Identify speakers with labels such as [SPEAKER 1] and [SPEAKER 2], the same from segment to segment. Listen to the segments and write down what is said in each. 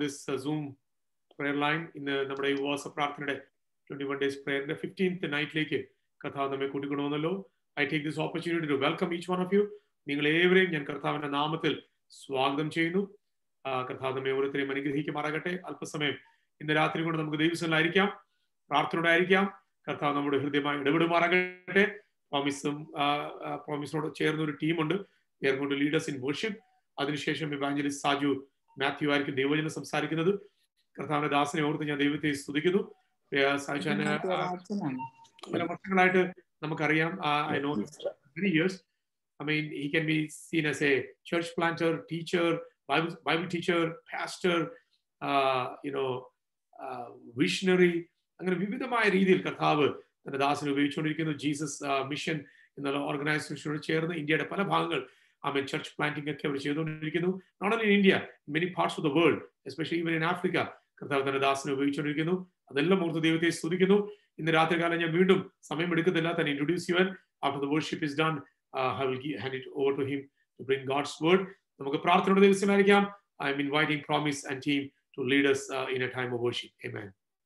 [SPEAKER 1] This zoom prayer line ഇന്ന് നമ്മുടെ ഈ ഉപവാസ പ്രാർത്ഥനയുടെ ട്വന്റി വൺ ഡേയ്സ് പ്രയറിന്റെ ഫിഫ്റ്റീൻത്ത് നൈറ്റിലേക്ക് കർത്താവ് നമ്മെ കൂട്ടിക്കൊണ്ടുവന്നല്ലോ I take this opportunity to welcome each one of you നിങ്ങൾ ഏവരെയും ഞാൻ കർത്താവിന്റെ നാമത്തിൽ സ്വാഗതം ചെയ്യുന്നു ആ, കർത്താവ് നമ്മെ ഓരോരുത്തരെയും അനുഗ്രഹിക്കുമാറാകട്ടെ അല്പസമയം ഇന്ന് രാത്രി കൊണ്ട് നമുക്ക് ദൈവസ്ഥലായിരിക്കാം പ്രാർത്ഥനയോടെ ആയിരിക്കാം കർത്താവ് നമ്മുടെ ഹൃദയമായി ഇടപെടുമാറാകട്ടെ പ്രോമിസും പ്രോമിസിനോട് ചേർന്ന ഒരു ടീമുണ്ട് കൊണ്ട് ലീഡേഴ്സ് ഇൻ വർഷിപ്പ് അതിനുശേഷം ഇവാഞ്ചലിസ്റ്റ് സാജു മാത്യു ആയിരിക്കും ദൈവജനം സംസാരിക്കുന്നത് കർത്താവിന്റെ ദാസനെ ഓർത്ത് ഞാൻ ദൈവത്തെ സ്തുതിക്കുന്നു ഏ, സാജുച്ചാന് ആ, പല വർഷങ്ങളായിട്ട് നമുക്കറിയാം I know many years. I mean, he can be seen as a church planter, teacher, Bible, Bible teacher, pastor, uh, you know, uh, visionary. അങ്ങനെ വിവിധമായ രീതിയിൽ കർത്താവ് തന്റെ ദാസനെ ഉപയോഗിച്ചുകൊണ്ടിരിക്കുന്നു ജീസസ് മിഷൻ എന്നുള്ള ഓർഗനൈസേഷനോട് ചേർന്ന് ഇന്ത്യയുടെ പല ഭാഗങ്ങൾ ആമൻ ചർച്ച് പ്ലാന്റിംഗ് ഒക്കെ അവർ ചെയ്തുകൊണ്ടിരിക്കുന്നു not only in India many parts of the world especially even in Africa കർത്താവ് തന്റെ ദാസനെ ഉപയോഗിച്ചുകൊണ്ടിരിക്കുന്നു അതെല്ലാം ഓർത്ത് ദൈവത്തെ സ്തുതിക്കുന്നു ഇന്ന് രാത്രികാലം ഞാൻ വീണ്ടും സമയം എടുക്കുന്നില്ല തന്നെ ഇൻട്രൊഡ്യൂസ് ചെയ്യുവാൻ after the worship is done, uh, I will gi- hand it over to him to bring God's word. നമുക്ക് പ്രാർത്ഥനയുടെ ദിവസമായിരിക്കാം I am inviting promise and team to lead us uh, in a time of worship. Amen.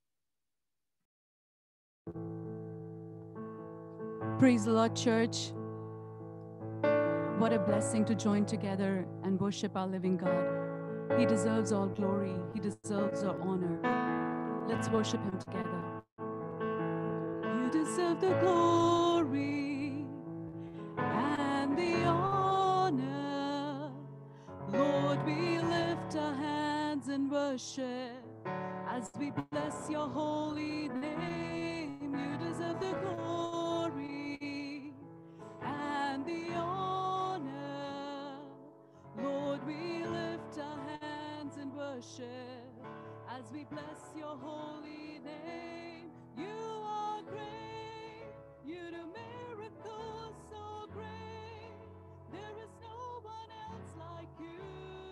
[SPEAKER 2] Praise the Lord, church. What a blessing to join together and worship our living God. He deserves all glory, He deserves all honor. Let's worship Him together. You deserve the glory and the honor. Lord, we lift our hands in worship as we bless your holy name. You deserve the glory and the honor. Lord, we lift our hands in worship as we bless your holy name. You are great. You do miracles so great. There is no one else like you.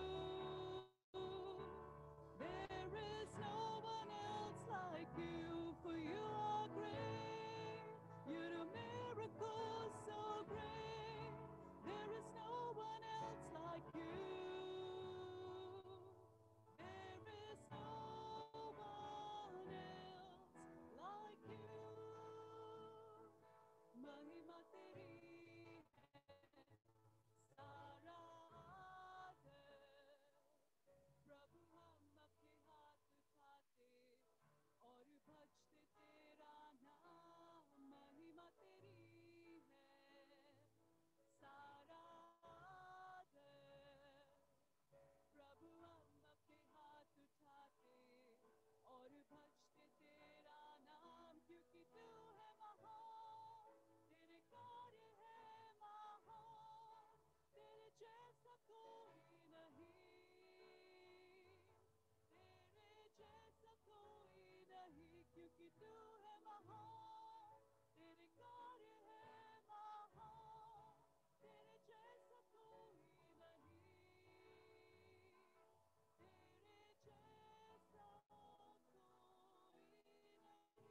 [SPEAKER 2] There is no one else like you, for you are great. You do miracles so great. There is no one else like you. There is no one else like you. महिमा तेरी है सारा आदर प्रभु हम अपने हाथ उठाते और भजते तेरा नाम महिमा तेरी है सारा आदर प्रभु हम अपने हाथ उठाते और भजते तेरा नाम क्योंकि तू है महान तेरे कार्य है महान तेरे जैसा कोई नहीं तेरे जैसा कोई नहीं क्योंकि तू है महान तेरे कार्य है महान तेरे जैसा कोई नहीं तेरे जैसा कोई नहीं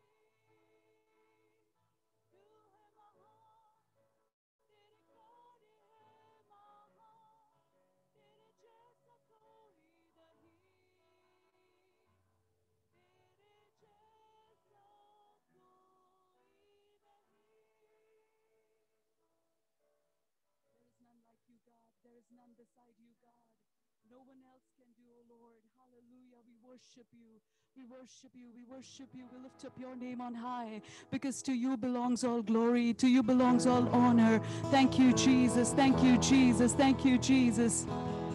[SPEAKER 2] तू है महान तेरे कार्य है महान तेरे जैसा कोई नहीं तेरे जैसा कोई नहीं There is none like you, God. There is none beside you, God. No one else can do, O Lord. Hallelujah. We worship you. We worship you. We worship you. We lift up your name on high because to you belongs all glory. To you belongs all honor. Thank you, Jesus. Thank you, Jesus. Thank you, Jesus.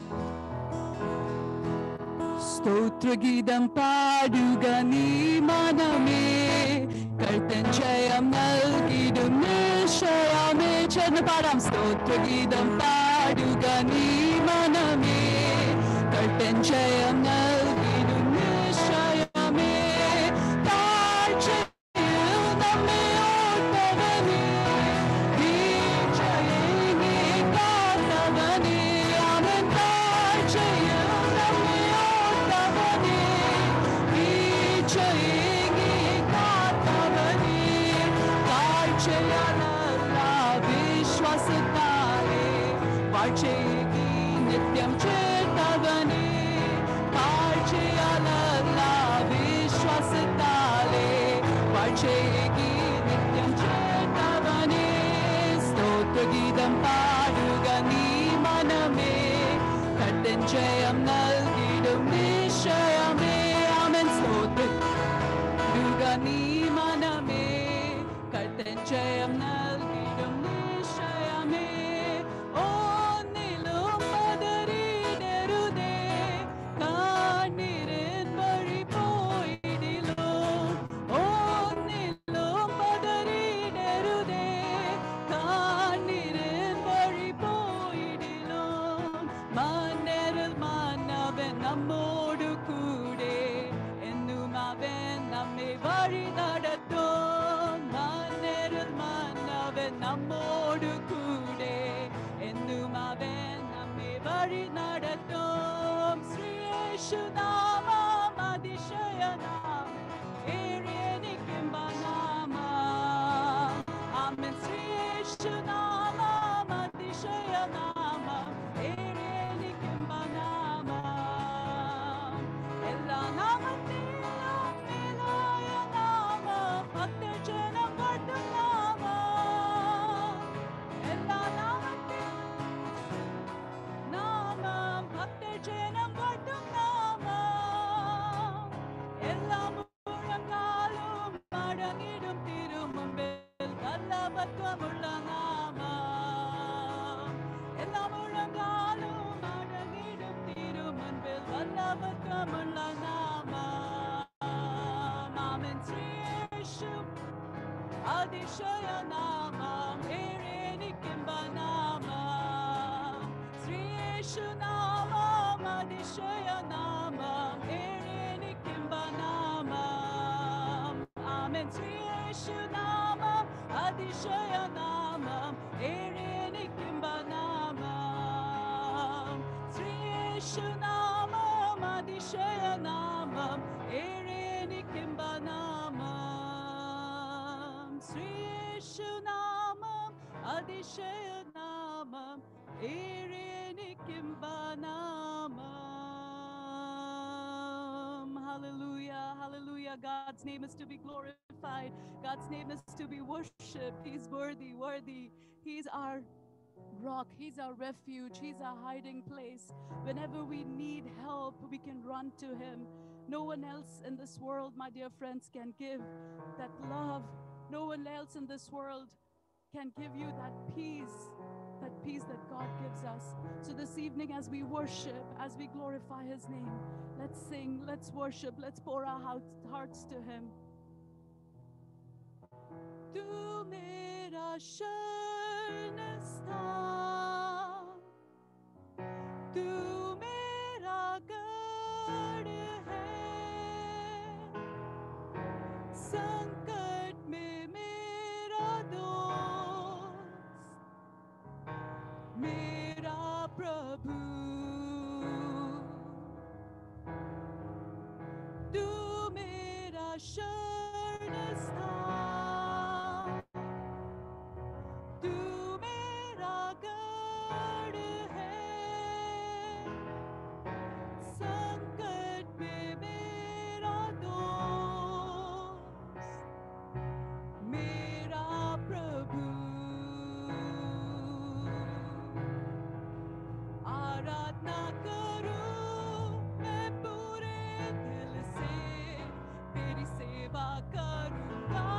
[SPEAKER 2] സ്തോത്രഗീതം പാടുക നീ മനമേ കർത്തൻ ജയം നൽകിടും നിശ്ചയമേ ചേർന്ന് പാടാം സ്തോത്രഗീതം പാടുക നീ മനമേ കർത്തൻ ജയം നൽകിടും നിശ്ചയമേ താഴ്ചയിൽ നമ്മെ ഓർത്തവനേ വീഴ്ചയെ കാത്തവനേ അവൻ താഴ്ചയിൽ നമ്മെ ഓർത്തവനേ വീഴ്ചയെ കാത്തവനേ താഴ്ചയല്ല വിശ്വാസത്താലേ വാഴ്ചയെ നിത്യം ചേർത്തവനേ താഴ്ചയല്ല ചെയ്കി നിത്യം ചേർത്തവനേ സ്തോത്രഗീതം പാടുക നീ മനമേ കട്ടൻ ജയം നൽകിടും നിശ്ചയമേ അവൻ സ്തോത്ര നീ മനമേ കട്ടൻ ജയം നൽകിടും നിശ്ചയമേ ഒന്നിലും പതറിയിടരുതേ കണ്ണീരിൻ വഴി പോയിടിലും ഒന്നിലും പതറിയിടരുതേ കണ്ണീരിൻ വഴി പോയിടിലും മന്നരിൽ മന്നവൻ നമ്മോടു കൂടെ എന്നും അവൻ നമ്മെ വഴി നടത്തും മന്നരിൽ മന്നവൻ നമ്മോടു കൂടെ എന്നും അവൻ നമ്മെ വഴി നടത്തും ശ്രീയേശു നാമം അതിശയനാം ഏറിയനിക്കും നാമം ആമേൻ ശ്രീയേശു നാമം അതിശയനാമം ഏറിയനിക്കും നാമം എല്ലാ നാമത്തിലും മേലായ നാമം ഭക്തജനം വാഴ്ത്തും നാമം എല്ലാ നാമത്തിലും നാമം ഭക്തജനം വാഴ്ത്തും നാമം എല്ലാ മുഴങ്കാലും മടങ്ങിടും തിരുമുമ്പിൽ വല്ലഭത്വമുള്ള നാമം എല്ലാ മുഴങ്കാലും മടങ്ങിടും തിരുമുൻപിൽ വല്ലഭത്വമുള്ള നാമം ആമേൻ ശ്രീയേശു അതിശയ നാമം ഏറെനിക്കുമ്പ നാമം ശ്രീയേശു നാമം അതിശയ നാമം ഏറെനിക്കുമ്പ നാമം ആമേൻ ശ്രീയേശു നാമം അതിശയ നാമം ഏറെനിക്കുമ്പ നാമം ശ്രീയേശു നാമം അതിശയ നാമം ഏറെനിക്കുമ്പ നാമം ശ്രീയേശു നാമം അതിശയ നാമം ഏറെനിക്കുമ്പ നാമം Hallelujah, hallelujah. God's name is to be glorified. God's name is to be worshipped. He's worthy, worthy. He's our rock. He's our refuge. He's our hiding place. Whenever we need help, we can run to Him. No one else in this world, my dear friends, can give that love. No one else in this world can give you that peace, that peace that God gives us. So this evening, as we worship, as we glorify His name, let's sing, let's worship, let's pour our hearts- hearts to Him. तू मेरा शरणस्थान तू मेरा गढ़ है संकट में मेरा दोस्त मेरा प्रभु तू मेरा शरणस्थान तू मेरा गढ़ है संकट में मेरा दोस्त मेरा प्रभु आराधना करूं मैं पूरे दिल से तेरी सेवा करूंगा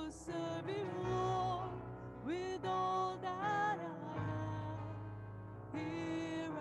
[SPEAKER 2] will serve you, Lord, with all that I have. Here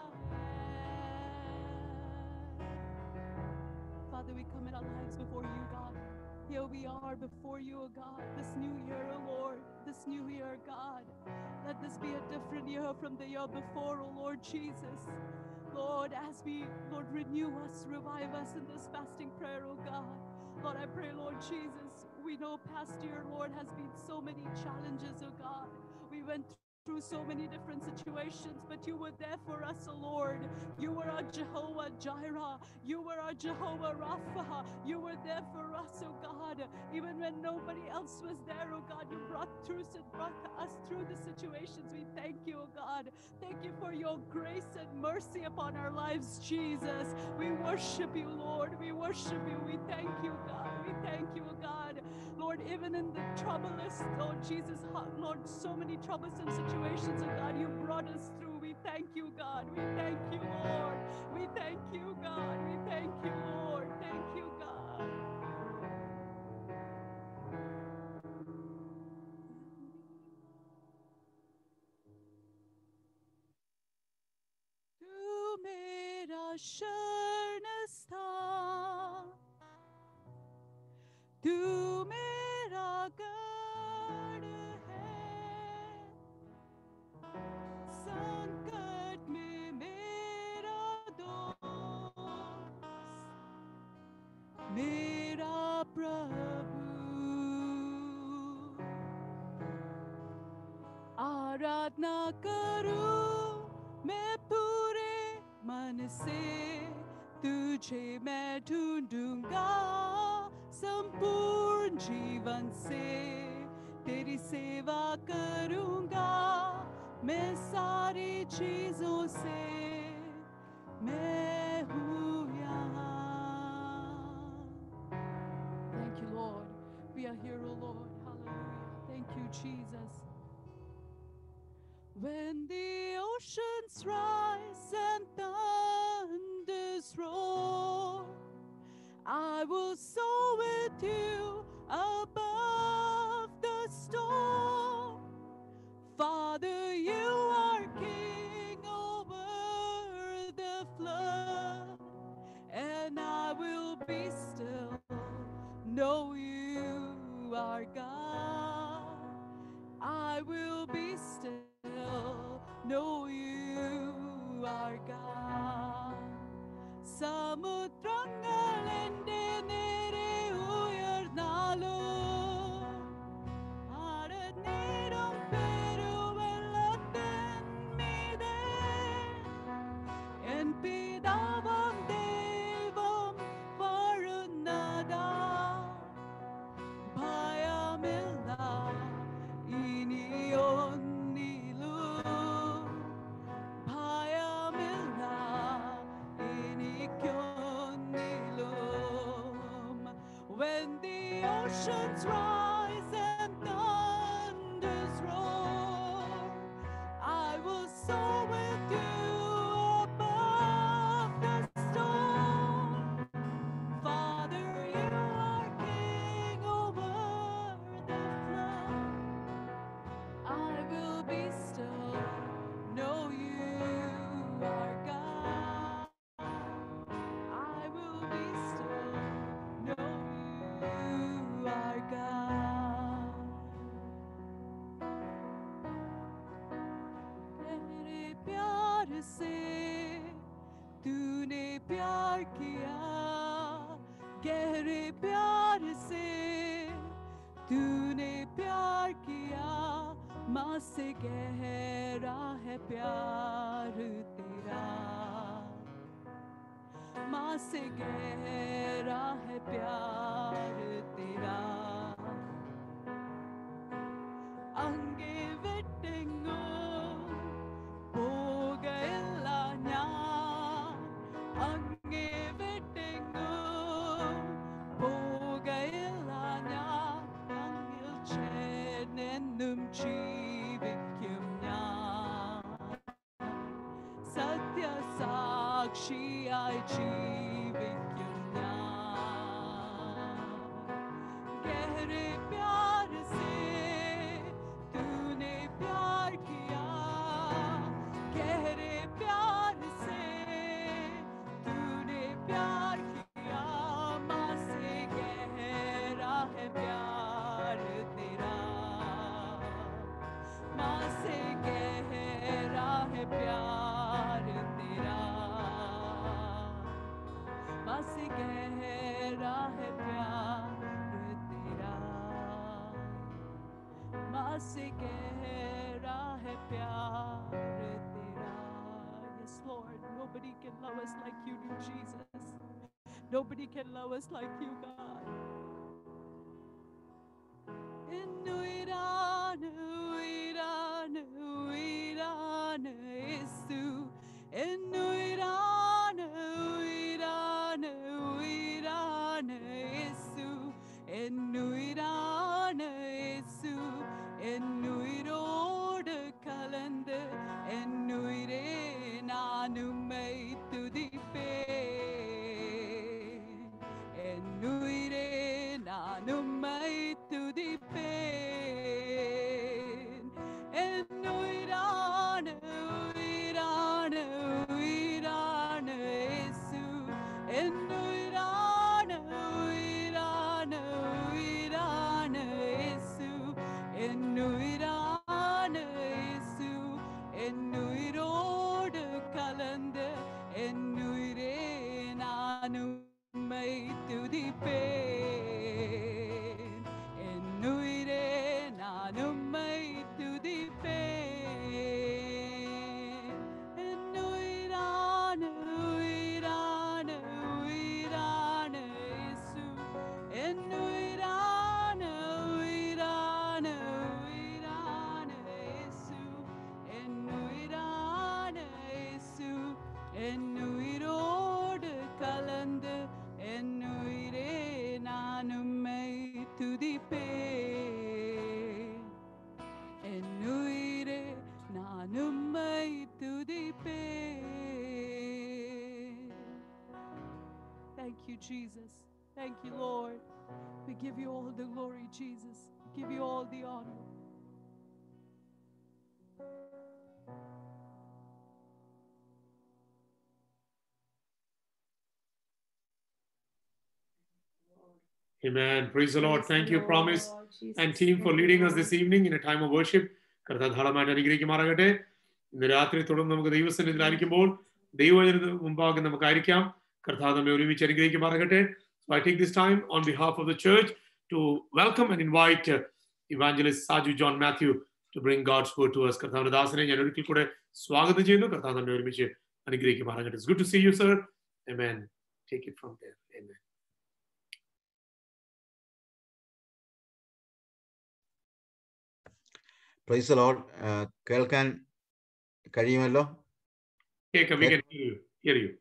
[SPEAKER 2] I am. Father, we commit our lives before you, God. Here we are before you, O God, this new year, O Lord, this new year, God. Let this be a different year from the year before, O Lord Jesus. Lord, as we, Lord, renew us, revive us in this fasting prayer, oh God. Lord, I pray, Lord Jesus, we know past year, Lord, has been so many challenges, oh God. We went through so many different situations, but you were there for us, oh Lord. You were our Jehovah Jireh. You were our Jehovah Rapha. You were there for us, oh God. Even when nobody else was there, oh God, you brought through brought us through the situations. We thank you, oh God. Thank you for your grace and mercy upon our lives, Jesus. We worship you, Lord. We worship you. We thank you, God. We thank you, oh God. Lord, even in the troublous, Lord Jesus, ho- Lord, so many troublesome situations, oh God, you brought us through. We thank you, God. We thank you, Lord. We thank you, God. We thank you, Lord. Thank you, God. तू मेरा शरणस्थान तू मेरा गढ़ है संकट में मेरा दोस्त मेरा प्रभु आराधना करूं मैं पूरे मन से तुझे मैं ढूंढूंगा संपूर्ण जीवन से तेरी सेवा करूंगा मैं सारी चीजों से मैं हूँ यहाँ Thank you, Lord. We are here, O Lord. Hallelujah. Thank you, Jesus. When the oceans rise and thunders roar, I will soar with you above the storm. Father, you are king over the flood, and I will be still. Know you are God. I will be still. Know you are God. സമുദ്രങ്ങൾ എൻ്റെ നേരെ ഉയർന്നാലും ആടനേരം പെരുവെള്ളത്തിൻ മീതെ N പിതാവാം ദൈവം വാഴുന്നതാ ഭയമില്ല ഇനിയൊന്നിലും ഭയമില്ല എനിക്കൊന്നിലും When the oceans rise and thunders roar, I will soar with you above the storm. Father, you are king over the flood. I will be still, know you are God. I will be still, know you are God. तेरे प्यार से तूने प्यार किया गहरे प्यार से तूने प्यार किया माँ से गहरा है प्यार तेरा माँ से गहरा है प्यार तेरा അങ്ങേ വെട്ടെങ്ങും പോകയില്ല ഞാൻ അങ്ങേ വെട്ടെങ്ങും പോകയില്ല ഞാൻ അങ്ങിൽ ചേർന്നെന്നും ജീവിക്കും ഞാൻ സത്യസാക്ഷിയായി ജീവിക്കും ഞാൻ ഗഹരെ പ്യാർ से गहरा है प्यार तेरा yes lord nobody can love us like you do jesus nobody can love us like you god Enuirane, uirane, uirane, Yesu. Enuirane, uirane, uirane, Yesu. Enuirane, Yesu. என்னுயிரோடு கலந்து என்னுயிரே நான் உம்மை துதிப்பேன் என்னுயிரே நான் உம்மை துதிப்பேன் என்னுயிரான உயிரான உயிரான இயேசு என்னுயிரான உயிரான உயிரான இயேசு என்னுயிரான இயேசு என்னுயிரோடு கலந்து என்னுயிரே நான் உம்மை துதிப்பேன் என்னுயிரே நான் உம்மை துதிப்பேன் என்னுயிரான உயிரான உயிரான இயேசு என்னுயிரான உயிரான உயிரான இயேசு என்னுயிரான இயேசு என்னுயிரோடு கலந்து என்னுயிரே நான் உம்மை துதிப்பேன் என்னுயிரே நான் உம்மை துதிப்பேன் Thank you, Jesus. Thank you, Lord. We give you all the glory, Jesus. Give you all the honor.
[SPEAKER 1] Amen. Praise the Lord.
[SPEAKER 3] Praise
[SPEAKER 1] Thank
[SPEAKER 3] the
[SPEAKER 1] you,
[SPEAKER 3] Lord,
[SPEAKER 1] Promise
[SPEAKER 3] Jesus.
[SPEAKER 1] and team for
[SPEAKER 3] Thank you,
[SPEAKER 1] leading us
[SPEAKER 3] Lord.
[SPEAKER 1] this evening in a time of worship. കർത്താവ് ധാരാളമായിട്ട് അനുഗ്രഹിക്കുമാറാകട്ടെ ഇന്ന് രാത്രി തുടർന്ന് നമുക്ക് ദൈവസന്നിധിയിലായിരിക്കുമ്പോൾ ദൈവത്തിന് മുമ്പാകെ നമുക്കായിരിക്കാം കർത്താവ് നമ്മെ ഒരുമിച്ച് അനുഗ്രഹിക്കുമാറാകട്ടെ So I take this time on behalf of the church to welcome and invite uh, evangelist Saju John Matthew to bring God's word to us. കർത്താവിന്റെ ദാസനെ ഞാൻ ഒരിക്കൽ കൂടെ സ്വാഗതം ചെയ്യുന്നു കർത്താവ് നമ്മെ ഒരുമിച്ച് അനുഗ്രഹിക്കുമാറാകട്ടെ It's good to see you, sir. Amen. Take it from there. Amen.
[SPEAKER 4] Praise Lord കേൾക്കാൻ കഴിയുമല്ലോ
[SPEAKER 1] കേൾക്കാം we can hear you. Hear you.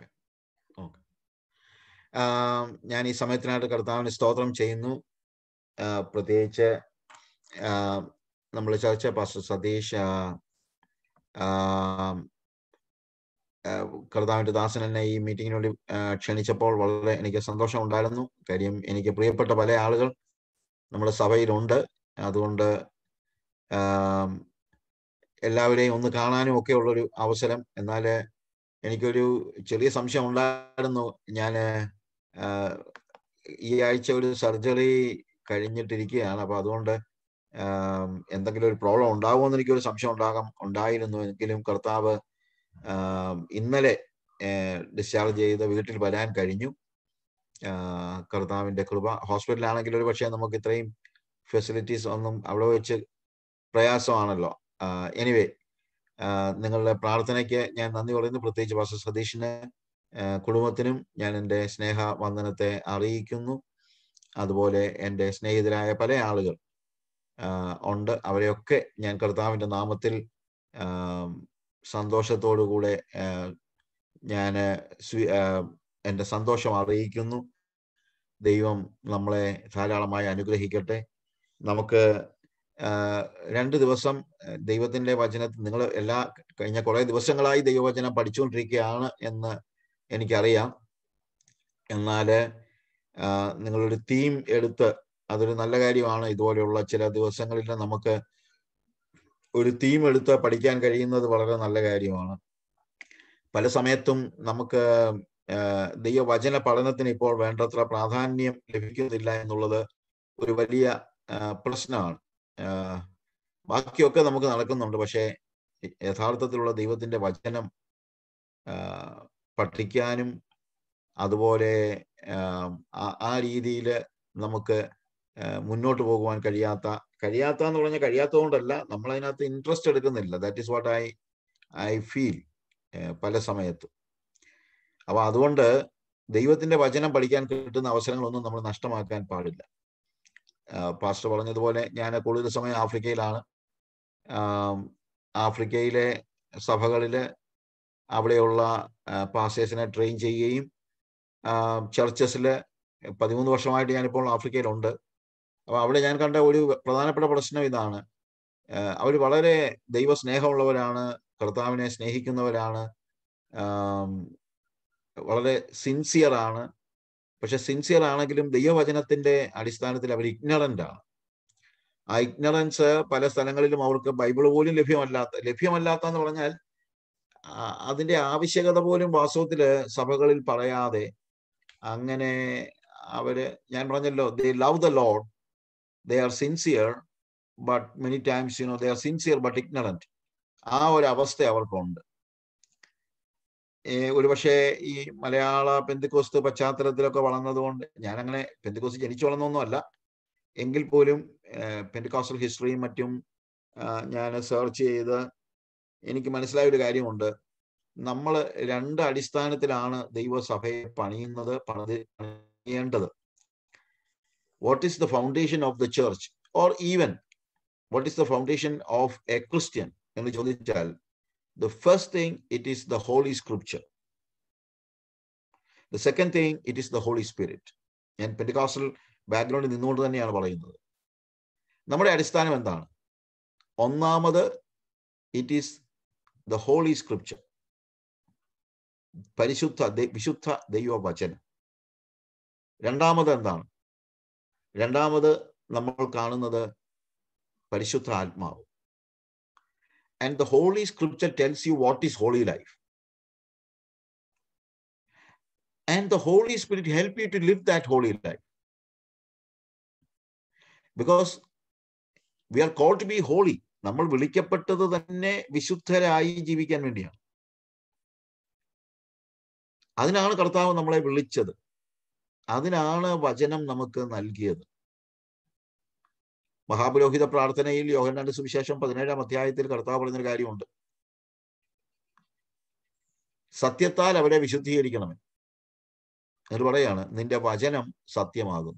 [SPEAKER 4] ആം, ഞാൻ ഈ സമയത്തിനായിട്ട് കർത്താവിന് സ്തോത്രം ചെയ്യുന്നു ആ, പ്രത്യേകിച്ച് നമ്മൾ ചർച്ച പാസ്റ്റർ സതീഷ് ആ, ആം, ആ, കർത്താവിന്റെ ദാസൻ എന്നെ ഈ മീറ്റിങ്ങിന് വേണ്ടി ആ, ക്ഷണിച്ചപ്പോൾ വളരെ എനിക്ക് സന്തോഷം ഉണ്ടായിരുന്നു കാര്യം എനിക്ക് പ്രിയപ്പെട്ട പല ആളുകൾ നമ്മുടെ സഭയിലുണ്ട് അതുകൊണ്ട് ആം, എല്ലാവരെയും ഒന്ന് കാണാനും ഒക്കെ ഉള്ളൊരു അവസരം എന്നാൽ എനിക്കൊരു ചെറിയ സംശയം ഉണ്ടായിരുന്നു ഞാൻ ഈ ആഴ്ച ഒരു സർജറി കഴിഞ്ഞിട്ടിരിക്കുകയാണ് അപ്പൊ അതുകൊണ്ട് ആം, എന്തെങ്കിലും ഒരു പ്രോബ്ലം ഉണ്ടാകുമെന്ന് എനിക്കൊരു സംശയം ഉണ്ടാകാം ഉണ്ടായിരുന്നു എങ്കിലും കർത്താവ് ആം, ഇന്നലെ ഡിസ്ചാർജ് ചെയ്ത് വീട്ടിൽ വരാൻ കഴിഞ്ഞു ആ, കർത്താവിന്റെ കൃപ ഹോസ്പിറ്റലാണെങ്കിൽ ഒരു പക്ഷേ നമുക്ക് ഇത്രയും ഫെസിലിറ്റീസ് ഒന്നും അവിടെ വെച്ച് പ്രയാസമാണല്ലോ എനിവേ നിങ്ങളുടെ പ്രാർത്ഥനയ്ക്ക് ഞാൻ നന്ദി പറയുന്നു പ്രത്യേകിച്ച് പാസ്റ്റർ സതീഷിന് ആ, കുടുംബത്തിനും ഞാൻ എൻ്റെ സ്നേഹ വന്ദനത്തെ അറിയിക്കുന്നു അതുപോലെ എൻ്റെ സ്നേഹിതരായ പല ആളുകൾ ആ, ഉണ്ട് അവരെയൊക്കെ ഞാൻ കർത്താവിൻ്റെ നാമത്തിൽ ആ, സന്തോഷത്തോടുകൂടെ ഞാൻ എൻ്റെ സന്തോഷം അറിയിക്കുന്നു ദൈവം നമ്മളെ ധാരാളമായി അനുഗ്രഹിക്കട്ടെ നമുക്ക് ആ, രണ്ട് ദിവസം ആ, ദൈവത്തിന്റെ വചനത്തിൽ നിങ്ങൾ എല്ലാ കഴിഞ്ഞ കുറെ ദിവസങ്ങളായി ദൈവവചനം പഠിച്ചുകൊണ്ടിരിക്കുകയാണ് എന്ന് എനിക്കറിയാം എന്നാല് ആ, നിങ്ങളൊരു തീം എടുത്ത് അതൊരു നല്ല കാര്യമാണ് ഇതുപോലെയുള്ള ചില ദിവസങ്ങളിൽ നമുക്ക് ഒരു തീം എടുത്ത് പഠിക്കാൻ കഴിയുന്നത് വളരെ നല്ല കാര്യമാണ് പല സമയത്തും നമുക്ക് ആ, ദൈവവചന പഠനത്തിന് ഇപ്പോൾ വേണ്ടത്ര പ്രാധാന്യം ലഭിക്കുന്നില്ല എന്നുള്ളത് ഒരു വലിയ ആ, പ്രശ്നമാണ് ആ, ബാക്കിയൊക്കെ നമുക്ക് നടക്കുന്നുണ്ട് പക്ഷേ യഥാർത്ഥത്തിലുള്ള ദൈവത്തിന്റെ വചനം ആ, പഠിക്കാനും അതുപോലെ ആ, ആ- ആ രീതിയിൽ നമുക്ക് മുന്നോട്ട് പോകുവാൻ കഴിയാത്ത കഴിയാത്ത എന്ന് പറഞ്ഞാൽ കഴിയാത്തതുകൊണ്ടല്ല നമ്മൾ അതിനകത്ത് ഇൻട്രസ്റ്റ് എടുക്കുന്നില്ല that is what I I feel പല സമയത്തും അപ്പൊ അതുകൊണ്ട് ദൈവത്തിന്റെ വചനം പഠിക്കാൻ കിട്ടുന്ന അവസരങ്ങളൊന്നും നമ്മൾ നഷ്ടമാക്കാൻ പാടില്ല പാസ്റ്റർ പറഞ്ഞതുപോലെ ഞാൻ കൂടുതൽ സമയം ആഫ്രിക്കയിലാണ് ആഫ്രിക്കയിലെ സഭകളില് അവിടെയുള്ള പാസ്റ്റേഴ്സിനെ ട്രെയിൻ ചെയ്യുകയും ചർച്ചസിൽ പതിമൂന്ന് വർഷമായിട്ട് ഞാനിപ്പോൾ ആഫ്രിക്കയിലുണ്ട് അപ്പൊ അവിടെ ഞാൻ കണ്ട ഒരു പ്രധാനപ്പെട്ട പ്രശ്നം ഇതാണ് അവർ വളരെ ദൈവസ്നേഹമുള്ളവരാണ് കർത്താവിനെ സ്നേഹിക്കുന്നവരാണ് വളരെ സിൻസിയർ ആണ് പക്ഷെ സിൻസിയർ ആണെങ്കിലും ദൈവവചനത്തിന്റെ അടിസ്ഥാനത്തിൽ അവർ ഇഗ്നറന്റ് ആണ് ആ ഇഗ്നറൻസ് പല സ്ഥലങ്ങളിലും അവർക്ക് ബൈബിൾ പോലും ലഭ്യമല്ലാത്ത ലഭ്യമല്ലാത്ത എന്ന് പറഞ്ഞാൽ അതിന്റെ ആവശ്യകത പോലും വാസ്തവത്തില് സഭകളിൽ പറയാതെ അങ്ങനെ അവര് ഞാൻ പറഞ്ഞല്ലോ they love the Lord they are sincere but many times you know they are sincere but ignorant ആ ഒരു അവസ്ഥ അവർക്കുണ്ട് ഒരുപക്ഷെ ഈ മലയാള പെന്തിക്കോസ്ത് പശ്ചാത്തലത്തിലൊക്കെ വളർന്നതുകൊണ്ട് ഞാൻ അങ്ങനെ പെന്തിക്കോസ് ജനിച്ചു വളർന്നൊന്നുമല്ല എങ്കിൽ പോലും പെന്തിക്കോസ്റ്റൽ ഹിസ്റ്ററിയും മറ്റും ഞാൻ സെർച്ച് ചെയ്ത് എനിക്ക് മനസ്സിലായ ഒരു കാര്യമുണ്ട് നമ്മൾ രണ്ട് അടിസ്ഥാനത്തിലാണ് ദൈവസഭയെ പണിയുന്നത് പണിത് പണിയേണ്ടത് what is the foundation of the church or even what is the foundation of a Christian എന്ന് ചോദിച്ചാൽ the first thing it is the holy scripture the second thing it is the holy spirit ഞാൻ പെൻറ്റിക്കാസ്റ്റൽ ബാക്ക്ഗ്രൗണ്ടിൽ നിന്നുകൊണ്ട് തന്നെയാണ് പറയുന്നത് നമ്മുടെ അടിസ്ഥാനം എന്താണ് ഒന്നാമത് it is the holy scripture പരിശുദ്ധ വിശുദ്ധ ദൈവവചനം രണ്ടാമത് എന്താണ് രണ്ടാമത് നമ്മൾ കാണുന്നത് പരിശുദ്ധ ആത്മാവ് and the holy scripture tells you what is holy life and the holy spirit help you to live that holy life because we are called to be holy നമ്മൾ വിളിക്കപ്പെട്ടത് തന്നെ വിശുദ്ധരായി ജീവിക്കാൻ വേണ്ടിയാണ് അതിനാണ് കർത്താവ് നമ്മളെ വിളിച്ചത് അതിനാണ് വചനം നമുക്ക് നൽകിയത് മഹാപുരോഹിത പ്രാർത്ഥനയിൽ യോഹന്നാന്റെ സുവിശേഷം പതിനേഴാം അധ്യായത്തിൽ കർത്താവ് പറഞ്ഞൊരു കാര്യമുണ്ട് സത്യത്താൽ അവരെ വിശുദ്ധീകരിക്കണമേ എന്നിട്ട് പറയാണ് നിന്റെ വചനം സത്യമാകും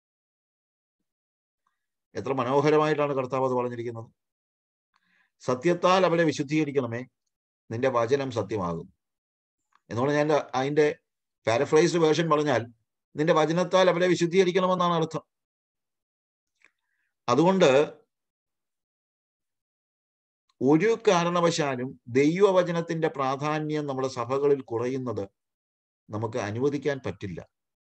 [SPEAKER 4] എത്ര മനോഹരമായിട്ടാണ് കർത്താവ് അത് പറഞ്ഞിരിക്കുന്നത് സത്യത്താൽ അവരെ വിശുദ്ധീകരിക്കണമേ നിന്റെ വചനം സത്യമാകും എന്ന് പറഞ്ഞാൽ അതിന്റെ പാരഫ്രൈസ്ഡ് വേർഷൻ പറഞ്ഞാൽ നിന്റെ വചനത്താൽ അവരെ വിശുദ്ധീകരിക്കണമെന്നാണ് അർത്ഥം അതുകൊണ്ട് ഒരു കാരണവശാലും ദൈവവചനത്തിന്റെ പ്രാധാന്യം നമ്മുടെ സഭകളിൽ കുറയുന്നത് നമുക്ക് അനുവദിക്കാൻ പറ്റില്ല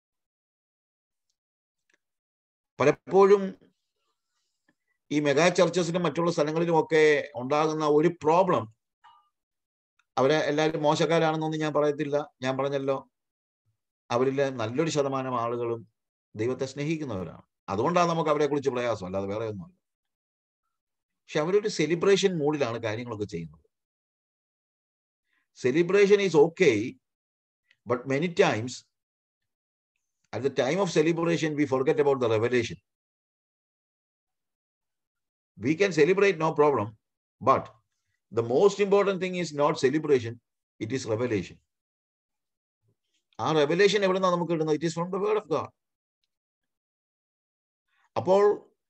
[SPEAKER 4] പലപ്പോഴും ഈ മെഗാ ചർച്ചസിലും മറ്റുള്ള സ്ഥലങ്ങളിലുമൊക്കെ ഉണ്ടാകുന്ന ഒരു പ്രോബ്ലം അവരെ എല്ലാവരും മോശക്കാരാണെന്നൊന്നും ഞാൻ പറയത്തില്ല ഞാൻ പറഞ്ഞല്ലോ അവരിലെ നല്ലൊരു ശതമാനം ആളുകളും ദൈവത്തെ സ്നേഹിക്കുന്നവരാണ് അതുകൊണ്ടാണ് നമുക്ക് അവരെ കുറിച്ച് പ്രയാസം അല്ലാതെ വേറെ ഒന്നുമല്ല പക്ഷെ അവരൊരു സെലിബ്രേഷൻ മൂഡിലാണ് കാര്യങ്ങളൊക്കെ ചെയ്യുന്നത് celebration is okay but many times at the time of celebration we forget about the revelation we can celebrate no problem but the most important thing is not celebration it is revelation ആ revelation എവിടെ നിന്നാണ് നമുക്ക് കിട്ടുന്നത് it is from the word of God അപ്പോൾ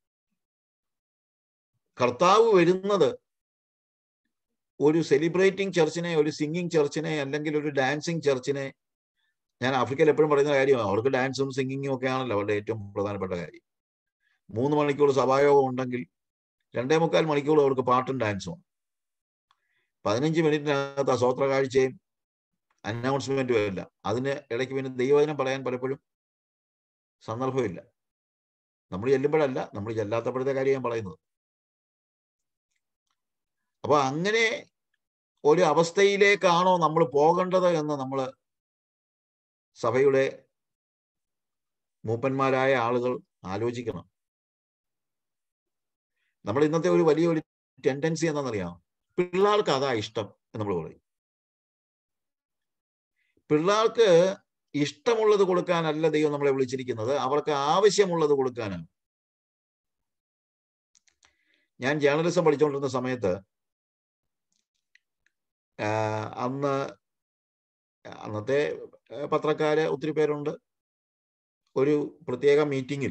[SPEAKER 4] കർത്താവ് വരുന്നത് ഒരു celebrating ചർച്ചിനെ ഒരു സിംഗിങ് ചർച്ചിനെ അല്ലെങ്കിൽ ഒരു ഡാൻസിങ് ചർച്ചിനെ ഞാൻ ആഫ്രിക്കയിൽ എപ്പോഴും പറയുന്ന കാര്യമാണ് അവർക്ക് ഡാൻസും സിംഗിങ്ങും ഒക്കെ ആണല്ലോ അവരുടെ ഏറ്റവും പ്രധാനപ്പെട്ട കാര്യം മൂന്ന് മണിക്കൂർ സഭായോഗം ഉണ്ടെങ്കിൽ രണ്ടേ മുക്കാൽ മണിക്കൂർ അവർക്ക് പാട്ടും ഡാൻസും പതിനഞ്ച് മിനിറ്റിനകത്ത് അസോത്ര കാഴ്ചയും അനൗൺസ്മെന്റും ഇല്ല അതിന് ഇടയ്ക്ക് പിന്നെ ദൈവവചനം പറയാൻ പലപ്പോഴും സന്ദർഭമില്ല നമ്മൾ ചെല്ലുമ്പോഴല്ല നമ്മൾ ചെല്ലാത്തപ്പോഴത്തെ കാര്യം ഞാൻ പറയുന്നത് അപ്പൊ അങ്ങനെ ഒരു അവസ്ഥയിലേക്കാണോ നമ്മൾ പോകേണ്ടത് എന്ന് നമ്മൾ സഭയുടെ മൂപ്പന്മാരായ ആളുകൾ ആലോചിക്കണം നമ്മൾ ഇന്നത്തെ ഒരു വലിയ ഒരു ടെൻഡൻസി എന്താണെന്നറിയാം പിള്ളേർക്ക് അതാ ഇഷ്ടം എന്ന് നമ്മൾ പറയും പിള്ളേർക്ക് ഇഷ്ടമുള്ളത് കൊടുക്കാനല്ല ദൈവം നമ്മളെ വിളിച്ചിരിക്കുന്നത് അവർക്ക് ആവശ്യമുള്ളത് കൊടുക്കാനാണ് ഞാൻ ജേർണലിസം പഠിച്ചുകൊണ്ടിരുന്ന സമയത്ത് ആഹ് അന്ന് അന്നത്തെ ഏഹ് പത്രക്കാര് ഒത്തിരി പേരുണ്ട് ഒരു പ്രത്യേക മീറ്റിങ്ങിൽ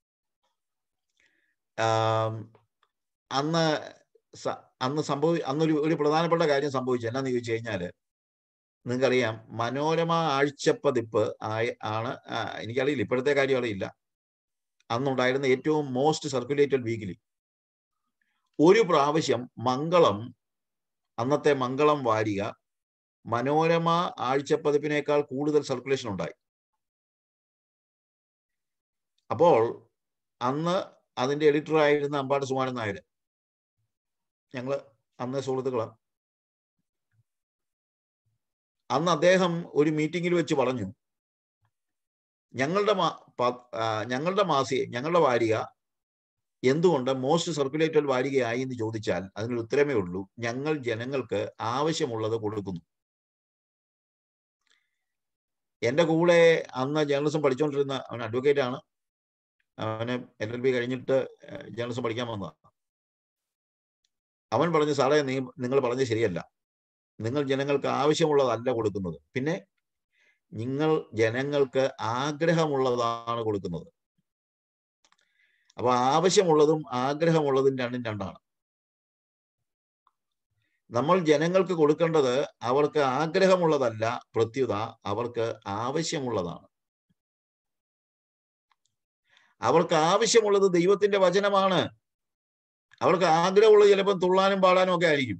[SPEAKER 4] ആം, അന്ന് സ- അന്ന് സംഭവി അന്നൊരു ഒരു പ്രധാനപ്പെട്ട കാര്യം സംഭവിച്ചു എന്നാന്ന് ചോദിച്ചു കഴിഞ്ഞാല് നിങ്ങൾക്കറിയാം മനോരമ ആഴ്ചപ്പതിപ്പ് ആയ ആണ് ആ, എനിക്കറിയില്ല ഇപ്പോഴത്തെ കാര്യം അറിയില്ല അന്നുണ്ടായിരുന്ന ഏറ്റവും മോസ്റ്റ് സർക്കുലേറ്റഡ് വീക്കിലി ഒരു പ്രാവശ്യം മംഗളം അന്നത്തെ മംഗളം വാരിക മനോരമ ആഴ്ചപ്പതിപ്പിനേക്കാൾ കൂടുതൽ സർക്കുലേഷൻ ഉണ്ടായി അപ്പോൾ അന്ന് അതിന്റെ എഡിറ്റർ ആയിരുന്ന അമ്പാട് സുമാരൻ നായർ ഞങ്ങള് അന്ന് സുഹൃത്തുക്കളാണ് അന്ന് അദ്ദേഹം ഒരു മീറ്റിംഗിൽ വെച്ച് പറഞ്ഞു ഞങ്ങളുടെ മാ- പ- ആ, ഞങ്ങളുടെ മാസിക ഞങ്ങളുടെ വാരിക എന്തുകൊണ്ട് മോസ്റ്റ് സർക്കുലേറ്റഡ് വാരികയായി എന്ന് ചോദിച്ചാൽ അതിനൊരു ഉത്തരമേ ഉള്ളൂ ഞങ്ങൾ ജനങ്ങൾക്ക് ആവശ്യമുള്ളത് കൊടുക്കുന്നു എന്റെ കൂടെ അന്ന് ജേർണലിസം പഠിച്ചുകൊണ്ടിരുന്ന അവൻ അഡ്വക്കേറ്റ് ആണ് അവന് എൽ എൽ ബി കഴിഞ്ഞിട്ട് ജേർണലിസം പഠിക്കാൻ വന്നതാണ് അവൻ പറഞ്ഞു സാറേ നീ നിങ്ങൾ പറഞ്ഞത് ശരിയല്ല നിങ്ങൾ ജനങ്ങൾക്ക് ആവശ്യമുള്ളതല്ല കൊടുക്കുന്നത് പിന്നെ നിങ്ങൾ ജനങ്ങൾക്ക് ആഗ്രഹമുള്ളതാണ് കൊടുക്കുന്നത് അപ്പൊ ആവശ്യമുള്ളതും ആഗ്രഹമുള്ളതും രണ്ടും രണ്ടാണ് നമ്മൾ ജനങ്ങൾക്ക് കൊടുക്കേണ്ടത് അവർക്ക് ആഗ്രഹമുള്ളതല്ല പ്രത്യുത അവർക്ക് ആവശ്യമുള്ളതാണ് അവർക്ക് ആവശ്യമുള്ളത് ദൈവത്തിന്റെ വചനമാണ് അവർക്ക് ആഗ്രഹമുള്ളത് ചിലപ്പോൾ തുള്ളാനും പാടാനും ഒക്കെ ആയിരിക്കും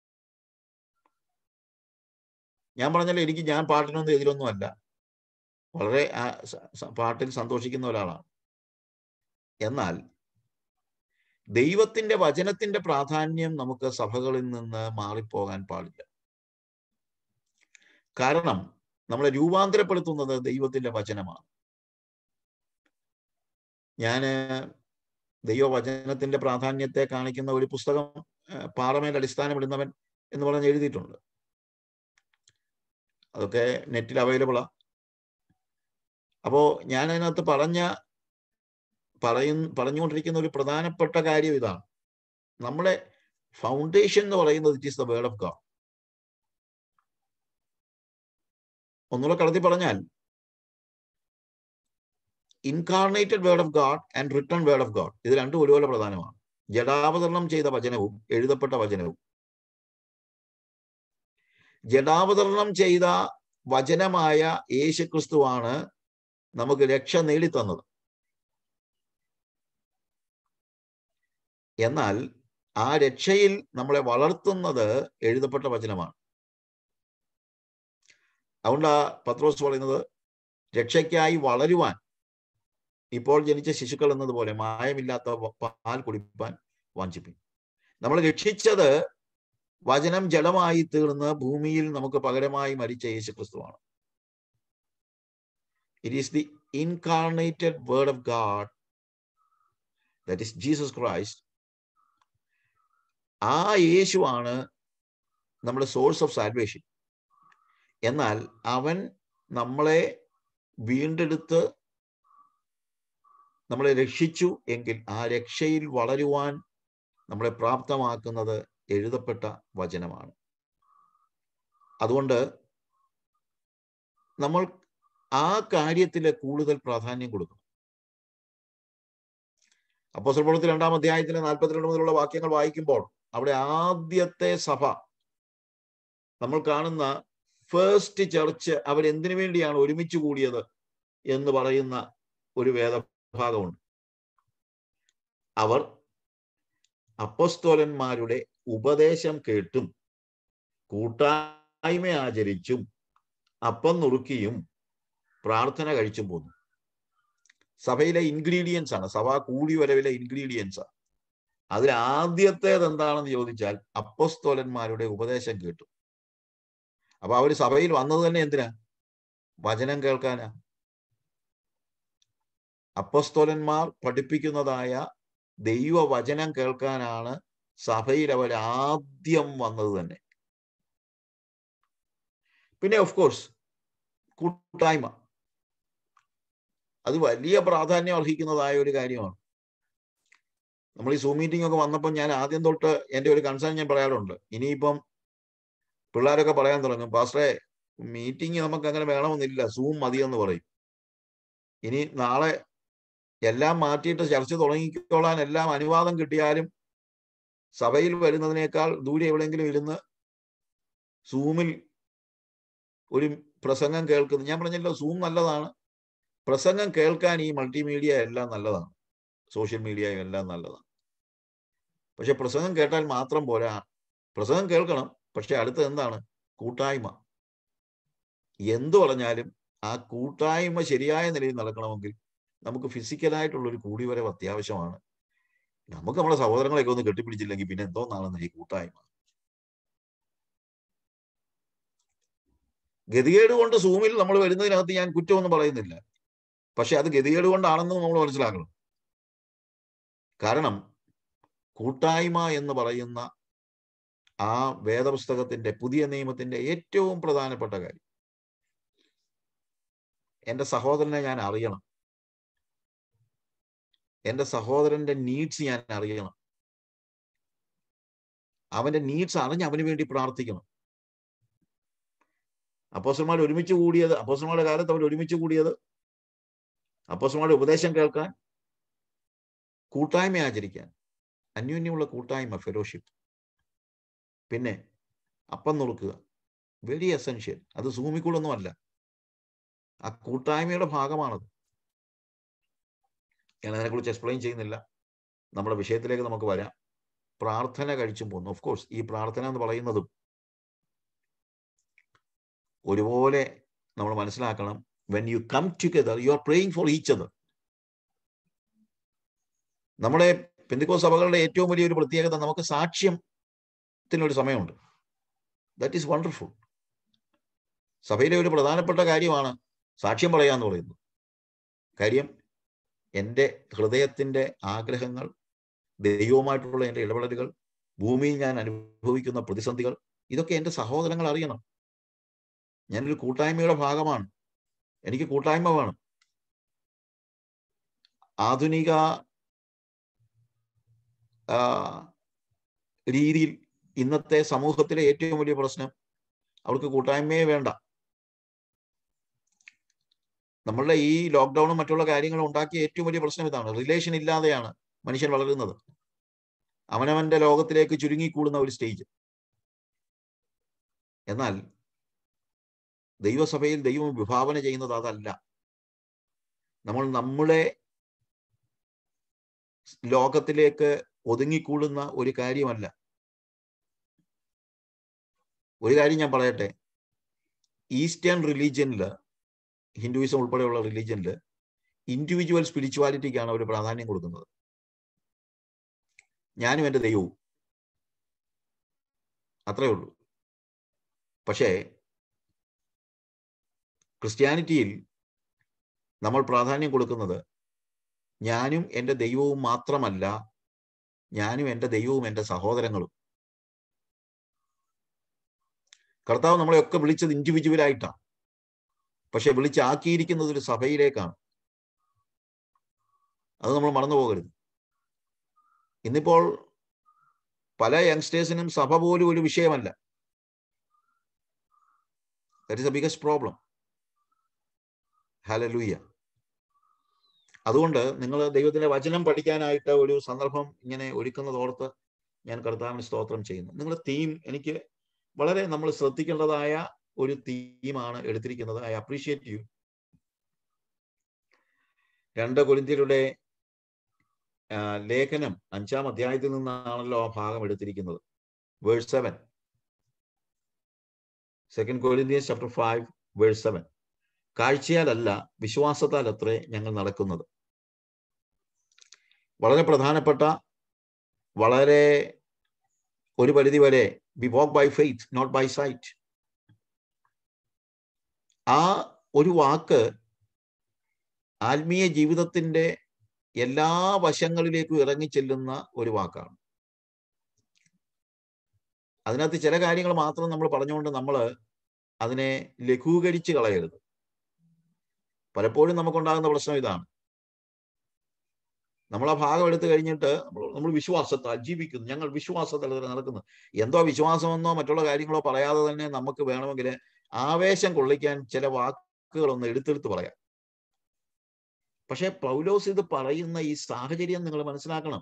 [SPEAKER 4] ഞാൻ പറഞ്ഞല്ലോ എനിക്ക് ഞാൻ പാട്ടിനൊന്നും എതിരൊന്നും അല്ല വളരെ ആ സ- സ- പാട്ടിൽ സന്തോഷിക്കുന്ന ഒരാളാണ് എന്നാൽ ദൈവത്തിന്റെ വചനത്തിന്റെ പ്രാധാന്യം നമുക്ക് സഭകളിൽ നിന്ന് മാറിപ്പോകാൻ പാടില്ല കാരണം നമ്മളെ രൂപാന്തരപ്പെടുത്തുന്നത് ദൈവത്തിന്റെ വചനമാണ് ഞാന് ദൈവവചനത്തിന്റെ പ്രാധാന്യത്തെ കാണിക്കുന്ന ഒരു പുസ്തകം ഏഹ്, പാറമേൽ അടിസ്ഥാനമിടുന്നവൻ എന്ന് പറഞ്ഞ് എഴുതിയിട്ടുണ്ട് അതൊക്കെ നെറ്റിൽ അവൈലബിളാ അപ്പോ ഞാൻ അതിനകത്ത് പറഞ്ഞ പറയ പറഞ്ഞുകൊണ്ടിരിക്കുന്ന ഒരു പ്രധാനപ്പെട്ട കാര്യം ഇതാണ് നമ്മുടെ ഫൗണ്ടേഷൻ എന്ന് പറയുന്നത് it is the word of God ഒന്നുകൂടെ കടത്തി പറഞ്ഞാൽ incarnated word of God and return word of God ഇത് രണ്ടും ഒരുപോലെ പ്രധാനമാണ് ജഡാവതരണം ചെയ്ത വചനവും എഴുതപ്പെട്ട വചനവും ജഡാവതരണം ചെയ്ത വചനമായ യേശുക്രിസ്തുവാണ് നമുക്ക് രക്ഷ നേടിത്തന്നത് എന്നാൽ ആ രക്ഷയിൽ നമ്മളെ വളർത്തുന്നത് എഴുതപ്പെട്ട വചനമാണ് അതുകൊണ്ട് ആ പത്രോസ് പറയുന്നത് രക്ഷയ്ക്കായി വളരുവാൻ ഇപ്പോൾ ജനിച്ച ശിശുക്കൾ എന്നതുപോലെ മായമില്ലാത്ത വ- പാൽ കുടിപ്പാൻ വാഞ്ചിപ്പിൻ നമ്മൾ രക്ഷിച്ചത് വചനം ജലമായി തീർന്ന് ഭൂമിയിൽ നമുക്ക് പകരമായി മരിച്ച യേശു ക്രിസ്തുവാണ് it is the incarnated word of God that is Jesus Christ ആ യേശുവാണ് നമ്മുടെ സോഴ്സ് ഓഫ് സാൽവേഷൻ എന്നാൽ അവൻ നമ്മളെ വീണ്ടെടുത്ത് നമ്മളെ രക്ഷിച്ചു എങ്കിൽ ആ രക്ഷയിൽ വളരുവാൻ നമ്മളെ പ്രാപ്തമാക്കുന്നത് എഴുതപ്പെട്ട വചനമാണ് അതുകൊണ്ട് നമ്മൾ ആ കാര്യത്തിൽ കൂടുതൽ പ്രാധാന്യം കൊടുക്കണം അപ്പോസ്തല പ്രവൃത്തി രണ്ടാം അധ്യായത്തിലെ നാൽപ്പത്തിരണ്ട് മുതലുള്ള വാക്യങ്ങൾ വായിക്കുമ്പോൾ അവിടെ ആദ്യത്തെ സഭ നമ്മൾ കാണുന്ന ഫേസ്റ്റ് ചർച്ച് അവരെന്തിനു വേണ്ടിയാണ് ഒരുമിച്ച് കൂടിയത് എന്ന് പറയുന്ന ഒരു വേദഭാഗമുണ്ട് അവർ അപ്പസ്തോലന്മാരുടെ ഉപദേശം കേട്ടും കൂട്ടായ്മ ആചരിച്ചും അപ്പം നുറുക്കിയും പ്രാർത്ഥന കഴിച്ചും പോന്നു സഭയിലെ ഇൻഗ്രീഡിയൻസ് ആണ് സഭ കൂടി വരവിലെ ഇൻഗ്രീഡിയൻസ് ആണ് അതിൽ ആദ്യത്തേത് എന്താണെന്ന് ചോദിച്ചാൽ അപ്പസ്തോലന്മാരുടെ ഉപദേശം കേട്ടു അപ്പൊ അവര് സഭയിൽ വന്നത് തന്നെ എന്തിനാ വചനം കേൾക്കാനാ അപ്പസ്തോലന്മാർ പഠിപ്പിക്കുന്നതായ ദൈവവചനം കേൾക്കാനാണ് സഭയിൽ അവർ ആദ്യം വന്നത് തന്നെ പിന്നെ ഓഫ് കോഴ്സ് കൂട്ടായ്മ അത് വലിയ പ്രാധാന്യം അർഹിക്കുന്നതായ ഒരു കാര്യമാണ് നമ്മൾ ഈ സൂം മീറ്റിംഗ് ഒക്കെ വന്നപ്പോൾ ഞാൻ ആദ്യം തൊട്ട് എൻ്റെ ഒരു കൺസേൺ ഞാൻ പറയാറുണ്ട് ഇനിയിപ്പം പിള്ളേരൊക്കെ പറയാൻ തുടങ്ങും പാസ്റ്ററെ മീറ്റിംഗ് നമുക്ക് അങ്ങനെ വേണമെന്നില്ല സൂം മതിയെന്ന് പറയും ഇനി നാളെ എല്ലാം മാറ്റിയിട്ട് ചർച്ച തുടങ്ങിക്കോളാൻ എല്ലാം അനുവാദം കിട്ടിയാലും സഭയിൽ വരുന്നതിനേക്കാൾ ദൂരെ എവിടെയെങ്കിലും ഇരുന്ന് സൂമിൽ ഒരു പ്രസംഗം കേൾക്കുന്നു ഞാൻ പറഞ്ഞല്ലോ സൂം നല്ലതാണ് പ്രസംഗം കേൾക്കാൻ ഈ മൾട്ടിമീഡിയ എല്ലാം നല്ലതാണ് സോഷ്യൽ മീഡിയയും എല്ലാം നല്ലതാണ് പക്ഷെ പ്രസംഗം കേട്ടാൽ മാത്രം പോരാ പ്രസംഗം കേൾക്കണം പക്ഷെ അടുത്ത എന്താണ് കൂട്ടായ്മ എന്തു പറഞ്ഞാലും ആ കൂട്ടായ്മ ശരിയായ നിലയിൽ നടക്കണമെങ്കിൽ നമുക്ക് ഫിസിക്കലായിട്ടുള്ള ഒരു കൂടിവരവ് അത്യാവശ്യമാണ് നമുക്ക് നമ്മുടെ സഹോദരങ്ങളെയൊക്കെ ഒന്ന് കെട്ടിപ്പിടിച്ചില്ലെങ്കിൽ പിന്നെ എന്തോന്നാണെന്ന് ഈ കൂട്ടായ്മ ഗതികേട് കൊണ്ട് സൂമിൽ നമ്മൾ വരുന്നതിനകത്ത് ഞാൻ കുറ്റമൊന്നും പറയുന്നില്ല പക്ഷെ അത് ഗതികേട് കൊണ്ടാണെന്ന് നമ്മൾ മനസ്സിലാക്കണം കാരണം കൂട്ടായ്മ എന്ന് പറയുന്ന ആ വേദപുസ്തകത്തിന്റെ പുതിയ നിയമത്തിന്റെ ഏറ്റവും പ്രധാനപ്പെട്ട കാര്യം എൻ്റെ സഹോദരനെ ഞാൻ അറിയണം എൻ്റെ സഹോദരന്റെ നീഡ്സ് ഞാൻ അറിയണം അവന്റെ നീഡ്സ് അറിഞ്ഞ് അവന് വേണ്ടി പ്രാർത്ഥിക്കണം അപ്പോസന്മാർ ഒരുമിച്ച് കൂടിയത് അപ്പോസന്മാരുടെ കാലത്ത് അവർ ഒരുമിച്ച് കൂടിയത് അപ്പോസന്മാരുടെ ഉപദേശം കേൾക്കാൻ കൂട്ടായ്മ ആചരിക്കാൻ അന്യോന്യമുള്ള കൂട്ടായ്മ ഫെലോഷിപ്പ് പിന്നെ അപ്പം നുറുക്കുക വെരി എസെൻഷ്യൽ അത് സൂമിക്കൂടൊന്നും അല്ല ആ കൂട്ടായ്മയുടെ ഭാഗമാണത് ഞാൻ അതിനെക്കുറിച്ച് എക്സ്പ്ലെയിൻ ചെയ്യുന്നില്ല നമ്മുടെ വിഷയത്തിലേക്ക് നമുക്ക് വരാം പ്രാർത്ഥന കഴിച്ചും പോകുന്നു ഓഫ് കോഴ്സ് ഈ പ്രാർത്ഥന എന്ന് പറയുന്നതും ഒരുപോലെ നമ്മൾ മനസ്സിലാക്കണം when you come together you are praying for each other നമ്മുടെ പെന്തിക്കോ സഭകളുടെ ഏറ്റവും വലിയൊരു പ്രത്യേകത നമുക്ക് സാക്ഷ്യത്തിനൊരു സമയമുണ്ട് ദാറ്റ് ഈസ് വണ്ടർഫുൾ സഭയിലെ ഒരു പ്രധാനപ്പെട്ട കാര്യമാണ് സാക്ഷ്യം പറയാന്ന് പറയുന്നത് കാര്യം എൻ്റെ ഹൃദയത്തിൻ്റെ ആഗ്രഹങ്ങൾ ദൈവവുമായിട്ടുള്ള എൻ്റെ ഇടപെടലുകൾ ഭൂമിയിൽ ഞാൻ അനുഭവിക്കുന്ന പ്രതിസന്ധികൾ ഇതൊക്കെ എൻ്റെ സഹോദരങ്ങൾ അറിയണം ഞാനൊരു കൂട്ടായ്മയുടെ ഭാഗമാണ് എനിക്ക് കൂട്ടായ്മ വേണം ആധുനിക രീതിയിൽ ഇന്നത്തെ സമൂഹത്തിലെ ഏറ്റവും വലിയ പ്രശ്നം അവർക്ക് കൂട്ടായ്മയെ വേണ്ട നമ്മളുടെ ഈ ലോക്ക്ഡൌണും മറ്റുള്ള കാര്യങ്ങളും ഉണ്ടാക്കിയ ഏറ്റവും വലിയ പ്രശ്നം ഇതാണ് റിലേഷൻ ഇല്ലാതെയാണ് മനുഷ്യൻ വളരുന്നത് അവനവന്റെ ലോകത്തിലേക്ക് ചുരുങ്ങിക്കൂടുന്ന ഒരു സ്റ്റേജ് എന്നാൽ ദൈവസഭയിൽ ദൈവം വിഭാവന ചെയ്യുന്നത് അതല്ല നമ്മൾ നമ്മളെ ലോകത്തിലേക്ക് ഒതുങ്ങിക്കൂടുന്ന ഒരു കാര്യമല്ല ഒരു കാര്യം ഞാൻ പറയട്ടെ ഈസ്റ്റേൺ റിലീജിയനിൽ ഹിന്ദുയിസം ഉൾപ്പെടെയുള്ള റിലീജിയനിൽ ഇൻഡിവിജ്വൽ സ്പിരിച്വാലിറ്റിക്കാണ് അവർ പ്രാധാന്യം കൊടുക്കുന്നത് ഞാനും എൻ്റെ ദൈവവും അത്രേ ഉള്ളൂ പക്ഷേ ക്രിസ്ത്യാനിറ്റിയിൽ നമ്മൾ പ്രാധാന്യം കൊടുക്കുന്നത് ഞാനും എൻ്റെ ദൈവവും മാത്രമല്ല ഞാനും എൻ്റെ ദൈവവും എൻ്റെ സഹോദരങ്ങളും കർത്താവ് നമ്മളെയൊക്കെ വിളിച്ചത് ഇൻഡിവിജ്വലായിട്ടാണ് പക്ഷെ വിളിച്ചാക്കിയിരിക്കുന്നത് ഒരു സഭയിലേക്കാണ് അത് നമ്മൾ മറന്നു പോകരുത് ഇന്നിപ്പോൾ പല യങ്സ്റ്റേഴ്സിനും സഭ പോലും ഒരു വിഷയമല്ല that is a biggest problem hallelujah അതുകൊണ്ട് നിങ്ങൾ ദൈവത്തിന്റെ വചനം പഠിക്കാനായിട്ട് ഒരു സന്ദർഭം ഇങ്ങനെ ഒരുക്കുന്നതോർത്ത് ഞാൻ കർത്താവിന് സ്തോത്രം ചെയ്യുന്നു നിങ്ങളുടെ തീം എനിക്ക് വളരെ നമ്മൾ ശ്രദ്ധിക്കേണ്ടതായ ഒരു തീമാണ് എടുത്തിരിക്കുന്നത് ഐ അപ്രീഷിയേറ്റ് യു രണ്ട് കൊരിന്ത്യരുടെ ലേഖനം അഞ്ചാം അധ്യായത്തിൽ നിന്നാണല്ലോ ആ ഭാഗം എടുത്തിരിക്കുന്നത് verse seven second Corinthians chapter five verse seven കാഴ്ചയാലല്ല വിശ്വാസത്താൽ അത്രേ ഞങ്ങൾ നടക്കുന്നത് വളരെ പ്രധാനപ്പെട്ട വളരെ ഒരു പരിധി വരെ we walk by faith not by sight ആ ഒരു വാക്ക് ആത്മീയ ജീവിതത്തിന്റെ എല്ലാ വശങ്ങളിലേക്കും ഇറങ്ങിച്ചെല്ലുന്ന ഒരു വാക്കാണ് അതിനകത്ത് ചില കാര്യങ്ങൾ മാത്രം നമ്മൾ പറഞ്ഞുകൊണ്ട് നമ്മൾ അതിനെ ലഘൂകരിച്ച് കളയരുത് പലപ്പോഴും നമുക്കുണ്ടാകുന്ന പ്രശ്നം ഇതാണ് നമ്മൾ ആ ഭാഗം എടുത്തു കഴിഞ്ഞിട്ട് നമ്മൾ നമ്മൾ വിശ്വാസത്താൽ ജീവിക്കുന്നു ഞങ്ങൾ വിശ്വാസത്തിൽ നടക്കുന്നു എന്തോ വിശ്വാസമെന്നോ മറ്റുള്ള കാര്യങ്ങളോ പറയാതെ തന്നെ നമുക്ക് വേണമെങ്കിൽ ആവേശം കൊള്ളിക്കാൻ ചില വാക്കുകളൊന്ന് എടുത്തെടുത്ത് പറയാം പക്ഷെ പൗലോസ് ഇത് പറയുന്ന ഈ സാഹചര്യം നിങ്ങൾ മനസ്സിലാക്കണം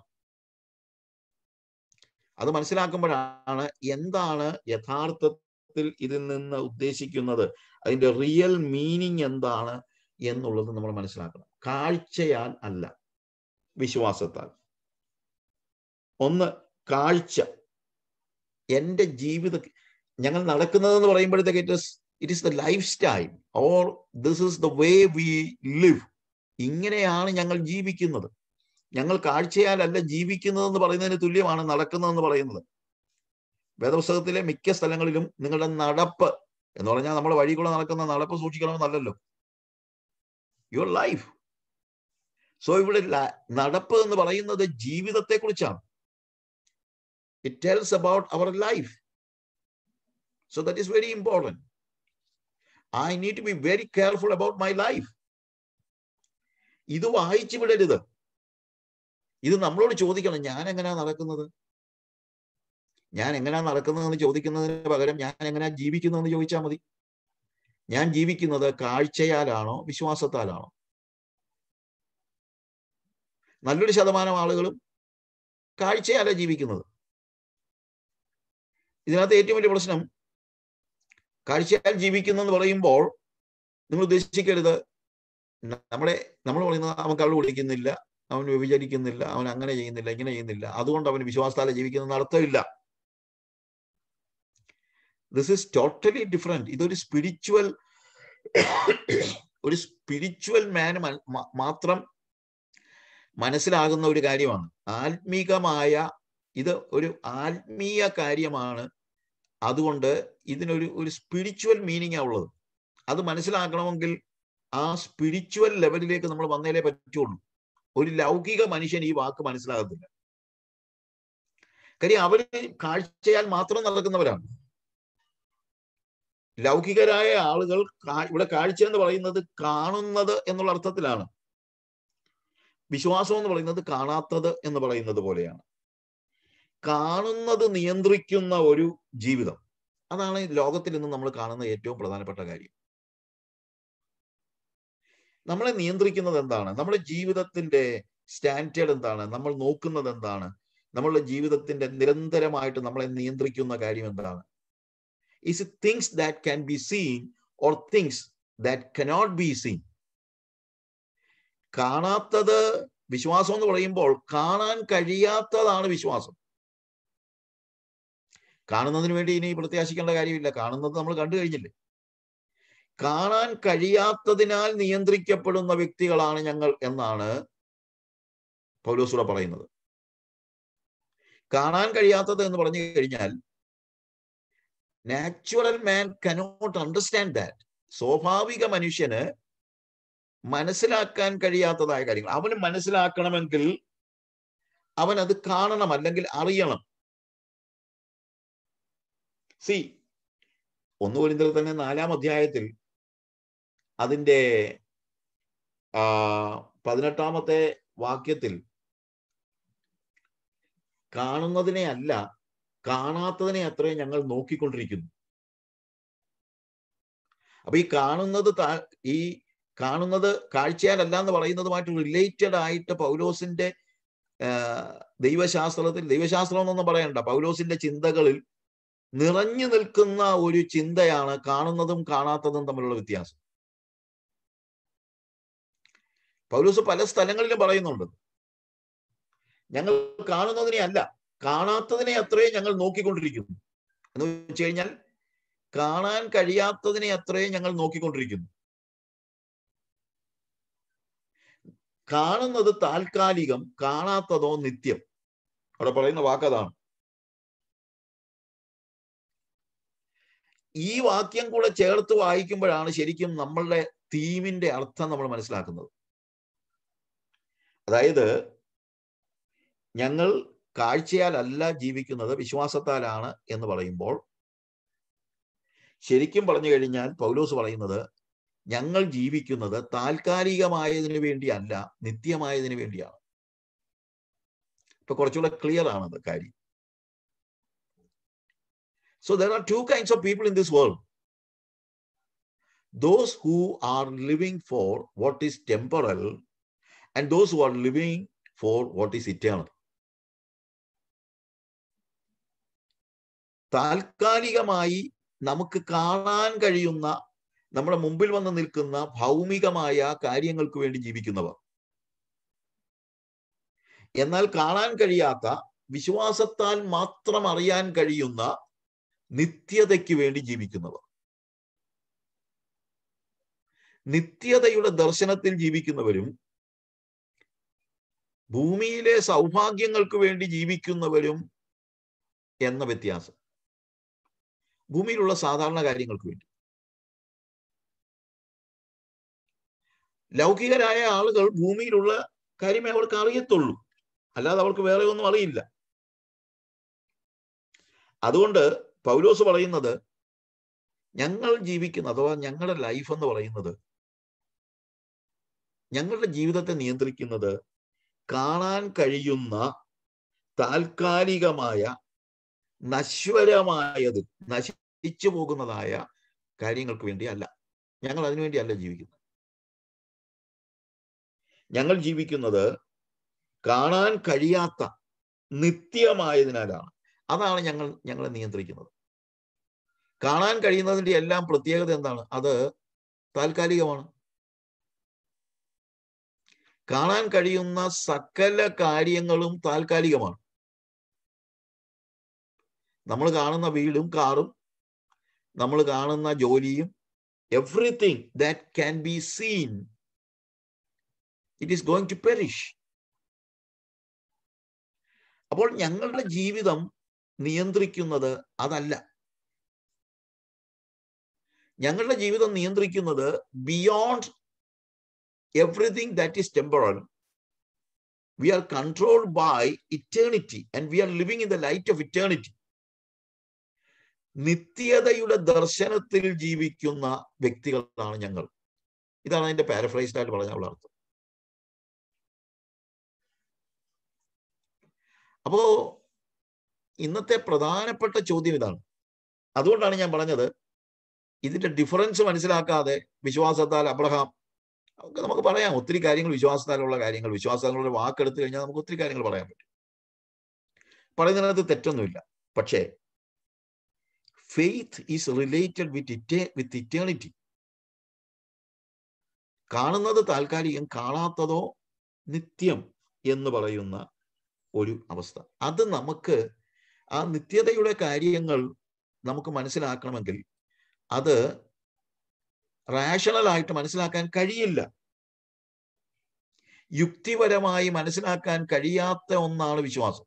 [SPEAKER 4] അത് മനസ്സിലാക്കുമ്പോഴാണ് എന്താണ് യഥാർത്ഥത്തിൽ ഇതിൽ നിന്ന് ഉദ്ദേശിക്കുന്നത് അതിന്റെ റിയൽ മീനിങ് എന്താണ് എന്നുള്ളത് നമ്മൾ മനസ്സിലാക്കണം കാഴ്ചയാൽ അല്ല വിശ്വാസത്താൽ ഒന്ന് കാഴ്ച എൻ്റെ ജീവിത ഞങ്ങൾ നടക്കുന്നതെന്ന് പറയുമ്പോഴത്തേക്ക് it is it is the life style or this is the way we live ഇങ്ങനെയാണ് ഞങ്ങൾ ജീവിക്കുന്നത് ഞങ്ങൾ കാഴ്ചയാലല്ല ജീവിക്കുന്നതെന്ന് പറയുന്നതിന് തുല്യമാണ് നടക്കുന്നതെന്ന് പറയുന്നത് വേദപുസ്തകത്തിലെ മിക്ക സ്ഥലങ്ങളിലും നിങ്ങളുടെ നടപ്പ് എന്ന് പറഞ്ഞാൽ നമ്മൾ വഴി കൂടെ നടക്കുന്ന നടപ്പ് സൂക്ഷിക്കണമെന്നല്ലല്ലോ യുവർ ലൈഫ് സോ ഇവിടെ നടപ്പ് എന്ന് പറയുന്നത് ജീവിതത്തെ കുറിച്ചാണ് it tells about our life so that is very important I need to be very careful about my life ഇത് വായിച്ചു വിടരുത് ഇത് നമ്മളോട് ചോദിക്കണം ഞാൻ എങ്ങനെയാ നടക്കുന്നത് ഞാൻ എങ്ങനെയാ നടക്കുന്നതെന്ന് ചോദിക്കുന്നതിന് പകരം ഞാൻ എങ്ങനെയാ ജീവിക്കുന്നതെന്ന് ചോദിച്ചാൽ മതി ഞാൻ ജീവിക്കുന്നത് കാഴ്ചയാലാണോ വിശ്വാസത്താലാണോ നല്ലൊരു ശതമാനം ആളുകളും കാഴ്ചയല്ല ജീവിക്കുന്നത് ഇതിനകത്ത് ഏറ്റവും വലിയ പ്രശ്നം കാഴ്ചയാൽ ജീവിക്കുന്നു എന്ന് പറയുമ്പോൾ നിങ്ങൾ ഉദ്ദേശിക്കരുത് നമ്മളെ നമ്മൾ പറയുന്നത് അവൻ കള്ളു കുടിക്കുന്നില്ല അവൻ വ്യഭിചരിക്കുന്നില്ല അവൻ അങ്ങനെ ചെയ്യുന്നില്ല ഇങ്ങനെ ചെയ്യുന്നില്ല അതുകൊണ്ട് അവൻ വിശ്വാസത്താലെ ജീവിക്കുന്ന അർത്ഥമില്ല ദിസ് ഇസ് ടോട്ടലി ഡിഫറെന്റ് ഇതൊരു സ്പിരിച്വൽ ഒരു സ്പിരിച്വൽ മാന് മാത്രം മനസ്സിലാകുന്ന ഒരു കാര്യമാണ് ആത്മീകമായ ഇത് ഒരു ആത്മീയ കാര്യമാണ് അതുകൊണ്ട് ഇതിനൊരു ഒരു സ്പിരിച്വൽ മീനിങ് ഉള്ളത് അത് മനസ്സിലാക്കണമെങ്കിൽ ആ സ്പിരിച്വൽ ലെവലിലേക്ക് നമ്മൾ വന്നേലേ പറ്റുള്ളൂ ഒരു ലൗകിക മനുഷ്യൻ ഈ വാക്ക് മനസ്സിലാകത്തില്ല കാര്യം അവര് കാഴ്ചയാൽ മാത്രം നടക്കുന്നവരാണ് ലൗകികരായ ആളുകൾ ഇവിടെ കാഴ്ച എന്ന് പറയുന്നത് കാണുന്നത് എന്നുള്ള അർത്ഥത്തിലാണ് വിശ്വാസം എന്ന് പറയുന്നത് കാണാത്തത് എന്ന് പറയുന്നത് പോലെയാണ് കാണുന്നത് നിയന്ത്രിക്കുന്ന ഒരു ജീവിതം അതാണ് ലോകത്തിൽ ഇന്ന് നമ്മൾ കാണുന്ന ഏറ്റവും പ്രധാനപ്പെട്ട കാര്യം നമ്മളെ നിയന്ത്രിക്കുന്നത് എന്താണ് നമ്മുടെ ജീവിതത്തിന്റെ സ്റ്റാൻഡേർഡ് എന്താണ് നമ്മൾ നോക്കുന്നത് എന്താണ് നമ്മളുടെ ജീവിതത്തിന്റെ നിരന്തരമായിട്ട് നമ്മളെ നിയന്ത്രിക്കുന്ന കാര്യം എന്താണ് is it things that can be seen or things that cannot be seen കാണാത്തത് വിശ്വാസം എന്ന് പറയുമ്പോൾ കാണാൻ കഴിയാത്തതാണ് വിശ്വാസം കാണുന്നതിന് വേണ്ടി ഇനി പ്രത്യാശിക്കേണ്ട കാര്യമില്ല കാണുന്നത് നമ്മൾ കണ്ടു കഴിഞ്ഞില്ലേ കാണാൻ കഴിയാത്തതിനാൽ നിയന്ത്രിക്കപ്പെടുന്ന വ്യക്തികളാണ് ഞങ്ങൾ എന്നാണ് പൗലോസുറ പറയുന്നത് കാണാൻ കഴിയാത്തത് എന്ന് പറഞ്ഞു കഴിഞ്ഞാൽ natural man cannot understand that സ്വാഭാവിക മനുഷ്യന് മനസ്സിലാക്കാൻ കഴിയാത്തതായ കാര്യങ്ങൾ അവന് മനസ്സിലാക്കണമെങ്കിൽ അവൻ അത് കാണണം അല്ലെങ്കിൽ അറിയണം സി ഒന്ന് പോലിന്തൽ തന്നെ നാലാം അധ്യായത്തിൽ അതിൻ്റെ ആ പതിനെട്ടാമത്തെ വാക്യത്തിൽ കാണുന്നതിനെ അല്ല കാണാത്തതിനെ അത്രയും ഞങ്ങൾ നോക്കിക്കൊണ്ടിരിക്കുന്നു അപ്പൊ ഈ കാണുന്നത് ഈ കാണുന്നത് കാഴ്ചയാലല്ല എന്ന് പറയുന്നതുമായിട്ട് റിലേറ്റഡ് ആയിട്ട് പൗലോസിന്റെ ദൈവശാസ്ത്രത്തിൽ ദൈവശാസ്ത്രം എന്നൊന്നും പറയണ്ട പൗലോസിന്റെ ചിന്തകളിൽ നിറഞ്ഞു നിൽക്കുന്ന ഒരു ചിന്തയാണ് കാണുന്നതും കാണാത്തതും തമ്മിലുള്ള വ്യത്യാസം പൗലോസ് പല സ്ഥലങ്ങളിലും പറയുന്നുണ്ട് ഞങ്ങൾ കാണുന്നതിനെ അല്ല കാണാത്തതിനെ അത്രയും ഞങ്ങൾ നോക്കിക്കൊണ്ടിരിക്കുന്നു എന്ന് വെച്ച് കഴിഞ്ഞാൽ കാണാൻ കഴിയാത്തതിനെ അത്രയും ഞങ്ങൾ നോക്കിക്കൊണ്ടിരിക്കുന്നു കാണുന്നത് താൽക്കാലികം കാണാത്തതോ നിത്യം അവിടെ പറയുന്ന വാക്കതാണ് ഈ വാക്യം കൂടെ ചേർത്ത് വായിക്കുമ്പോഴാണ് ശരിക്കും നമ്മളുടെ തീമിന്റെ അർത്ഥം നമ്മൾ മനസ്സിലാക്കുന്നത് അതായത് ഞങ്ങൾ കാഴ്ചയാലല്ല ജീവിക്കുന്നത് വിശ്വാസത്താലാണ് എന്ന് പറയുമ്പോൾ ശരിക്കും പറഞ്ഞു കഴിഞ്ഞാൽ പൗലോസ് പറയുന്നത് ഞങ്ങൾ ജീവിക്കുന്നത് താൽക്കാലികമായതിനു വേണ്ടിയല്ല നിത്യമായതിനു വേണ്ടിയാണ് ഇപ്പൊ കുറച്ചുകൂടെ ക്ലിയർ ആണത് കാര്യം so there are two kinds of people in this world those who are living for what is temporal and those who are living for what is eternal താൽക്കാലികമായി നമുക്ക് കാണാൻ കഴിയുന്ന നമ്മുടെ മുമ്പിൽ വന്ന് നിൽക്കുന്ന ഭൗമികമായ കാര്യങ്ങൾക്ക് വേണ്ടി ജീവിക്കുന്നവർ എന്നാൽ കാണാൻ കഴിയാത്ത വിശ്വാസത്താൽ മാത്രം അറിയാൻ കഴിയുന്ന നിത്യതയ്ക്ക് വേണ്ടി ജീവിക്കുന്നവർ നിത്യതയുടെ ദർശനത്തിൽ ജീവിക്കുന്നവരും ഭൂമിയിലെ സൗഭാഗ്യങ്ങൾക്ക് വേണ്ടി ജീവിക്കുന്നവരും എന്ന വ്യത്യാസം ഭൂമിയിലുള്ള സാധാരണ കാര്യങ്ങൾക്ക് വേണ്ടി ലൗകികരായ ആളുകൾ ഭൂമിയിലുള്ള കാര്യമേ അവർക്ക് അറിയത്തുള്ളൂ അല്ലാതെ അവർക്ക് വേറെ ഒന്നും അറിയില്ല അതുകൊണ്ട് പൗലോസ് പറയുന്നത് ഞങ്ങൾ ജീവിക്കുന്ന അഥവാ ഞങ്ങളുടെ ലൈഫ് എന്ന് പറയുന്നത് ഞങ്ങളുടെ ജീവിതത്തെ നിയന്ത്രിക്കുന്നത് കാണാൻ കഴിയുന്ന താൽക്കാലികമായ നശ്വരമായത് നശിച്ചു പോകുന്നതായ കാര്യങ്ങൾക്ക് വേണ്ടി അല്ല ഞങ്ങൾ അതിനുവേണ്ടി അല്ല ജീവിക്കുന്നത് ഞങ്ങൾ ജീവിക്കുന്നത് കാണാൻ കഴിയാത്ത നിത്യമായതിനാലാണ് അതാണ് ഞങ്ങൾ ഞങ്ങളെ നിയന്ത്രിക്കുന്നത് കാണാൻ കഴിയുന്നതിന്റെ എല്ലാം പ്രത്യേകത എന്താണ് അത് താൽക്കാലികമാണ് കാണാൻ കഴിയുന്ന സകല കാര്യങ്ങളും താൽക്കാലികമാണ് നമ്മൾ കാണുന്ന വീടും കാറും നമ്മൾ കാണുന്ന ജോലിയും everything that can be seen it is going to perish അപ്പോൾ ഞങ്ങളുടെ ജീവിതം നിയന്ത്രിക്കുന്നത് അതല്ല ഞങ്ങളുടെ ജീവിതം നിയന്ത്രിക്കുന്നത് beyond everything that is temporal we are controlled by eternity and we are living in the light of eternity നിത്യതയുടെ ദർശനത്തിൽ ജീവിക്കുന്ന വ്യക്തികളാണ് ഞങ്ങൾ ഇതാണ് അതിന്റെ പാരഫ്രൈസ്ഡ് ആയിട്ട് പറഞ്ഞുള്ള അർത്ഥം അപ്പോ ഇന്നത്തെ പ്രധാനപ്പെട്ട ചോദ്യം ഇതാണ് അതുകൊണ്ടാണ് ഞാൻ പറഞ്ഞത് ഇതിന്റെ ഡിഫറൻസ് മനസ്സിലാക്കാതെ വിശ്വാസത്താൽ അബ്രഹാം ഒക്കെ നമുക്ക് പറയാം ഒത്തിരി കാര്യങ്ങൾ വിശ്വാസത്താലുള്ള കാര്യങ്ങൾ വിശ്വാസങ്ങളുടെ വാക്കെടുത്തു കഴിഞ്ഞാൽ നമുക്ക് ഒത്തിരി കാര്യങ്ങൾ പറയാൻ പറ്റും പറയുന്നതിനകത്ത് തെറ്റൊന്നുമില്ല പക്ഷേ ഫെയ്ത്ത് ഈസ് റിലേറ്റഡ് വിത്ത് ഇറ്റേ വിത്ത് ഇറ്റേണിറ്റി കാണുന്നത് താൽക്കാലികം കാണാത്തതോ നിത്യം എന്ന് പറയുന്ന ഒരു അവസ്ഥ അത് നമുക്ക് ആ നിത്യതയുടെ കാര്യങ്ങൾ നമുക്ക് മനസ്സിലാക്കണമെങ്കിൽ അത് റാഷണൽ ആയിട്ട് മനസ്സിലാക്കാൻ കഴിയില്ല യുക്തിപരമായി മനസ്സിലാക്കാൻ കഴിയാത്ത ഒന്നാണ് വിശ്വാസം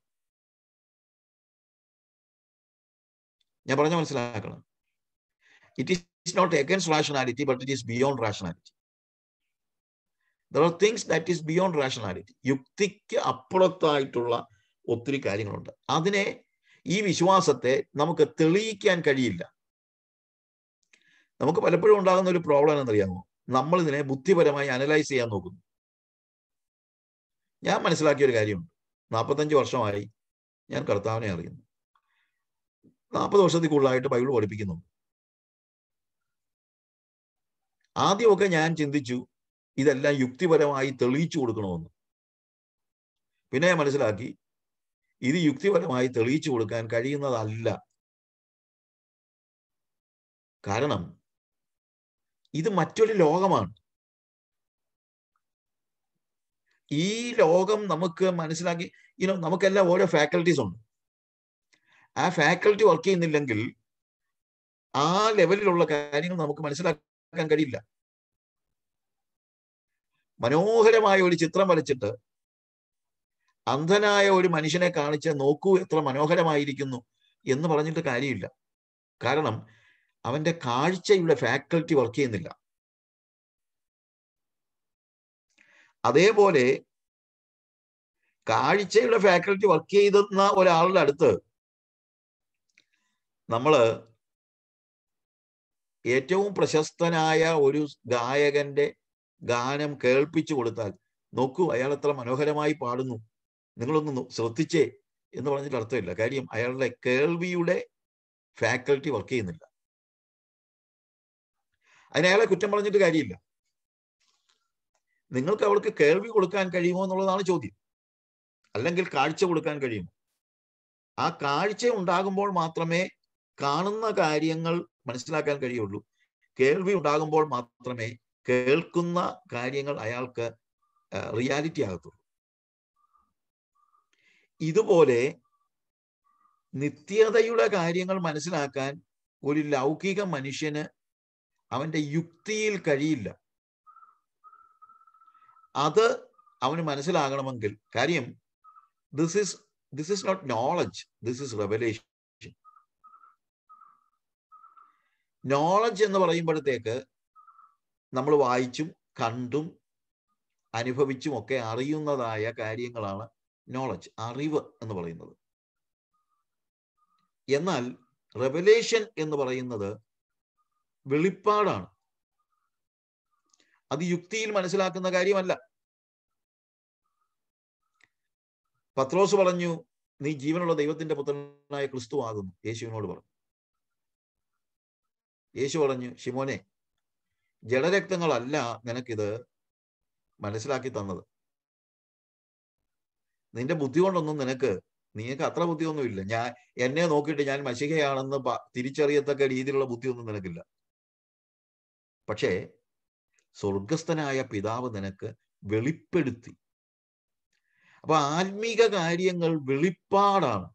[SPEAKER 4] ഞാൻ പറഞ്ഞ മനസ്സിലാക്കണം it is not against rationality but it is beyond rationality there are things that is beyond rationality യുക്തിക്ക് അപ്പുറത്തായിട്ടുള്ള ഒത്തിരി കാര്യങ്ങളുണ്ട് അതിനെ ഈ വിശ്വാസത്തെ നമുക്ക് തെളിയിക്കാൻ കഴിയില്ല നമുക്ക് പലപ്പോഴും ഉണ്ടാകുന്ന ഒരു പ്രോബ്ലം എന്നറിയാമോ നമ്മൾ ഇതിനെ ബുദ്ധിപരമായി അനലൈസ് ചെയ്യാൻ നോക്കുന്നു ഞാൻ മനസ്സിലാക്കിയ ഒരു കാര്യമുണ്ട് നാൽപ്പത്തഞ്ച് വർഷമായി ഞാൻ കർത്താവിനെ അറിയുന്നു നാൽപ്പത് വർഷത്തിൽ കൂടുതലായിട്ട് ബൈബിൾ പഠിപ്പിക്കുന്നുണ്ട് ആദ്യമൊക്കെ ഞാൻ ചിന്തിച്ചു ഇതെല്ലാം യുക്തിപരമായി തെളിയിച്ചു കൊടുക്കണമെന്ന് പിന്നെ ഞാൻ മനസ്സിലാക്കി ഇത് യുക്തിപരമായി തെളിയിച്ചു കൊടുക്കാൻ കഴിയുന്നതല്ല കാരണം ഇത് മറ്റൊരു ലോകമാണ് ഈ ലോകം നമുക്ക് മനസ്സിലാക്കി ഇനോ നമുക്കെല്ലാം ഓരോ ഫാക്കൽറ്റീസ് ഉണ്ട് ആ ഫാക്കൽറ്റി വർക്ക് ചെയ്യുന്നില്ലെങ്കിൽ ആ ലെവലിലുള്ള കാര്യങ്ങൾ നമുക്ക് മനസ്സിലാക്കാൻ കഴിയില്ല മനോഹരമായ ഒരു ചിത്രം വരച്ചിട്ട് അന്ധനായ ഒരു മനുഷ്യനെ കാണിച്ച് നോക്കൂ എത്ര മനോഹരമായിരിക്കുന്നു എന്ന് പറഞ്ഞിട്ട് കാര്യമില്ല കാരണം അവന്റെ കാഴ്ചയുടെ ഫാക്കൽറ്റി വർക്ക് ചെയ്യുന്നില്ല അതേപോലെ കാഴ്ചയുടെ ഫാക്കൽറ്റി വർക്ക് ചെയ്തുന്ന ഒരാളുടെ അടുത്ത് നമ്മള് ഏറ്റവും പ്രശസ്തനായ ഒരു ഗായകന്റെ ഗാനം കേൾപ്പിച്ചു കൊടുത്താൽ നോക്കൂ അയാൾ എത്ര മനോഹരമായി പാടുന്നു നിങ്ങളൊന്ന് നോ- ശ്രദ്ധിച്ചേ എന്ന് പറഞ്ഞിട്ട് അർത്ഥമില്ല കാര്യം അയാളുടെ കേൾവിയുടെ ഫാക്കൽറ്റി വർക്ക് ചെയ്യുന്നില്ല അതിന് അയാളെ കുറ്റം പറഞ്ഞിട്ട് കാര്യമില്ല നിങ്ങൾക്ക് അവൾക്ക് കേൾവി കൊടുക്കാൻ കഴിയുമോ എന്നുള്ളതാണ് ചോദ്യം അല്ലെങ്കിൽ കാഴ്ച കൊടുക്കാൻ കഴിയുമോ ആ കാഴ്ച ഉണ്ടാകുമ്പോൾ മാത്രമേ കാണുന്ന കാര്യങ്ങൾ മനസ്സിലാക്കാൻ കഴിയുള്ളൂ കേൾവി ഉണ്ടാകുമ്പോൾ മാത്രമേ കേൾക്കുന്ന കാര്യങ്ങൾ അയാൾക്ക് റിയാലിറ്റി ആകത്തുള്ളൂ ഇതുപോലെ നിത്യതയുടെ കാര്യങ്ങൾ മനസ്സിലാക്കാൻ ഒരു ലൗകിക മനുഷ്യന് അവന്റെ യുക്തിയിൽ കഴിയില്ല അത് അവന് മനസ്സിലാകണമെങ്കിൽ കാര്യം this is this is not knowledge this is revelation knowledge എന്ന് പറയുമ്പോഴത്തേക്ക് നമ്മൾ വായിച്ചും കണ്ടും അനുഭവിച്ചും ഒക്കെ അറിയുന്നതായ കാര്യങ്ങളാണ് നോളജ് അറിവ് എന്ന് പറയുന്നത് എന്നാൽ റെവലേഷൻ എന്ന് പറയുന്നത് വെളിപ്പാടാണ് അത് യുക്തിയിൽ മനസ്സിലാക്കുന്ന കാര്യമല്ല പത്രോസ് പറഞ്ഞു നീ ജീവനുള്ള ദൈവത്തിന്റെ പുത്രനായ ക്രിസ്തു ആകുന്നു യേശുവിനോട് പറഞ്ഞു യേശു പറഞ്ഞു ശിമോനെ ജഡരക്തങ്ങളല്ല നിനക്കിത് മനസ്സിലാക്കി തന്നത് നിന്റെ ബുദ്ധി കൊണ്ടൊന്നും നിനക്ക് നിനക്ക് അത്ര ബുദ്ധിയൊന്നുമില്ല ഞാൻ എന്നെ നോക്കിയിട്ട് ഞാൻ മഷികയാണെന്ന് പ- തിരിച്ചറിയത്തക്ക രീതിയിലുള്ള ബുദ്ധിയൊന്നും നിനക്കില്ല പക്ഷേ സ്വർഗസ്ഥനായ പിതാവ് നിനക്ക് വെളിപ്പെടുത്തി അപ്പൊ ആത്മീക കാര്യങ്ങൾ വെളിപ്പാടാണ്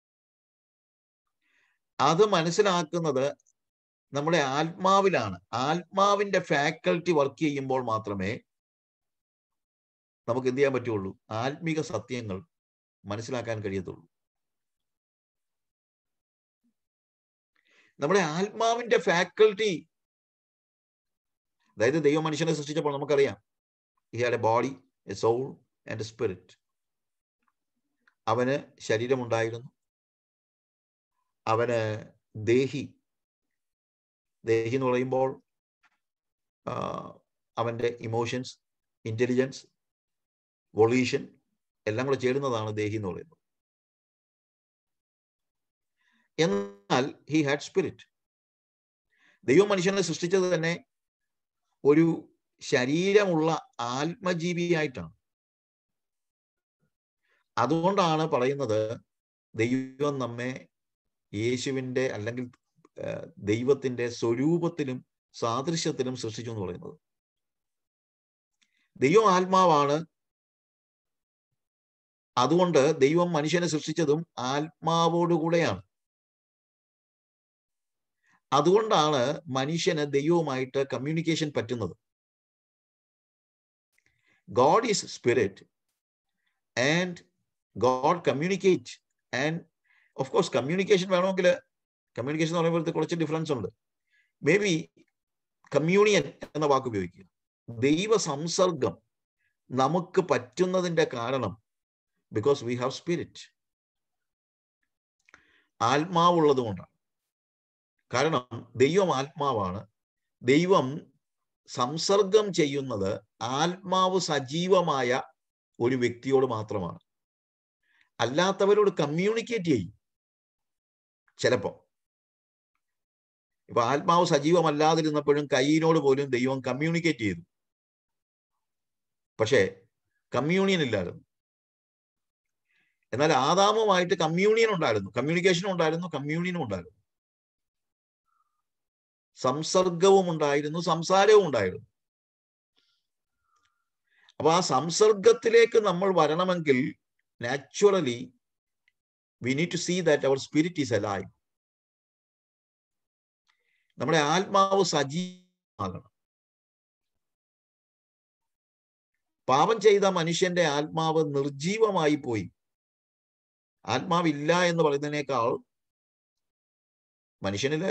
[SPEAKER 4] അത് മനസ്സിലാക്കുന്നത് നമ്മുടെ ആത്മാവിലാണ് ആത്മാവിന്റെ ഫാക്കൽറ്റി വർക്ക് ചെയ്യുമ്പോൾ മാത്രമേ നമുക്ക് എന്ത് ചെയ്യാൻ പറ്റുള്ളൂ ആത്മീക സത്യങ്ങൾ മനസ്സിലാക്കാൻ കഴിയത്തുള്ളൂ നമ്മുടെ ആത്മാവിന്റെ ഫാക്കൽറ്റി അതായത് ദൈവം മനുഷ്യനെ സൃഷ്ടിച്ചപ്പോൾ നമുക്കറിയാം he had a body a soul and a spirit അവന് ശരീരമുണ്ടായിരുന്നു അവന് ദേഹി ദേഹി എന്ന് പറയുമ്പോൾ ആ, അവന്റെ ഇമോഷൻസ് ഇന്റലിജൻസ് വൊളീഷൻ എല്ലാം കൂടെ ചേരുന്നതാണ് ദേഹി എന്ന് പറയുന്നത് എന്നാൽ ഹി ഹാഡ് സ്പിരിറ്റ് ദൈവം മനുഷ്യനെ സൃഷ്ടിച്ചത് തന്നെ ഒരു ശരീരമുള്ള ആത്മജീവിയായിട്ടാണ് അതുകൊണ്ടാണ് പറയുന്നത് ദൈവം നമ്മെ യേശുവിൻ്റെ അല്ലെങ്കിൽ ആ, ദൈവത്തിന്റെ സ്വരൂപത്തിലും സാദൃശ്യത്തിലും സൃഷ്ടിച്ചു എന്ന് പറയുന്നത് ദൈവം ആത്മാവാണ് അതുകൊണ്ട് ദൈവം മനുഷ്യനെ സൃഷ്ടിച്ചതും ആത്മാവോടുകൂടെയാണ് അതുകൊണ്ടാണ് മനുഷ്യന് ദൈവവുമായിട്ട് കമ്മ്യൂണിക്കേഷൻ പറ്റുന്നത് God is spirit and God communicate and of course communication വേണമെങ്കിൽ കമ്മ്യൂണിക്കേഷൻ എന്ന് പറയുമ്പോഴത്തെ കുറച്ച് ഡിഫറൻസ് ഉണ്ട് മേ ബി കമ്മ്യൂണിയൻ എന്ന വാക്ക് ഉപയോഗിക്കുക ദൈവ സംസർഗം നമുക്ക് പറ്റുന്നതിന്റെ കാരണം ബിക്കോസ് വി ഹാവ് സ്പിരിറ്റ് ആത്മാവുള്ളത് കൊണ്ടാണ് കാരണം ദൈവം ആത്മാവാണ് ദൈവം സംസർഗം ചെയ്യുന്നത് ആത്മാവ് സജീവമായ ഒരു വ്യക്തിയോട് മാത്രമാണ് അല്ലാത്തവരോട് കമ്മ്യൂണിക്കേറ്റ് ചെയ്യും ചിലപ്പോ ഇപ്പൊ ആത്മാവ് സജീവമല്ലാതിരുന്നപ്പോഴും കയ്യിനോട് പോലും ദൈവം കമ്മ്യൂണിക്കേറ്റ് ചെയ്തു പക്ഷേ കമ്മ്യൂണിയൻ ഇല്ലായിരുന്നു എന്നാൽ ആദാമുമായിട്ട് കമ്മ്യൂണിയൻ ഉണ്ടായിരുന്നു കമ്മ്യൂണിക്കേഷനും ഉണ്ടായിരുന്നു കമ്മ്യൂണിയനും ഉണ്ടായിരുന്നു സംസർഗവും ഉണ്ടായിരുന്നു സംസാരവും ഉണ്ടായിരുന്നു അപ്പൊ ആ സംസർഗത്തിലേക്ക് നമ്മൾ വരണമെങ്കിൽ naturally we need to see that our spirit is alive നമ്മുടെ ആത്മാവ് സജീവമാകണം പാപം ചെയ്ത മനുഷ്യന്റെ ആത്മാവ് നിർജീവമായി പോയി ആത്മാവില്ല എന്ന് പറയുന്നതിനേക്കാൾ മനുഷ്യനില്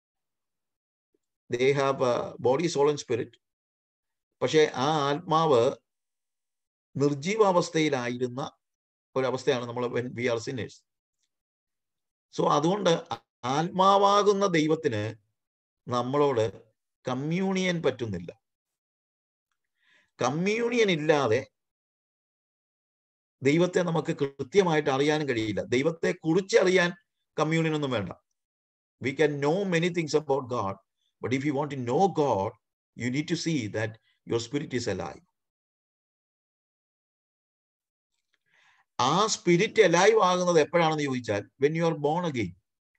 [SPEAKER 4] they have body soul and spirit പക്ഷെ ആ ആത്മാവ് നിർജീവാവസ്ഥയിലായിരുന്ന ഒരവസ്ഥയാണ് നമ്മൾ വി ആർ സിന്നേഴ്സ് സോ അതുകൊണ്ട് ആത്മാവാകുന്ന ദൈവത്തിന് നമ്മളോട് കമ്മ്യൂണിയൻ പറ്റുന്നില്ല കമ്മ്യൂണിയൻ ഇല്ലാതെ ദൈവത്തെ നമുക്ക് കൃത്യമായിട്ട് അറിയാനും കഴിയില്ല ദൈവത്തെ കുറിച്ച് അറിയാൻ കമ്മ്യൂണിയൻ ഒന്നും വേണ്ട we can know many things about God but if you want to know God you need to see that your spirit is alive ആ സ്പിരിറ്റ് അലൈവ് ആകുന്നത് എപ്പോഴാണെന്ന് ചോദിച്ചാൽ when you are born again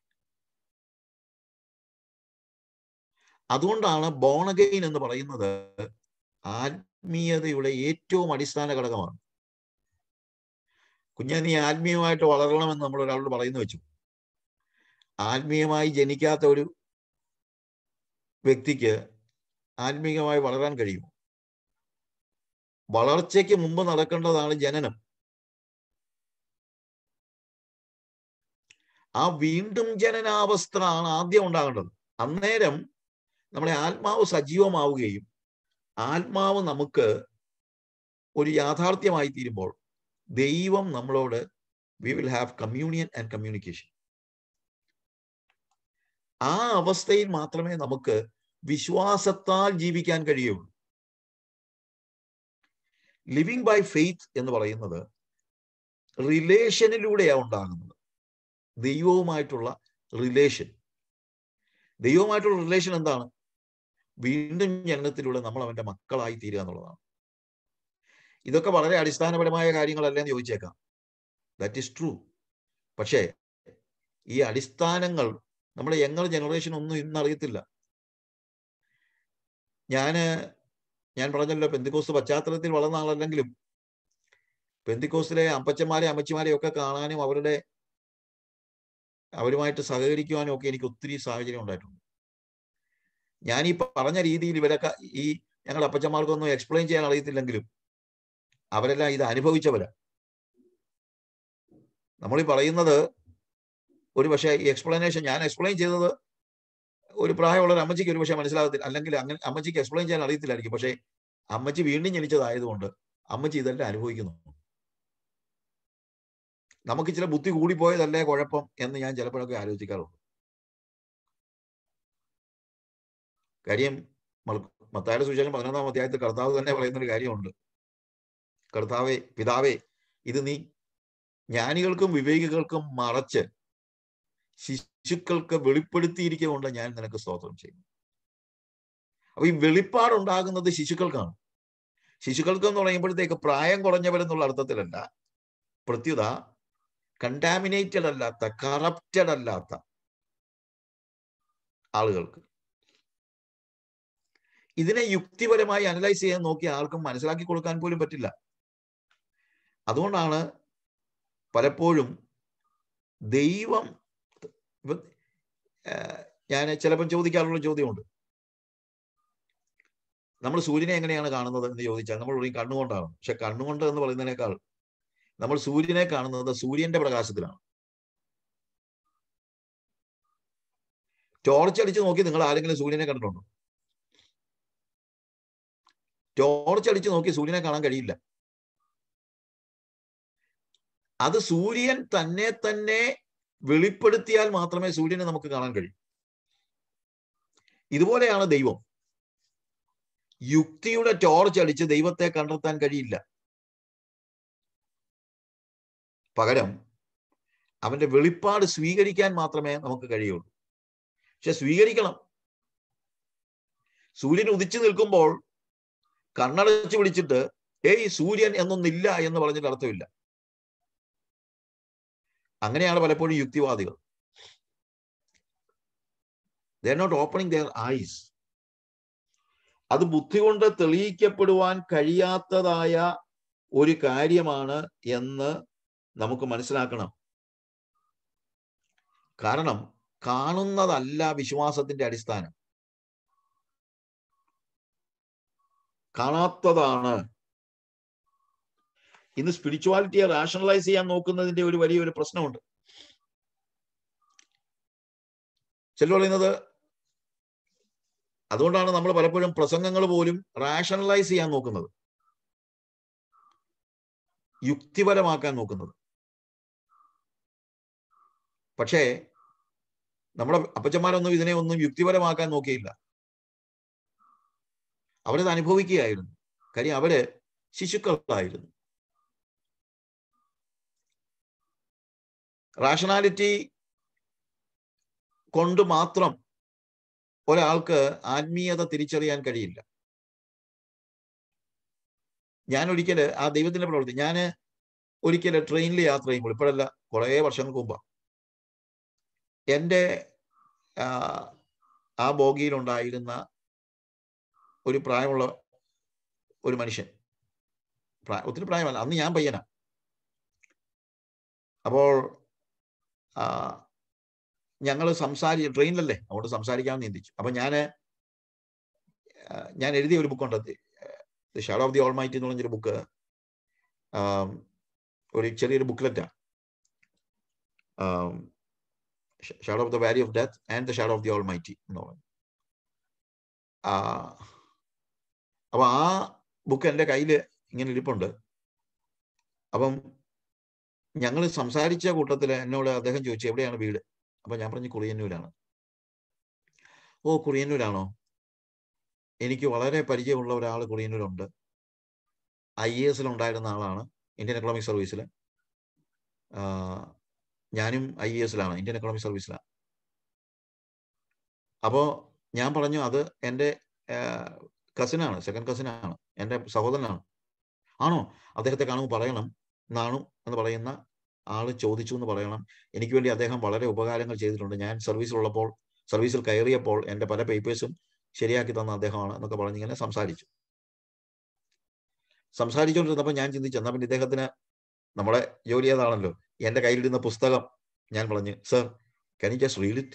[SPEAKER 4] അതുകൊണ്ടാണ് born again എന്ന് പറയുന്നത് ആത്മീയതയുടെ ഏറ്റവും അടിസ്ഥാന ഘടകമാണ് കുഞ്ഞ നീ ആത്മീയമായിട്ട് വളരണമെന്ന് നമ്മൾ ഒരാളോട് പറയുന്നു വെച്ചു ആത്മീയമായി ജനിക്കാത്ത ഒരു വ്യക്തിക്ക് ആത്മീയമായി വളരാൻ കഴിയും വളർച്ചയ്ക്ക് മുമ്പ് നടക്കേണ്ടതാണ് ജനനം ആ വീണ്ടും ജനനാവസ്ഥ ആണ് ആദ്യം ഉണ്ടാകേണ്ടത് അന്നേരം നമ്മുടെ ആത്മാവ് സജീവമാവുകയും ആത്മാവ് നമുക്ക് ഒരു യാഥാർത്ഥ്യമായി തീരുമ്പോൾ ദൈവം നമ്മളോട് we will have communion and communication ആ അവസ്ഥയിൽ മാത്രമേ നമുക്ക് വിശ്വാസത്താൽ ജീവിക്കാൻ കഴിയുള്ളൂ ലിവിങ് ബൈ ഫെയ്ത്ത് എന്ന് പറയുന്നത് റിലേഷനിലൂടെയാണ് ഉണ്ടാകുന്നത് ദൈവവുമായിട്ടുള്ള റിലേഷൻ ദൈവവുമായിട്ടുള്ള റിലേഷൻ എന്താണ് വീണ്ടും ജനനത്തിലൂടെ നമ്മൾ അവന്റെ മക്കളായി തീരുക എന്നുള്ളതാണ് ഇതൊക്കെ വളരെ അടിസ്ഥാനപരമായ കാര്യങ്ങളല്ലേ എന്ന് ചോദിച്ചേക്കാം ദാറ്റ് ഈസ് ട്രൂ പക്ഷേ ഈ അടിസ്ഥാനങ്ങൾ നമ്മുടെ യങ്ങർ ജനറേഷൻ ഒന്നും ഇന്ന് അറിയത്തില്ല ഞാന് ഞാൻ പറഞ്ഞല്ലോ പെന്തിക്കോസ് പശ്ചാത്തലത്തിൽ വളർന്ന ആളല്ലെങ്കിലും പെന്തിക്കോസിലെ അപ്പച്ചന്മാരെ അമ്മച്ചിമാരെ ഒക്കെ കാണാനും അവരുടെ അവരുമായിട്ട് സഹകരിക്കുവാനും ഒക്കെ എനിക്ക് ഒത്തിരി സാഹചര്യം ഉണ്ടായിട്ടുണ്ട് ഞാൻ ഈ പറഞ്ഞ രീതിയിൽ ഇവരൊക്കെ ഈ ഞങ്ങളുടെ അപ്പച്ചന്മാർക്കൊന്നും എക്സ്പ്ലെയിൻ ചെയ്യാൻ അറിയത്തില്ലെങ്കിലും അവരെല്ലാം ഇത് അനുഭവിച്ചവരാ നമ്മൾ ഈ പറയുന്നത് ഒരു പക്ഷേ ഈ എക്സ്പ്ലനേഷൻ ഞാൻ എക്സ്പ്ലെയിൻ ചെയ്തത് ഒരു പ്രായമുള്ള ഒരു അമ്മച്ചിക്ക് ഒരു പക്ഷേ മനസ്സിലാകത്തില്ല അല്ലെങ്കിൽ അങ്ങനെ അമ്മച്ചിക്ക് എക്സ്പ്ലെയിൻ ചെയ്യാൻ അറിയത്തില്ലായിരിക്കും പക്ഷേ അമ്മച്ചി വീണ്ടും ജനിച്ചതായതുകൊണ്ട് അമ്മച്ചി ഇതെല്ലാം അനുഭവിക്കുന്നു നമുക്ക് ഇച്ചിരി ബുദ്ധി കൂടിപ്പോയതല്ലേ കുഴപ്പം എന്ന് ഞാൻ ചിലപ്പോഴൊക്കെ ആലോചിക്കാറുണ്ട് കാര്യം മത്തായുടെ സുവിശേഷം പതിനൊന്നാം അധ്യായത്തിൽ കർത്താവ് തന്നെ പറയുന്ന ഒരു കാര്യമുണ്ട് കർത്താവെ പിതാവേ ഇത് നീ ജ്ഞാനികൾക്കും വിവേകികൾക്കും മറച്ച് ശിശുക്കൾക്ക് വെളിപ്പെടുത്തിയിരിക്കൊണ്ട് ഞാൻ നിനക്ക് സ്തോത്രം ചെയ്യുന്നു അപ്പൊ ഈ വെളിപ്പാടുണ്ടാകുന്നത് ശിശുക്കൾക്കാണ് ശിശുക്കൾക്ക് എന്ന് പറയുമ്പോഴത്തേക്ക് പ്രായം കുറഞ്ഞവരെന്നുള്ള അർത്ഥത്തിലല്ല പ്രത്യുത കണ്ടാമിനേറ്റഡ് അല്ലാത്ത കറപ്റ്റഡ് അല്ലാത്ത ആളുകൾക്ക് ഇതിനെ യുക്തിപരമായി അനലൈസ് ചെയ്യാൻ നോക്കി ആർക്കും മനസ്സിലാക്കി കൊടുക്കാൻ പോലും പറ്റില്ല അതുകൊണ്ടാണ് പലപ്പോഴും ദൈവം ഞാൻ ചിലപ്പം ചോദിക്കാറുള്ള ചോദ്യമുണ്ട് നമ്മൾ സൂര്യനെ എങ്ങനെയാണ് കാണുന്നത് എന്ന് ചോദിച്ചാൽ നമ്മൾ പറയും കണ്ണുകൊണ്ടാണ് പക്ഷെ കണ്ണുകൊണ്ട് എന്ന് പറയുന്നതിനേക്കാൾ നമ്മൾ സൂര്യനെ കാണുന്നത് സൂര്യന്റെ പ്രകാശത്തിലാണ് ടോർച്ച് അടിച്ച് നോക്കി നിങ്ങൾ ആരെങ്കിലും സൂര്യനെ കണ്ടിട്ടുണ്ടോ ടോർച്ച് അടിച്ച് നോക്കി സൂര്യനെ കാണാൻ കഴിയില്ല അത് സൂര്യൻ തന്നെ തന്നെ വെളിപ്പെടുത്തിയാൽ മാത്രമേ സൂര്യനെ നമുക്ക് കാണാൻ കഴിയൂ ഇതുപോലെയാണ് ദൈവം യുക്തിയുടെ ടോർച്ച് അടിച്ച് ദൈവത്തെ കണ്ടെത്താൻ കഴിയില്ല പകരം അവന്റെ വെളിപ്പാട് സ്വീകരിക്കാൻ മാത്രമേ നമുക്ക് കഴിയുള്ളൂ പക്ഷെ സ്വീകരിക്കണം സൂര്യൻ ഉദിച്ചു നിൽക്കുമ്പോൾ കണ്ണടച്ച് പിടിച്ചിട്ട് ഏയ് സൂര്യൻ എന്നൊന്നില്ല എന്ന് പറഞ്ഞിട്ട് അർത്ഥമില്ല അങ്ങനെയാണ് പലപ്പോഴും യുക്തിവാദികൾ they're not opening their eyes അത് ബുദ്ധി കൊണ്ട് തെളിയിക്കപ്പെടുവാൻ കഴിയാത്തതായ ഒരു കാര്യമാണ് എന്ന് നമുക്ക് മനസ്സിലാക്കണം കാരണം കാണുന്നതല്ല വിശ്വാസത്തിന്റെ അടിസ്ഥാനം കാണാത്തതാണ് ഇന്ന് സ്പിരിച്വാലിറ്റിയെ റാഷണലൈസ് ചെയ്യാൻ നോക്കുന്നതിന്റെ ഒരു വലിയൊരു പ്രശ്നമുണ്ട് ചില പറയുന്നത് അതുകൊണ്ടാണ് നമ്മൾ പലപ്പോഴും പ്രസംഗങ്ങൾ പോലും റാഷണലൈസ് ചെയ്യാൻ നോക്കുന്നത് യുക്തിപരമാക്കാൻ നോക്കുന്നത് പക്ഷേ നമ്മുടെ അപ്പച്ചന്മാരൊന്നും ഇതിനെ ഒന്നും യുക്തിപരമാക്കാൻ നോക്കിയില്ല അവരത് അനുഭവിക്കുകയായിരുന്നു കാര്യം അവര് ശിശുക്കളായിരുന്നു റാഷണാലിറ്റി കൊണ്ട് മാത്രം ഒരാൾക്ക് ആത്മീയത തിരിച്ചറിയാൻ കഴിയില്ല ഞാൻ ഒരിക്കല് ആ ദൈവത്തിന്റെ പ്രവൃത്തി ഞാൻ ഒരിക്കല് ട്രെയിനിൽ യാത്ര ചെയ്യുമ്പോൾ ഇപ്പോഴല്ല കുറേ വർഷങ്ങൾക്ക് മുമ്പ് എൻ്റെ ആ, ആ ബോഗിയിലുണ്ടായിരുന്ന ഒരു പ്രായമുള്ള ഒരു മനുഷ്യൻ പ്രായ ഒത്തിരി പ്രായമല്ല അന്ന് ഞാൻ പയ്യനാ അപ്പോൾ ഞങ്ങൾ സംസാരി ട്രെയിനിലല്ലേ അതുകൊണ്ട് സംസാരിക്കാമെന്ന് ചിന്തിച്ചു അപ്പൊ ഞാൻ ഞാൻ എഴുതിയ ഒരു ബുക്കുണ്ട് the shadow of the all might എന്ന് പറഞ്ഞൊരു ബുക്ക് ഒരു ചെറിയൊരു ബുക്ക്ലെറ്റാണ് shadow of the valley of death and the shadow of the almighty എന്ന് പറഞ്ഞു ആ, അപ്പൊ ആ ബുക്ക് എൻ്റെ കയ്യിൽ ഇങ്ങനെ ഇരിപ്പുണ്ട് അപ്പം ഞങ്ങൾ സംസാരിച്ച കൂട്ടത്തിൽ എന്നോട് അദ്ദേഹം ചോദിച്ചു എവിടെയാണ് വീട് അപ്പൊ ഞാൻ പറഞ്ഞു കുറിയന്നൂരാണ് ഓ കുറിയന്നൂരാണോ എനിക്ക് വളരെ പരിചയമുള്ള ഒരാൾ കുറിയന്നൂരുണ്ട് ഐ എ എസിൽ ഉണ്ടായിരുന്ന ആളാണ് ഇന്ത്യൻ എക്കണോമിക് സർവീസിൽ ഞാനും ഐ എ എസിലാണ് ഇന്ത്യൻ എക്കണോമിക് സർവീസിലാണ് അപ്പോൾ ഞാൻ പറഞ്ഞു അത് എൻ്റെ കസിനാണ് സെക്കൻഡ് കസിനാണ് എൻ്റെ സഹോദരനാണ് ആണോ അദ്ദേഹത്തെ കാണുമ്പോൾ പറയണം നാണു എന്ന് പറയുന്ന ആള് ചോദിച്ചു എന്ന് പറയണം എനിക്ക് വേണ്ടി അദ്ദേഹം വളരെ ഉപകാരങ്ങൾ ചെയ്തിട്ടുണ്ട് ഞാൻ സർവീസിലുള്ളപ്പോൾ സർവീസിൽ കയറിയപ്പോൾ എൻ്റെ പല പേപ്പേഴ്സും ശരിയാക്കി തന്ന അദ്ദേഹമാണ് എന്നൊക്കെ പറഞ്ഞ് ഇങ്ങനെ സംസാരിച്ചു സംസാരിച്ചുകൊണ്ടിരുന്നപ്പോൾ ഞാൻ ചിന്തിച്ചു എന്നാ പിന്നെ ഇദ്ദേഹത്തിന് നമ്മുടെ ജോലി ഏതാണല്ലോ എൻ്റെ കയ്യിലിരുന്ന പുസ്തകം ഞാൻ പറഞ്ഞു sir can you just read it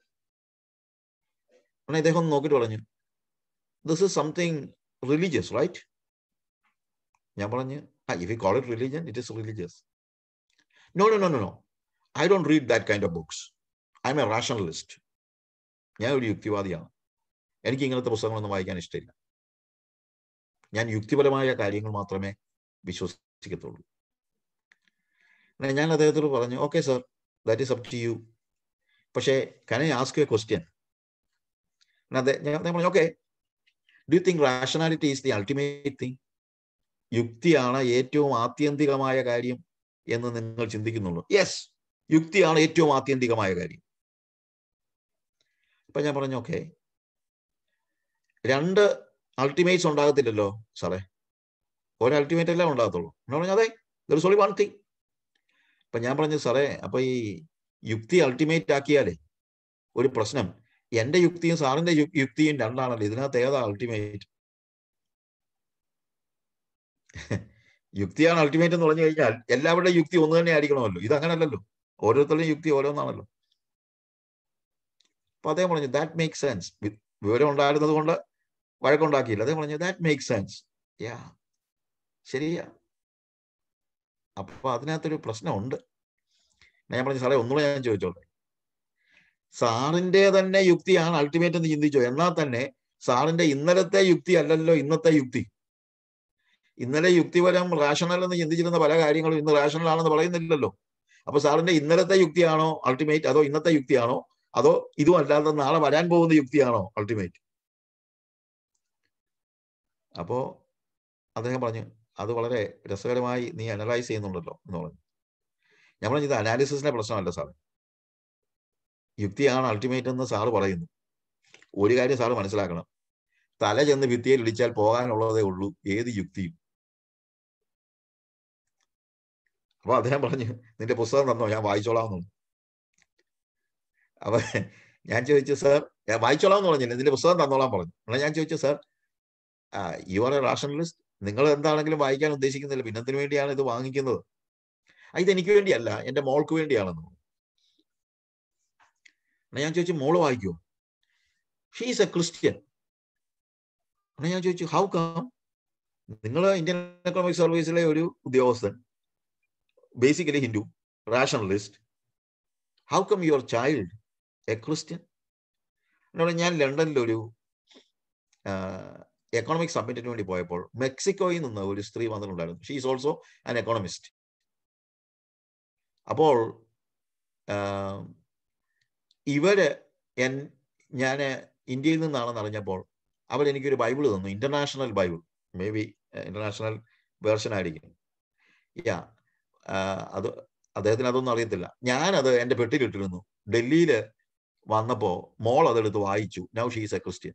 [SPEAKER 4] ഉടനെ ഇദ്ദേഹം ഒന്ന് നോക്കിയിട്ട് പറഞ്ഞു this is something religious right ഞാൻ പറഞ്ഞു ആ if you call it religion it is religious no no no no no I don't read that kind of books I'm a rationalist ഞാൻ ഒരു യുക്തിവാദിയാണ് എനിക്ക് ഇങ്ങനത്തെ പുസ്തകങ്ങളൊന്നും വായിക്കാൻ ഇഷ്ടമില്ല ഞാൻ യുക്തിപരമായ കാര്യങ്ങൾ മാത്രമേ വിശ്വസിക്കത്തുള്ളൂ അങ്ങനെ ഞാൻ അദ്ദേഹത്തോട് പറഞ്ഞു okay sir that is up to you പക്ഷേ can I ask a question ഞാൻ പറഞ്ഞു okay do you think rationality is the ultimate thing യുക്തിയാണ് ഏറ്റവും ആത്യന്തികമായ കാര്യം എന്ന് നിങ്ങൾ ചിന്തിക്കുന്നുള്ളൂ യെസ് യുക്തിയാണ് ഏറ്റവും ആത്യന്തികമായ കാര്യം അപ്പൊ ഞാൻ പറഞ്ഞു ഓക്കെ രണ്ട് അൾട്ടിമേറ്റ്സ് ഉണ്ടാകത്തില്ലല്ലോ സാറേ ഒരു അൾട്ടിമേറ്റ് അല്ലേ ഉണ്ടാകത്തുള്ളൂ എന്ന് പറഞ്ഞു അതെ ദർ ഓൺലി വൺ തിങ് അപ്പൊ ഞാൻ പറഞ്ഞു സാറേ അപ്പൊ ഈ യുക്തി അൾട്ടിമേറ്റ് ആക്കിയാലേ ഒരു പ്രശ്നം എന്റെ യുക്തിയും സാറിന്റെ യുക്തിയും രണ്ടാണല്ലോ ഇതിനകത്ത് ഏതാ അൾട്ടിമേറ്റ് യുക്തിയാണ് അൾട്ടിമേറ്റ് എന്ന് പറഞ്ഞു കഴിഞ്ഞാൽ എല്ലാവരുടെയും യുക്തി ഒന്ന് തന്നെ ആയിരിക്കണമല്ലോ ഇത് അങ്ങനല്ലല്ലോ ഓരോരുത്തരുടെയും യുക്തി ഓരോന്നാണല്ലോ അപ്പൊ അദ്ദേഹം പറഞ്ഞു ദാറ്റ് മേക്ക് സെൻസ് വിവരം ഉണ്ടായിരുന്നത് കൊണ്ട് വഴക്കുണ്ടാക്കിയില്ല അദ്ദേഹം പറഞ്ഞു ദാറ്റ് മേക്ക് സെൻസ് യാ ശരിയാ അപ്പൊ അതിനകത്തൊരു പ്രശ്നമുണ്ട് ഞാൻ പറഞ്ഞു സാറേ ഒന്നുകൂടെ ഞാൻ ചോദിച്ചോട്ടെ സാറിന്റെ തന്നെ യുക്തിയാണ് അൾട്ടിമേറ്റ് എന്ന് ചിന്തിച്ചോ എന്നാൽ തന്നെ സാറിന്റെ ഇന്നലത്തെ യുക്തി അല്ലല്ലോ ഇന്നത്തെ യുക്തി ഇന്നലെ യുക്തിപരം റാഷണൽ എന്ന് ചിന്തിച്ചിരുന്ന പല കാര്യങ്ങളും ഇന്ന് റാഷണൽ ആണെന്ന് പറയുന്നില്ലല്ലോ അപ്പൊ സാറിന്റെ ഇന്നലത്തെ യുക്തിയാണോ അൾട്ടിമേറ്റ് അതോ ഇന്നത്തെ യുക്തിയാണോ അതോ ഇതും അല്ലാതെ നാളെ വരാൻ പോകുന്ന യുക്തിയാണോ അൾട്ടിമേറ്റ് അപ്പോ അദ്ദേഹം പറഞ്ഞു അത് വളരെ രസകരമായി നീ അനലൈസ് ചെയ്യുന്നുണ്ടല്ലോ എന്ന് പറഞ്ഞു ഞാൻ പറഞ്ഞു ഇത് അനാലിസിസിന്റെ പ്രശ്നമല്ല സാർ യുക്തിയാണ് അൾട്ടിമേറ്റ് എന്ന് സാറ് പറയുന്നു ഒരു കാര്യം സാറ് മനസ്സിലാക്കണം തല ചെന്ന് ഭിത്തിയിൽ ഇടിച്ചാൽ പോകാനുള്ളതേ ഉള്ളൂ ഏത് യുക്തിയും അപ്പൊ അദ്ദേഹം പറഞ്ഞു നിന്റെ പുസ്തകം തന്നോ ഞാൻ വായിച്ചോളാം എന്ന് അപ്പൊ ഞാൻ ചോദിച്ചു സാർ ഞാൻ വായിച്ചോളാം എന്ന് പറഞ്ഞില്ല നിന്റെ പുസ്തകം തന്നോളാൻ പറഞ്ഞു എന്നാൽ ഞാൻ ചോദിച്ചു sir you are a rationalist നിങ്ങൾ എന്താണെങ്കിലും വായിക്കാൻ ഉദ്ദേശിക്കുന്നില്ല പിന്നത്തിന് വേണ്ടിയാണ് ഇത് വാങ്ങിക്കുന്നത് ഇത് എനിക്ക് വേണ്ടിയല്ല എന്റെ മോൾക്ക് വേണ്ടിയാണെന്ന് എന്നാൽ ഞാൻ ചോദിച്ചു മോള് വായിക്കുമോ ഷീസ് എ ക്രിസ്ത്യൻ എന്നാൽ ഞാൻ ചോദിച്ചു ഹൗ കം നിങ്ങൾ ഇന്ത്യൻ എക്കണോമിക് സർവീസിലെ ഒരു ഉദ്യോഗസ്ഥൻ basically Hindu rationalist how come your child a Christian എന്നോട് ഞാൻ ലണ്ടനിൽ ഒരു എക്കണോമിക് സബ്മിറ്റിന് വേണ്ടി പോയപ്പോൾ മെക്സിക്കോയിൽ നിന്ന് ഒരു സ്ത്രീ വന്നിട്ടുണ്ടായിരുന്നു she is also an economist അപ്പോൾ ഇവര് എൻ ഞാൻ ഇന്ത്യയിൽ നിന്നാണെന്ന് അറിഞ്ഞപ്പോൾ അവരെനിക്കൊരു ബൈബിൾ തന്നു international Bible may be international version ആയിരിക്കും യാ അത് അദ്ദേഹത്തിന് അതൊന്നും അറിയത്തില്ല ഞാനത് എൻ്റെ പെട്ടിയിലിട്ടിരുന്നു ഡൽഹിയിൽ വന്നപ്പോ മോൾ അതെടുത്ത് വായിച്ചു നൗ ഷീസ് എ ക്രിസ്ത്യൻ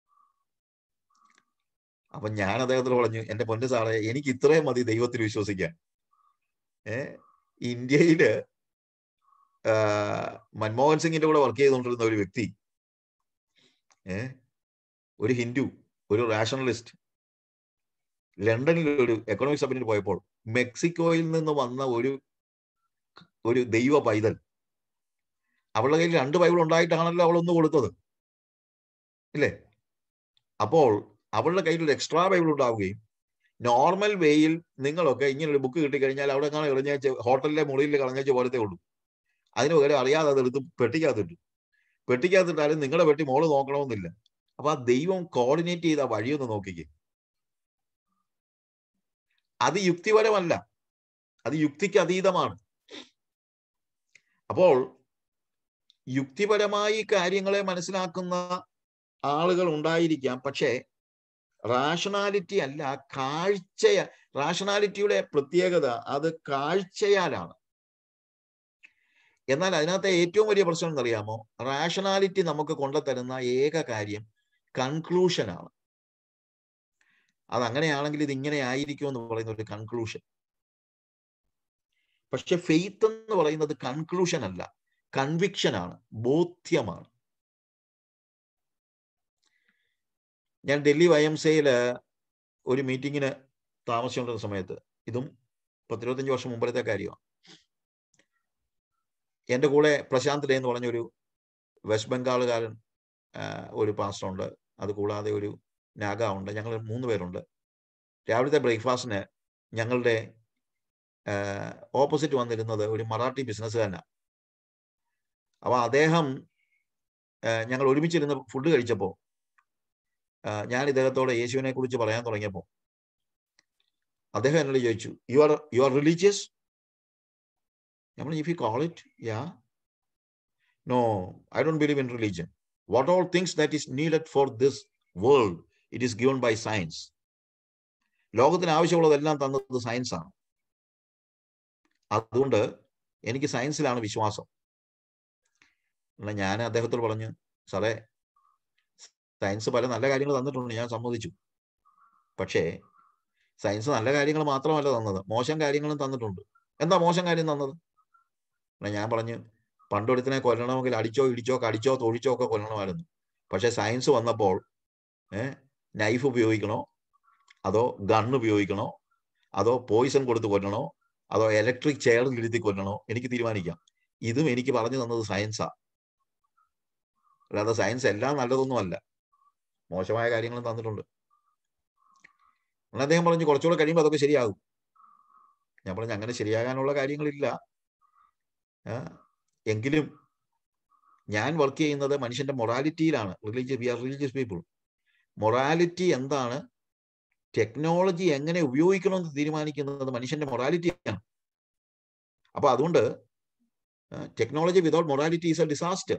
[SPEAKER 4] അപ്പൊ ഞാൻ അദ്ദേഹത്തോട് പറഞ്ഞു എന്റെ പൊന്നു സാറേ എനിക്ക് ഇത്രയും മതി ദൈവത്തിൽ വിശ്വസിക്കാൻ ഏ ഇന്ത്യയില് മൻമോഹൻ സിംഗിന്റെ കൂടെ വർക്ക് ചെയ്തുകൊണ്ടിരുന്ന ഒരു വ്യക്തി ഏ ഒരു ഹിന്ദു ഒരു റാഷണലിസ്റ്റ് ലണ്ടനിൽ ഒരു എക്കണോമിക് സബ്മിറ്റിന് പോയപ്പോൾ മെക്സിക്കോയിൽ നിന്ന് വന്ന ഒരു ഒരു ദൈവ പൈതൽ അവളുടെ കയ്യിൽ രണ്ട് ബൈബിൾ ഉണ്ടായിട്ടാണല്ലോ അവൾ ഒന്ന് കൊടുത്തത് ഇല്ലേ അപ്പോൾ അവളുടെ കയ്യിൽ ഒരു എക്സ്ട്രാ ബൈബിൾ ഉണ്ടാവുകയും നോർമൽ വേയിൽ നിങ്ങളൊക്കെ ഇങ്ങനെ ഒരു ബുക്ക് കിട്ടിക്കഴിഞ്ഞാൽ അവിടെ കാണാൻ എറിഞ്ഞേച്ച് ഹോട്ടലിലെ മുറിയിൽ കളഞ്ഞേച്ച് പോലത്തെ ഉള്ളൂ അതിന് പകരം അറിയാതെ അതെടുത്ത് പെട്ടിക്കകത്തിട്ടു പെട്ടിക്കകത്തിട്ടാലും നിങ്ങളുടെ പെട്ടി മോള് നോക്കണമെന്നില്ല അപ്പൊ ആ ദൈവം കോർഡിനേറ്റ് ചെയ്ത വഴിയൊന്ന് നോക്കിക്കേ അത് യുക്തിപരമല്ല അത് യുക്തിക്ക് അതീതമാണ് അപ്പോൾ യുക്തിപരമായി കാര്യങ്ങളെ മനസ്സിലാക്കുന്ന ആളുകൾ ഉണ്ടായിരിക്കാം പക്ഷേ റാഷണാലിറ്റി അല്ല കാഴ്ചയ റാഷണാലിറ്റിയുടെ പ്രത്യേകത അത് കാഴ്ചയാലാണ് എന്നാൽ അതിനകത്തെ ഏറ്റവും വലിയ പ്രശ്നം എന്നറിയാമോ റാഷണാലിറ്റി നമുക്ക് കൊണ്ടുതരുന്ന ഏക കാര്യം കൺക്ലൂഷനാണ് അത് അങ്ങനെയാണെങ്കിൽ ഇത് ഇങ്ങനെ ആയിരിക്കും എന്ന് പറയുന്ന ഒരു കൺക്ലൂഷൻ പക്ഷെ ഫെയ്ത്ത് എന്ന് പറയുന്നത് കൺക്ലൂഷൻ അല്ല കൺവിക്ഷൻ ആണ് ബോധ്യമാണ് ഞാൻ ഡൽഹി വൈ എം സിയില് ഒരു മീറ്റിങ്ങിന് താമസിച്ചുകൊണ്ടിരുന്ന സമയത്ത് ഇതും പത്തിരുപത്തഞ്ച് വർഷം മുമ്പത്തെ കാര്യമാണ് എൻ്റെ കൂടെ പ്രശാന്ത് ഡേ എന്ന് പറഞ്ഞൊരു വെസ്റ്റ് ബംഗാളുകാരൻ ഒരു പാസ്റ്റർ ഉണ്ട് അത് കൂടാതെ ഒരു നാഗ ഉണ്ട് ഞങ്ങൾ മൂന്ന് പേരുണ്ട് രാവിലത്തെ ബ്രേക്ക്ഫാസ്റ്റിന് ഞങ്ങളുടെ ഓപ്പോസിറ്റ് വന്നിരുന്നത് ഒരു മറാഠി ബിസിനസ്സുകാരനാണ് അപ്പോൾ അദ്ദേഹം ഞങ്ങൾ ഒരുമിച്ചിരുന്ന് ഫുഡ് കഴിച്ചപ്പോൾ ഞാൻ ഇദ്ദേഹത്തോട് യേശുവിനെ കുറിച്ച് പറയാൻ തുടങ്ങിയപ്പോൾ അദ്ദേഹം എന്നോട് ചോദിച്ചു you are you are religious നമ്മൾ if you call it yeah no I don't believe in religion what all things that is needed for this world it is given by science ലോകത്തിന് ആവശ്യമുള്ളതെല്ലാം തന്നത് സയൻസ് ആണ് അതുകൊണ്ട് എനിക്ക് സയൻസിലാണ് വിശ്വാസം ഞാൻ അദ്ദേഹത്തോട് പറഞ്ഞു സാറേ സയൻസ് പല നല്ല കാര്യങ്ങൾ തന്നിട്ടുണ്ട് ഞാൻ സമ്മതിച്ചു പക്ഷേ സയൻസ് നല്ല കാര്യങ്ങൾ മാത്രമല്ല തന്നത് മോശം കാര്യങ്ങളും തന്നിട്ടുണ്ട് എന്താ മോശം കാര്യം തന്നത് ഞാൻ പറഞ്ഞു പണ്ടൊരുത്തിനെ കൊല്ലണമെങ്കിൽ അടിച്ചോ ഇടിച്ചോ കടിച്ചോ തൊഴിച്ചോ ഒക്കെ കൊല്ലണമായിരുന്നു പക്ഷെ സയൻസ് വന്നപ്പോൾ ഏഹ് നൈഫ് ഉപയോഗിക്കണോ അതോ ഗൺ ഉപയോഗിക്കണോ അതോ പോയിസൺ കൊടുത്ത് കൊല്ലണോ അതോ ഇലക്ട്രിക് ചെയർ ഇരുത്തി കൊല്ലണോ എനിക്ക് തീരുമാനിക്കാം ഇതും എനിക്ക് പറഞ്ഞു തന്നത് സയൻസാ അല്ലാതെ സയൻസ് എല്ലാം നല്ലതൊന്നും അല്ല മോശമായ കാര്യങ്ങളും തന്നിട്ടുണ്ട് അദ്ദേഹം പറഞ്ഞു കുറച്ചുകൂടെ കഴിയുമ്പോൾ അതൊക്കെ ശരിയാകും ഞാൻ പറഞ്ഞു അങ്ങനെ ശരിയാകാനുള്ള കാര്യങ്ങളില്ല എങ്കിലും ഞാൻ വർക്ക് ചെയ്യുന്നത് മനുഷ്യന്റെ മൊറാലിറ്റിയിലാണ് religious we are religious people morality എന്താണ് ടെക്നോളജി എങ്ങനെ ഉപയോഗിക്കണമെന്ന് തീരുമാനിക്കുന്നത് മനുഷ്യന്റെ മൊറാലിറ്റിയാണ് അപ്പൊ അതുകൊണ്ട് technology without morality is a disaster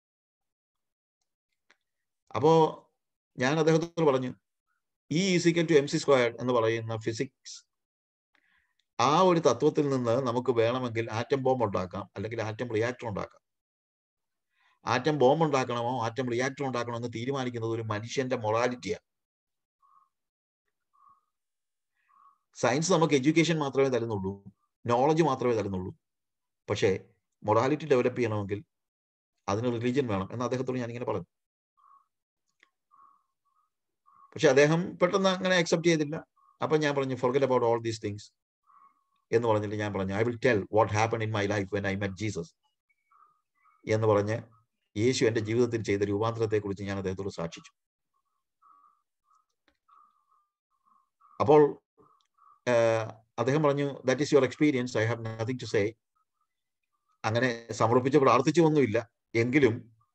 [SPEAKER 4] അപ്പോ ഞാൻ അദ്ദേഹത്തോട് പറഞ്ഞു ഈ E is equal to M C squared എന്ന് പറയുന്ന ഫിസിക്സ് ആ ഒരു തത്വത്തിൽ നിന്ന് നമുക്ക് വേണമെങ്കിൽ ആറ്റം ബോംബ് ഉണ്ടാക്കാം അല്ലെങ്കിൽ ആറ്റം റിയാക്ടർ ഉണ്ടാക്കാം ആറ്റം ബോംബ് ഉണ്ടാക്കണമോ ആറ്റം റിയാക്ടർ ഉണ്ടാക്കണമോ എന്ന് തീരുമാനിക്കുന്നത് ഒരു മനുഷ്യന്റെ മൊറാലിറ്റിയാണ് സയൻസ് നമുക്ക് എഡ്യൂക്കേഷൻ മാത്രമേ തരുന്നുള്ളൂ നോളജ് മാത്രമേ തരുന്നുള്ളൂ പക്ഷേ മൊറാലിറ്റി ഡെവലപ്പ് ചെയ്യണമെങ്കിൽ അതിന് റിലീജിയൻ വേണം എന്ന് അദ്ദേഹത്തോട് ഞാനിങ്ങനെ പറഞ്ഞു പക്ഷെ അദ്ദേഹം പെട്ടെന്ന് അങ്ങനെ അക്സെപ്റ്റ് ചെയ്തില്ല അപ്പൊ ഞാൻ പറഞ്ഞു forget about all these things എന്ന് പറഞ്ഞിട്ട് ഞാൻ പറഞ്ഞു I will tell what happen in my life when I met Jesus എന്ന് പറഞ്ഞ് യേശു എന്റെ ജീവിതത്തിൽ ചെയ്ത രൂപാന്തരത്തെ കുറിച്ച് ഞാൻ അദ്ദേഹത്തോട് സാക്ഷിച്ചു അപ്പോൾ അദ്ദേഹം പറഞ്ഞു that is your experience I have nothing to say അങ്ങനെ സമർപ്പിച്ച് പ്രാർത്ഥിച്ചു ഒന്നുമില്ല എങ്കിലും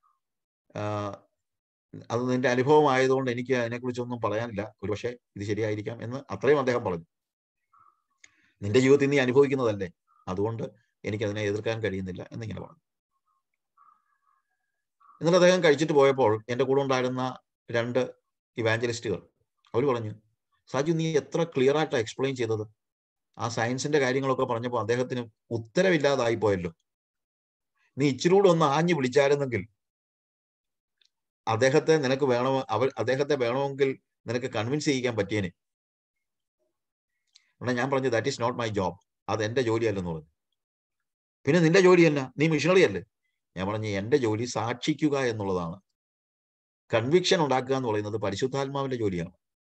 [SPEAKER 4] അത് നിന്റെ അനുഭവം ആയതുകൊണ്ട് എനിക്ക് അതിനെക്കുറിച്ചൊന്നും പറയാനില്ല ഒരുപക്ഷെ ഇത് ശരിയായിരിക്കാം എന്ന് അത്രയും അദ്ദേഹം പറഞ്ഞു നിന്റെ ജീവിതത്തിൽ നീ അനുഭവിക്കുന്നതല്ലേ അതുകൊണ്ട് എനിക്ക് അതിനെ എതിർക്കാൻ കഴിയുന്നില്ല എന്നിങ്ങനെ പറഞ്ഞു എന്നിട്ട് അദ്ദേഹം കഴിച്ചിട്ട് പോയപ്പോൾ എൻ്റെ കൂടെ ഉണ്ടായിരുന്ന രണ്ട് ഇവാഞ്ചലിസ്റ്റുകൾ അവർ പറഞ്ഞു സാജു നീ എത്ര ക്ലിയർ ആയിട്ടാണ് എക്സ്പ്ലെയിൻ ചെയ്തത് ആ സയൻസിന്റെ കാര്യങ്ങളൊക്കെ പറഞ്ഞപ്പോൾ അദ്ദേഹത്തിന് ഉത്തരവില്ലാതായി പോയല്ലോ നീ ഇച്ചിരി കൂടെ ഒന്ന് ആഞ്ഞു വിളിച്ചായിരുന്നെങ്കിൽ അദ്ദേഹത്തെ നിനക്ക് വേണമോ അവർ അദ്ദേഹത്തെ വേണമെങ്കിൽ നിനക്ക് കൺവിൻസ് ചെയ്യിക്കാൻ പറ്റിയേനെ എന്നാൽ ഞാൻ പറഞ്ഞു that is not my job അത് എന്റെ ജോലിയല്ലെന്ന് പറഞ്ഞു പിന്നെ നിന്റെ ജോലി എന്നാ നീ മിഷണറി അല്ലേ ഞാൻ പറഞ്ഞു എന്റെ ജോലി സാക്ഷിക്കുക എന്നുള്ളതാണ് കൺവിക്ഷൻ ഉണ്ടാക്കുക എന്ന് പറയുന്നത് പരിശുദ്ധാത്മാവിന്റെ ജോലിയാണ്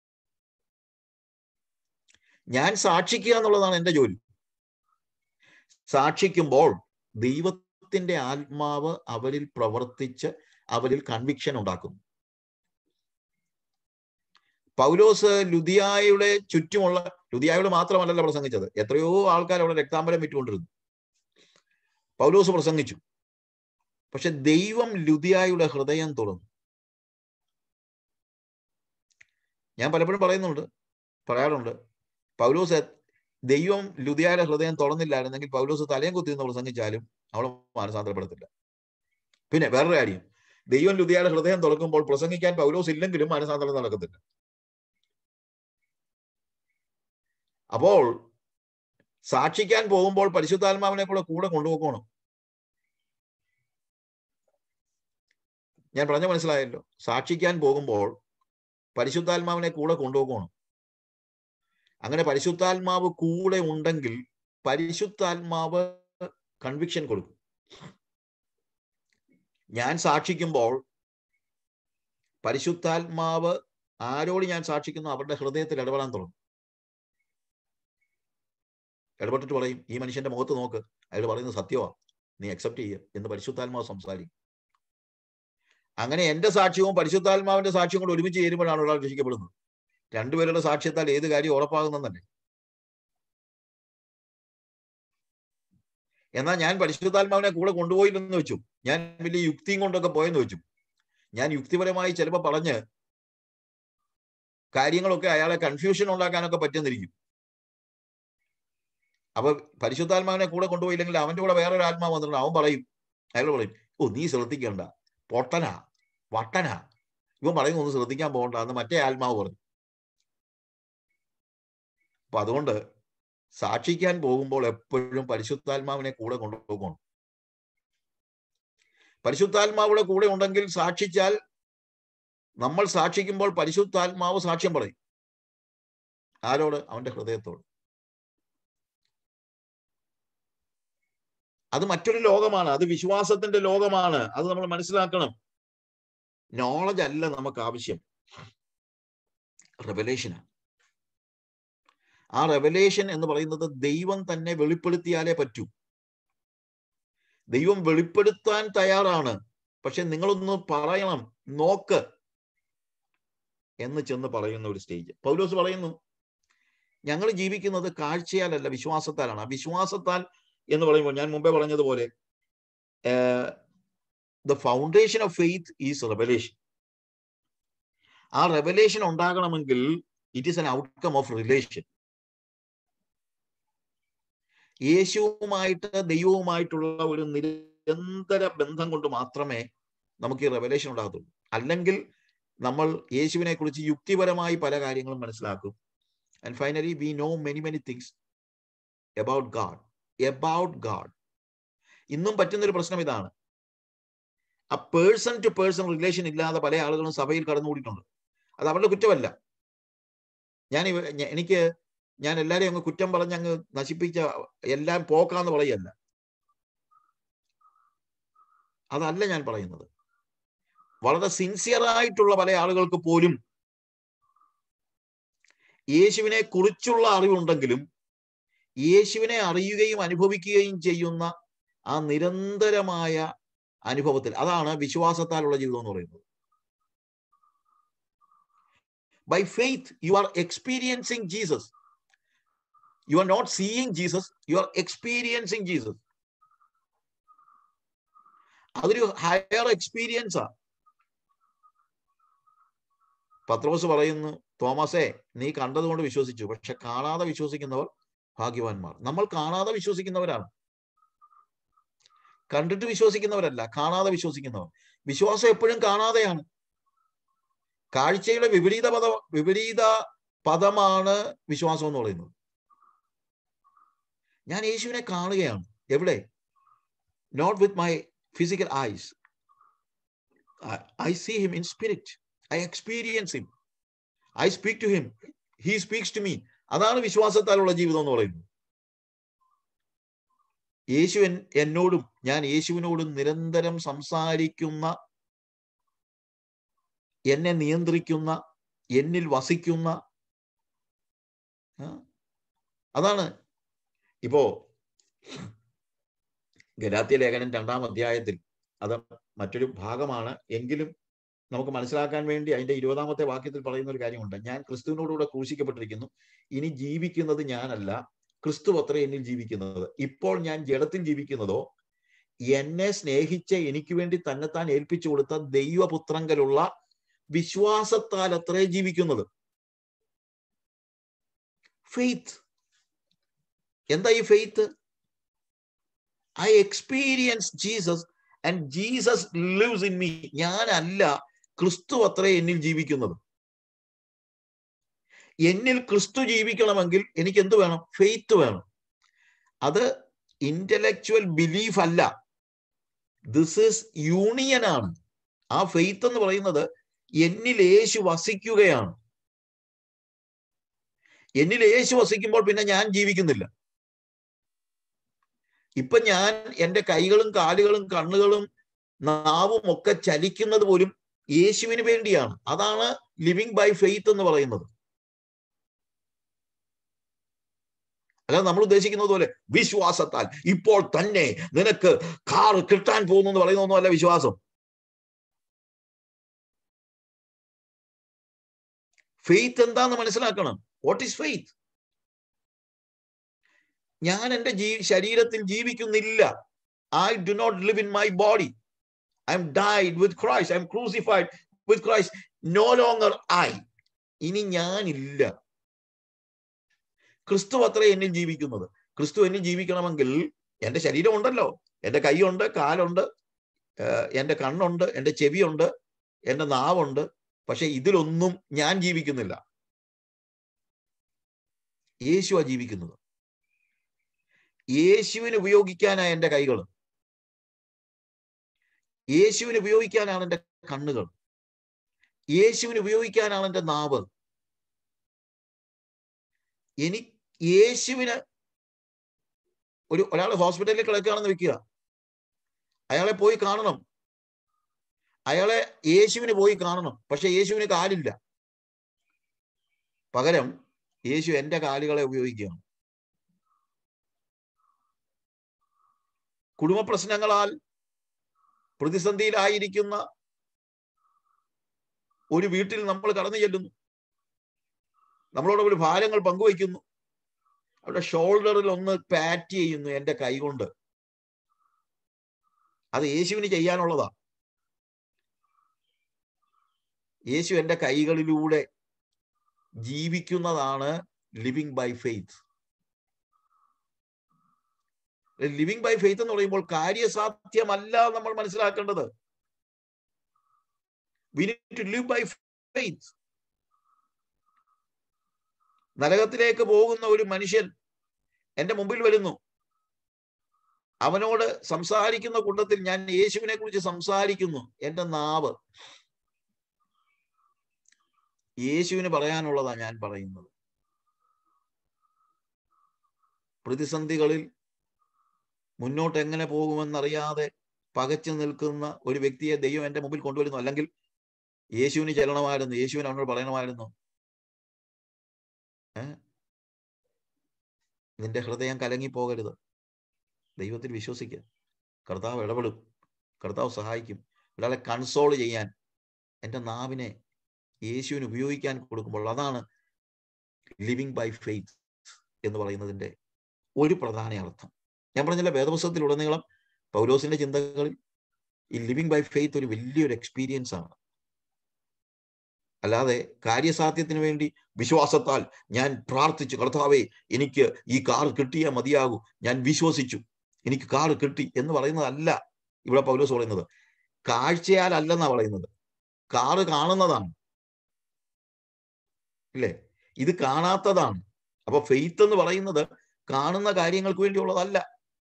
[SPEAKER 4] ഞാൻ സാക്ഷിക്കുക എന്നുള്ളതാണ് എന്റെ ജോലി സാക്ഷിക്കുമ്പോൾ ദൈവത്തിന്റെ ആത്മാവ് അവരിൽ പ്രവർത്തിച്ച് അവരിൽ കൺവിക്ഷൻ ഉണ്ടാക്കുന്നു പൗലോസ് ലുദിയായുടെ ചുറ്റുമുള്ള ലുദിയായോട് മാത്രമല്ലല്ലോ പ്രസംഗിച്ചത് എത്രയോ ആൾക്കാർ അവിടെ രക്താംബരം വിറ്റുകൊണ്ടിരുന്നു പൗലോസ് പ്രസംഗിച്ചു പക്ഷെ ദൈവം ലുദിയായുടെ ഹൃദയം തുറന്നു ഞാൻ പലപ്പോഴും പറയുന്നുണ്ട് പറയാറുണ്ട് പൗലോസ് ദൈവം ലുദിയായുടെ ഹൃദയം തുറന്നില്ലായിരുന്നെങ്കിൽ പൗലോസ് തലയും കുത്തി നിന്ന് പ്രസംഗിച്ചാലും അവൾ മാനസാന്തരപ്പെടത്തില്ല പിന്നെ വേറൊരു കാര്യം ദൈവം ലുദിയായുടെ ഹൃദയം തുറക്കുമ്പോൾ പ്രസംഗിക്കാൻ പൗലോസ് ഇല്ലെങ്കിലും മാനസാന്തരം നടക്കത്തില്ല അപ്പോൾ സാക്ഷിക്കാൻ പോകുമ്പോൾ പരിശുദ്ധാത്മാവിനെ കൂടെ കൂടെ കൊണ്ടുപോകണം ഞാൻ പറഞ്ഞ മനസ്സിലായല്ലോ സാക്ഷിക്കാൻ പോകുമ്പോൾ പരിശുദ്ധാത്മാവിനെ കൂടെ കൊണ്ടുപോകണം അങ്ങനെ പരിശുദ്ധാത്മാവ് കൂടെ ഉണ്ടെങ്കിൽ പരിശുദ്ധാത്മാവ് കൺവിക്ഷൻ കൊടുക്കും ഞാൻ സാക്ഷിക്കുമ്പോൾ പരിശുദ്ധാത്മാവ് ആരോട് ഞാൻ സാക്ഷിക്കുന്നു അവരുടെ ഹൃദയത്തിൽ ഇടപെടാൻ തുടങ്ങും ഇടപെട്ടിട്ട് പറയും ഈ മനുഷ്യന്റെ മുഖത്ത് നോക്ക് അയാൾ പറയുന്നത് സത്യമാ നീ അക്സെപ്റ്റ് ചെയ്യുക എന്ന് പരിശുദ്ധാത്മാവ് സംസാരിക്കും അങ്ങനെ എന്റെ സാക്ഷ്യവും പരിശുദ്ധാത്മാവിന്റെ സാക്ഷ്യവും കൂടെ ഒരുമിച്ച് ചേരുമ്പോഴാണ് ഒരാൾ രക്ഷിക്കപ്പെടുന്നത് രണ്ടുപേരുടെ സാക്ഷ്യത്താൽ ഏത് കാര്യം ഉറപ്പാകുന്നതന്നെ എന്നാൽ ഞാൻ പരിശുദ്ധാത്മാവിനെ കൂടെ കൊണ്ടുപോയില്ലെന്ന് വെച്ചു ഞാൻ വലിയ യുക്തിയും കൊണ്ടൊക്കെ പോയെന്ന് വെച്ചു ഞാൻ യുക്തിപരമായി ചിലപ്പോൾ പറഞ്ഞ് കാര്യങ്ങളൊക്കെ അയാളെ കൺഫ്യൂഷൻ ഉണ്ടാക്കാനൊക്കെ പറ്റുന്നിരിക്കും അപ്പൊ പരിശുദ്ധാത്മാവിനെ കൂടെ കൊണ്ടുപോയില്ലെങ്കിൽ അവന്റെ കൂടെ വേറൊരു ആത്മാവ് വന്നിട്ടുണ്ട് അവൻ പറയും അയാൾ പറയും ഓ നീ ശ്രദ്ധിക്കണ്ട പൊട്ടനാ വട്ടനാ ഇവൻ പറയുന്നു ഒന്ന് ശ്രദ്ധിക്കാൻ പോകണ്ട എന്ന് മറ്റേ ആത്മാവ് പറഞ്ഞു അപ്പൊ അതുകൊണ്ട് സാക്ഷിക്കാൻ പോകുമ്പോൾ എപ്പോഴും പരിശുദ്ധാത്മാവിനെ കൂടെ കൊണ്ടുപോകണം പരിശുദ്ധാത്മാവിടെ കൂടെ ഉണ്ടെങ്കിൽ സാക്ഷിച്ചാൽ നമ്മൾ സാക്ഷിക്കുമ്പോൾ പരിശുദ്ധാത്മാവ് സാക്ഷ്യം പറയും ആരോട് അവന്റെ ഹൃദയത്തോട് അത് മറ്റൊരു ലോകമാണ് അത് വിശ്വാസത്തിന്റെ ലോകമാണ് അത് നമ്മൾ മനസ്സിലാക്കണം നോളജ് അല്ല നമുക്ക് ആവശ്യം റെവലേഷനാണ് ആ റെവലേഷൻ എന്ന് പറയുന്നത് ദൈവം തന്നെ വെളിപ്പെടുത്തിയാലേ പറ്റൂ ദൈവം വെളിപ്പെടുത്താൻ തയ്യാറാണ് പക്ഷെ നിങ്ങളൊന്ന് പറയണം നോക്ക് എന്ന് ചെന്ന് പറയുന്ന ഒരു സ്റ്റേജ് പൗലോസ് പറയുന്നു ഞങ്ങൾ ജീവിക്കുന്നത് കാഴ്ചയാലല്ല വിശ്വാസത്താലാണ് ആ വിശ്വാസത്താൽ എന്ന് പറയുമ്പോൾ ഞാൻ മുമ്പേ പറഞ്ഞതുപോലെ the foundation of faith is revelation ആ റെവലേഷൻ ഉണ്ടാകണമെങ്കിൽ it is an outcome of relation യേശുവുമായിട്ട് ദൈവവുമായിട്ടുള്ള ഒരു നിരന്തര ബന്ധം കൊണ്ട് മാത്രമേ നമുക്ക് ഈ റെവലേഷൻ ഉണ്ടാകത്തുള്ളൂ അല്ലെങ്കിൽ നമ്മൾ യേശുവിനെ കുറിച്ച് യുക്തിപരമായി പല കാര്യങ്ങളും മനസ്സിലാക്കും and finally we know many many things about God about God ഇന്നും പറ്റുന്നൊരു പ്രശ്നം ഇതാണ് ആ പേഴ്സൺ ടു പേഴ്സൺ റിലേഷൻ ഇല്ലാതെ പല ആളുകളും സഭയിൽ കടന്നുകൂടിയിട്ടുണ്ട് അത് അവരുടെ കുറ്റമല്ല ഞാൻ എനിക്ക് ഞാൻ എല്ലാരെയും അങ്ങ് കുറ്റം പറഞ്ഞ് അങ്ങ് നശിപ്പിച്ച എല്ലാം പോക്കാന്ന് പറയല്ല അതല്ല ഞാൻ പറയുന്നത് വളരെ സിൻസിയർ ആയിട്ടുള്ള പല ആളുകൾക്ക് പോലും യേശുവിനെ കുറിച്ചുള്ള അറിവുണ്ടെങ്കിലും യേശുവിനെ അറിയുകയും അനുഭവിക്കുകയും ചെയ്യുന്ന ആ നിരന്തരമായ അനുഭവത്തിൽ അതാണ് വിശ്വാസത്താലുള്ള ജീവിതം എന്ന് പറയുന്നത് by faith you are experiencing Jesus you are not seeing Jesus you are experiencing Jesus അതൊരു ഹയർ എക്സ്പീരിയൻസാ പത്രോസ് പറയുന്നു തോമസേ നീ കണ്ടതുകൊണ്ട് വിശ്വസിച്ചു പക്ഷെ കാണാതെ വിശ്വസിക്കുന്നവർ ഭാഗ്യവാന്മാർ നമ്മൾ കാണാതെ വിശ്വസിക്കുന്നവരാണ് കണ്ടിട്ട് വിശ്വസിക്കുന്നവരല്ല കാണാതെ വിശ്വസിക്കുന്നവർ വിശ്വാസം എപ്പോഴും കാണാതെയാണ് കാഴ്ചയുടെ വിപരീത പദ വിപരീത പദമാണ് വിശ്വാസം എന്ന് പറയുന്നത് ഞാൻ യേശുവിനെ കാണുകയാണ് എവിടെ not with my physical eyes I see him in spirit I experience him I speak to him he speaks to me അതാണ് വിശ്വാസത്താലുള്ള ജീവിതം എന്ന് പറയുന്നത് യേശു എന്നോടും ഞാൻ യേശുവിനോടും നിരന്തരം സംസാരിക്കുന്ന എന്നെ നിയന്ത്രിക്കുന്ന എന്നിൽ വസിക്കുന്ന അതാണ് ഇപ്പോ ഗലാത്യ ലേഖനം രണ്ടാം അധ്യായത്തിൽ അത് മറ്റൊരു ഭാഗമാണ് എങ്കിലും നമുക്ക് മനസ്സിലാക്കാൻ വേണ്ടി അതിന്റെ ഇരുപതാമത്തെ വാക്യത്തിൽ പറയുന്ന ഒരു കാര്യമുണ്ട് ഞാൻ ക്രിസ്തുവിനോടുകൂടെ ക്രൂശിക്കപ്പെട്ടിരിക്കുന്നു ഇനി ജീവിക്കുന്നത് ഞാനല്ല ക്രിസ്തു അത്ര എന്നിൽ ജീവിക്കുന്നത് ഇപ്പോൾ ഞാൻ ജഡത്തിൽ ജീവിക്കുന്നതോ എന്നെ സ്നേഹിച്ച എനിക്ക് വേണ്ടി തന്നെത്താൻ ഏൽപ്പിച്ചു കൊടുത്ത ദൈവപുത്രങ്കലുള്ള വിശ്വാസത്താൽ അത്രേ ജീവിക്കുന്നത് ഫെയ്ത്ത് എന്താ ഈ faith I experience Jesus and Jesus lives in me ഞാനല്ല ക്രിസ്തു അത്രേ എന്നിൽ ജീവിക്കുന്നത് എന്നിൽ ക്രിസ്തു ജീവിക്കണമെങ്കിൽ എനിക്ക് എന്ത് വേണം ഫെയ്ത്ത് വേണം അത് ഇന്റലക്ച്വൽ ബിലീഫ് അല്ല ദിസ് ഈസ് യൂണിയൻ ആണ് ആ ഫെയ്ത്ത് എന്ന് പറയുന്നത് എന്നിൽ യേശു വസിക്കുകയാണ് എന്നിൽ യേശു വസിക്കുമ്പോൾ പിന്നെ ഞാൻ ജീവിക്കുന്നില്ല ഇപ്പൊ ഞാൻ എൻ്റെ കൈകളും കാലുകളും കണ്ണുകളും നാവും ഒക്കെ ചലിക്കുന്നത് പോലും യേശുവിന് വേണ്ടിയാണ് അതാണ് ലിവിങ് ബൈ ഫെയ്ത്ത് എന്ന് പറയുന്നത് അല്ലാതെ നമ്മൾ ഉദ്ദേശിക്കുന്നത് പോലെ വിശ്വാസത്താൽ ഇപ്പോൾ തന്നെ നിനക്ക് കാർ കിട്ടാൻ പോകുന്നു എന്ന് പറയുന്നൊന്നുമല്ല വിശ്വാസം ഫെയ്ത്ത് എന്താന്ന് മനസ്സിലാക്കണം വാട്ട് ഈസ് ഫെയ്ത്ത് ഞാൻ എൻ്റെ ജീ ശരീരത്തിൽ ജീവിക്കുന്നില്ല I do not live in my body I'm died with Christ I'm crucified with Christ no longer I ഇനി ഞാനില്ല ക്രിസ്തു അത്രേ എന്നിൽ ജീവിക്കുന്നത് ക്രിസ്തു എന്നിൽ ജീവിക്കണമെങ്കിൽ എൻ്റെ ശരീരം ഉണ്ടല്ലോ എൻ്റെ കൈയുണ്ട് കാലുണ്ട് എൻ്റെ കണ്ണുണ്ട് എൻ്റെ ചെവിയുണ്ട് എൻ്റെ നാവുണ്ട് പക്ഷെ ഇതിലൊന്നും ഞാൻ ജീവിക്കുന്നില്ല യേശുവാ ജീവിക്കുന്നത് യേശുവിന് ഉപയോഗിക്കാനാണ് എൻ്റെ കൈകൾ യേശുവിന് ഉപയോഗിക്കാനാണ് എൻ്റെ കണ്ണുകൾ യേശുവിന് ഉപയോഗിക്കാനാണ് എൻ്റെ നാവ് എനി യേശുവിന് ഒരു ഒരാൾ ഹോസ്പിറ്റലിൽ കിടക്കുകയാണെന്ന് വെക്കുക അയാളെ പോയി കാണണം അയാളെ യേശുവിന് പോയി കാണണം പക്ഷെ യേശുവിന് കാലില്ല പകരം യേശു എൻ്റെ കാലുകളെ ഉപയോഗിക്കുകയാണ് കുടുംബ പ്രശ്നങ്ങളാൽ പ്രതിസന്ധിയിലായിരിക്കുന്ന ഒരു വീട്ടിൽ നമ്മൾ കടന്നു ചെല്ലുന്നു നമ്മളോട് ഒരു ഭാരങ്ങൾ പങ്കുവയ്ക്കുന്നു അവിടെ ഷോൾഡറിൽ ഒന്ന് പാറ്റ് ചെയ്യുന്നു എൻ്റെ കൈകൊണ്ട് അത് യേശുവിന് ചെയ്യാനുള്ളതാ യേശു എൻ്റെ കൈകളിലൂടെ ജീവിക്കുന്നതാണ് living by faith living by faith എന്ന് പറയുമ്പോൾ കാര്യസാധ്യമല്ല നമ്മൾ മനസ്സിലാക്കേണ്ടത് we need to live by faith നരകത്തിലേക്ക് പോകുന്ന ഒരു മനുഷ്യൻ എൻ്റെ മുമ്പിൽ വരുന്നു അവനോട് സംസാരിക്കുന്ന കൂട്ടത്തിൽ ഞാൻ യേശുവിനെ കുറിച്ച് സംസാരിക്കുന്നു എൻ്റെ നാവ് യേശുവിന് പറയാനുള്ളതാ ഞാൻ പറയുന്നത് പ്രതിസന്ധികളിൽ മുന്നോട്ട് എങ്ങനെ പോകുമെന്നറിയാതെ പകച്ചു നിൽക്കുന്ന ഒരു വ്യക്തിയെ ദൈവം എൻ്റെ മുമ്പിൽ കൊണ്ടുവരുന്നു അല്ലെങ്കിൽ യേശുവിന് ചെല്ലണമായിരുന്നു യേശുവിന് അവനോട് പറയണമായിരുന്നു ഏ നിന്റെ ഹൃദയം കലങ്ങി പോകരുത് ദൈവത്തിൽ വിശ്വസിക്കുക കർത്താവ് ഇടപെടും കർത്താവ് സഹായിക്കും ഒരാളെ കൺസോൾ ചെയ്യാൻ എൻ്റെ നാവിനെ യേശുവിന് ഉപയോഗിക്കാൻ കൊടുക്കുമ്പോൾ അതാണ് ലിവിങ് ബൈ ഫെയ്ത്ത് എന്ന് പറയുന്നതിൻ്റെ ഒരു പ്രധാന അർത്ഥം ഞാൻ പറഞ്ഞില്ല വേദപുസ്തകത്തിലുടനീളം പൗലോസിന്റെ ചിന്തകളിൽ ഈ ലിവിങ് ബൈ ഫെയ്ത്ത് ഒരു വലിയൊരു എക്സ്പീരിയൻസ് ആണ് അല്ലാതെ കാര്യസാധ്യത്തിന് വേണ്ടി വിശ്വാസത്താൽ ഞാൻ പ്രാർത്ഥിച്ചു കർത്താവേ എനിക്ക് ഈ കാർ കിട്ടിയാൽ മതിയാകൂ ഞാൻ വിശ്വസിച്ചു എനിക്ക് കാർ കിട്ടി എന്ന് പറയുന്നതല്ല ഇവിടെ പൗലോസ് പറയുന്നത് കാഴ്ചയാൽ അല്ലെന്നാ പറയുന്നത് കാറ് കാണുന്നതാണ് ഇല്ലേ ഇത് കാണാത്തതാണ് അപ്പൊ ഫെയ്ത്ത് എന്ന് പറയുന്നത് കാണുന്ന കാര്യങ്ങൾക്ക് വേണ്ടിയുള്ളതല്ല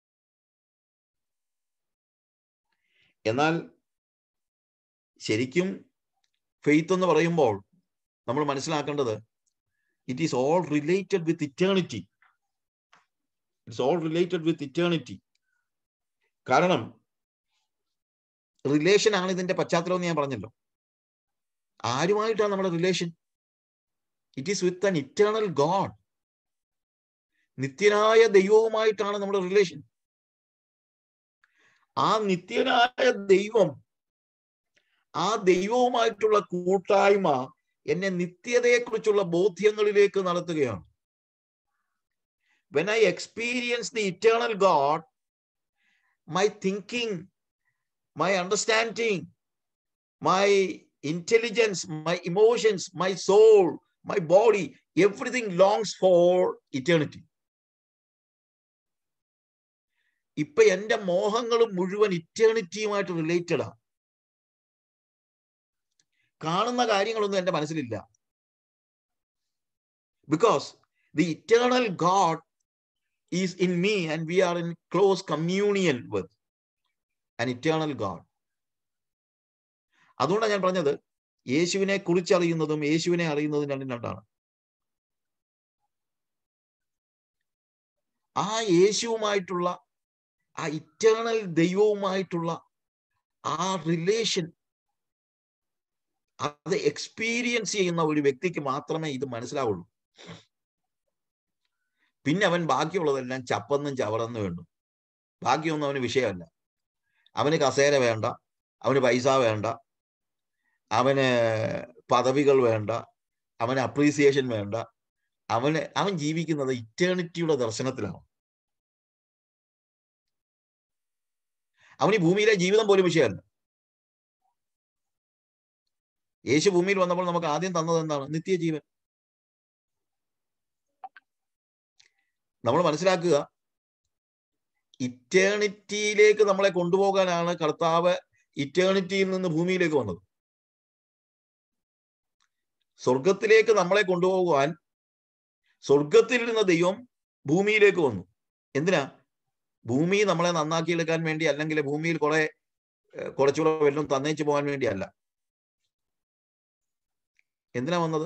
[SPEAKER 4] എന്നാൽ ശരിക്കും ഫെയ്ത്ത് എന്ന് പറയുമ്പോൾ നമ്മൾ മനസ്സിലാക്കേണ്ടത് it is all related with eternity it's all related with eternity കാരണം റിലേഷൻ ആണ് ഇതിന്റെ പശ്ചാത്തലം എന്ന് ഞാൻ പറഞ്ഞല്ലോ ആരുമായിട്ടാണ് നമ്മുടെ റിലേഷൻ ഇറ്റ് ഈസ് വിത്ത് അൻ ഇറ്റേണൽ ഗോഡ് നിത്യനായ ദൈവവുമായിട്ടാണ് നമ്മുടെ റിലേഷൻ ആ നിത്യനായ ദൈവം ആ ദൈവവുമായിട്ടുള്ള കൂട്ടായ്മ എന്നെ നിത്യതയെക്കുറിച്ചുള്ള ബോധ്യങ്ങളിലേക്ക് നടത്തുകയാണ് when I experience the eternal God my thinking my understanding my intelligence, my emotions, my soul, my body, everything longs for eternity. ഇപ്പൊ എന്റെ മോഹങ്ങളും മുഴുവൻ ഇറ്റേണിറ്റിയുമായിട്ട് റിലേറ്റഡ് ആണ് കാണുന്ന കാര്യങ്ങളൊന്നും എന്റെ മനസ്സിലില്ല because the eternal God is in me and we are in close communion with an eternal God അതുകൊണ്ടാണ് ഞാൻ പറഞ്ഞത് യേശുവിനെ കുറിച്ചറിയുന്നതും യേശുവിനെ അറിയുന്നതും രണ്ടും രണ്ടാണ് ആ യേശുവുമായിട്ടുള്ള ആ ഇറ്റേണൽ ദൈവവുമായിട്ടുള്ള ആ റിലേഷൻ അത് എക്സ്പീരിയൻസ് ചെയ്യുന്ന ഒരു വ്യക്തിക്ക് മാത്രമേ ഇത് മനസ്സിലാവുള്ളൂ പിന്നെ അവൻ ബാക്കിയുള്ളതെല്ലാം ചപ്പന്നും ചവറന്നും വേണ്ടു ബാക്കിയൊന്നും അവന് വിഷയമല്ല അവന് കസേര വേണ്ട അവന് പൈസ വേണ്ട അവന് പദവികൾ വേണ്ട അവന് അപ്രീസിയേഷൻ വേണ്ട അവന് അവൻ ജീവിക്കുന്നത് ഇറ്റേണിറ്റിയുടെ ദർശനത്തിലാണ് അവന് ഈ ഭൂമിയിലെ ജീവിതം പോലും വിഷയമല്ല യേശു ഭൂമിയിൽ വന്നപ്പോൾ നമുക്ക് ആദ്യം തന്നത് എന്താണ് നിത്യജീവൻ നമ്മൾ മനസ്സിലാക്കുക ഇറ്റേണിറ്റിയിലേക്ക് നമ്മളെ കൊണ്ടുപോകാനാണ് കർത്താവ് ഇറ്റേണിറ്റിയിൽ നിന്ന് ഭൂമിയിലേക്ക് വന്നത് സ്വർഗത്തിലേക്ക് നമ്മളെ കൊണ്ടുപോകുവാൻ സ്വർഗത്തിൽ നിന്ന് ദൈവം ഭൂമിയിലേക്ക് വന്നു എന്തിനാ ഭൂമി നമ്മളെ നന്നാക്കിയെടുക്കാൻ വേണ്ടി അല്ലെങ്കിൽ ഭൂമിയിൽ കുറെ കുറച്ചുകൂടെ വെള്ളം തന്നേച്ചു പോകാൻ വേണ്ടിയല്ല എന്തിനാ വന്നത്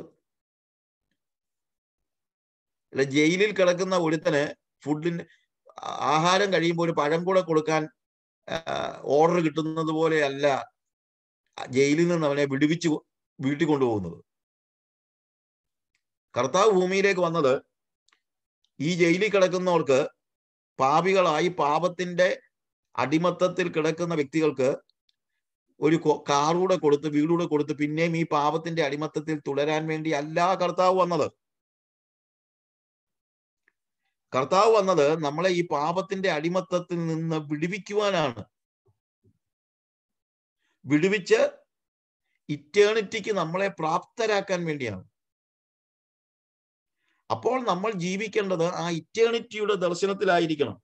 [SPEAKER 4] അല്ല ജയിലിൽ കിടക്കുന്ന ഒരുത്തന് ഫുഡിന് ആഹാരം കഴിയുമ്പോൾ ഒരു പഴം കൂടെ കൊടുക്കാൻ ഓർഡർ കിട്ടുന്നത് പോലെ അല്ല ജയിലിൽ നിന്ന് അവനെ വിടുവിച്ച് വീട്ടിൽ കൊണ്ടുപോകുന്നത് കർത്താവ് ഭൂമിയിലേക്ക് വന്നത് ഈ ജയിലിൽ കിടക്കുന്നവർക്ക് പാപികളായി പാപത്തിന്റെ അടിമത്തത്തിൽ കിടക്കുന്ന വ്യക്തികൾക്ക് ഒരു കാറൂടെ കൊടുത്ത് വീടൂടെ കൊടുത്ത് പിന്നെയും ഈ പാപത്തിന്റെ അടിമത്തത്തിൽ തുടരാൻ വേണ്ടി അല്ല കർത്താവ് വന്നത് കർത്താവ് വന്നത് നമ്മളെ ഈ പാപത്തിന്റെ അടിമത്തത്തിൽ നിന്ന് വിടുവിക്കുവാനാണ് വിടുവിച്ച് ഇറ്റേണിറ്റിക്ക് നമ്മളെ പ്രാപ്തരാക്കാൻ വേണ്ടിയാണ് അപ്പോൾ നമ്മൾ ജീവിക്കേണ്ടത് ആ ഇറ്റേണിറ്റിയുടെ ദർശനത്തിലായിരിക്കണം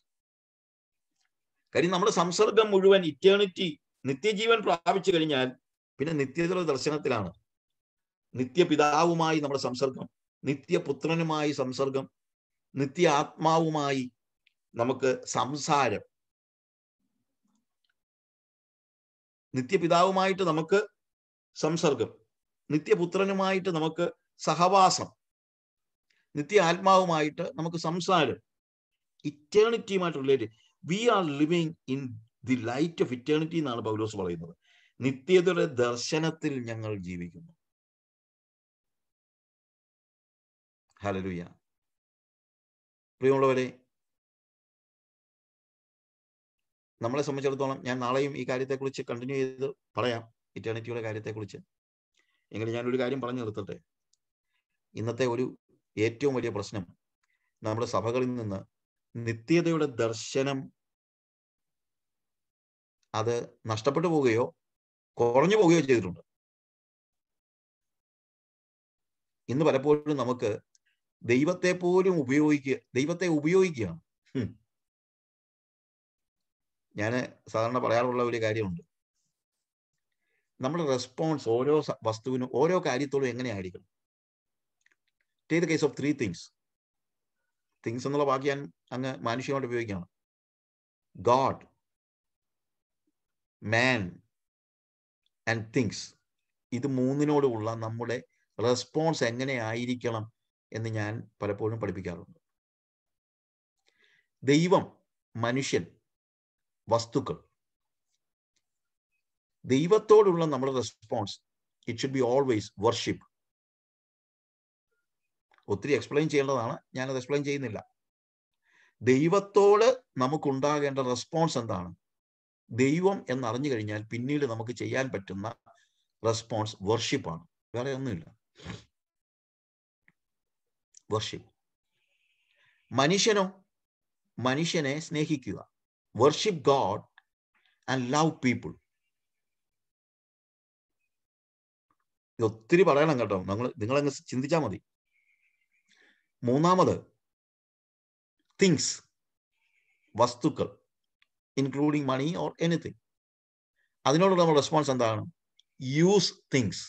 [SPEAKER 4] കാര്യം നമ്മുടെ സംസർഗം മുഴുവൻ ഇറ്റേണിറ്റി നിത്യജീവൻ പ്രാപിച്ചു കഴിഞ്ഞാൽ പിന്നെ നിത്യതയുടെ ദർശനത്തിലാണ് നിത്യപിതാവുമായി നമ്മുടെ സംസർഗം നിത്യപുത്രനുമായി സംസർഗം നിത്യ ആത്മാവുമായി നമുക്ക് സംസാരം നിത്യപിതാവുമായിട്ട് നമുക്ക് സംസർഗം നിത്യപുത്രനുമായിട്ട് നമുക്ക് സഹവാസം നിത്യ ആത്മാവുമായിട്ട് നമുക്ക് സംസാരം ഇറ്റേണിറ്റിയുമായിട്ട് relate we are living in the light of eternity എന്നാണ് പൗലോസ് പറയുന്നത് നിത്യതയുടെ ദർശനത്തിൽ ഞങ്ങൾ ജീവിക്കുന്നു ഹലലുയ പ്രിയമുള്ളവരെ നമ്മളെ സംബന്ധിച്ചിടത്തോളം ഞാൻ നാളെയും ഈ കാര്യത്തെക്കുറിച്ച് കണ്ടിന്യൂ ചെയ്ത് പറയാം ഇറ്റേണിറ്റിയുടെ കാര്യത്തെക്കുറിച്ച് എങ്കിലും ഞാനൊരു കാര്യം പറഞ്ഞു നിർത്തട്ടെ ഇന്നത്തെ ഒരു ഏറ്റവും വലിയ പ്രശ്നം നമ്മുടെ സഭകളിൽ നിന്ന് നിത്യതയുടെ ദർശനം അത് നഷ്ടപ്പെട്ടു പോവുകയോ കുറഞ്ഞു പോവുകയോ ചെയ്തിട്ടുണ്ട് ഇന്ന് പലപ്പോഴും നമുക്ക് ദൈവത്തെ പോലും ഉപയോഗിക്കുക ദൈവത്തെ ഉപയോഗിക്കുകയാണ് ഞാൻ സാധാരണ പറയാറുള്ള ഒരു കാര്യമുണ്ട് നമ്മുടെ റെസ്പോൺസ് ഓരോ വസ്തുവിനും ഓരോ കാര്യത്തോടും എങ്ങനെയായിരിക്കണം take the case of three things things എന്നുള്ള വാക്ക് ഞാൻ അങ്ങ് മാനുഷികമായിട്ട് ഉപയോഗിക്കുകയാണ് ഗോഡ് മാൻ ആൻഡ് തിങ്സ് ഇത് മൂന്നിനോടുള്ള നമ്മുടെ റെസ്പോൺസ് എങ്ങനെ ആയിരിക്കണം എന്ന് ഞാൻ പലപ്പോഴും പഠിപ്പിക്കാറുണ്ട് ദൈവം മനുഷ്യൻ വസ്തുക്കൾ ദൈവത്തോടുള്ള നമ്മുടെ response it should be always worship ഒത്തിരി എക്സ്പ്ലെയിൻ ചെയ്യേണ്ടതാണ് ഞാനത് എക്സ്പ്ലെയിൻ ചെയ്യുന്നില്ല ദൈവത്തോട് നമുക്കുണ്ടാകേണ്ട റെസ്പോൺസ് എന്താണ് ദൈവം എന്നറിഞ്ഞു കഴിഞ്ഞാൽ പിന്നീട് നമുക്ക് ചെയ്യാൻ പറ്റുന്ന റെസ്പോൺസ് വർഷിപ്പാണ് വേറെ ഒന്നുമില്ല വർഷിപ്പ് മനുഷ്യനോ മനുഷ്യനെ സ്നേഹിക്കുക worship God and love people ഒത്തിരി പറയണം കേട്ടോ നിങ്ങൾ നിങ്ങളങ്ങ് ചിന്തിച്ചാൽ മതി മൂന്നാമത് തിങ്സ് വസ്തുക്കൾ ഇൻക്ലൂഡിങ് മണി ഓർ എനിത്തിങ് അതിനോടുള്ള നമ്മുടെ റെസ്പോൺസ് എന്താണ് use things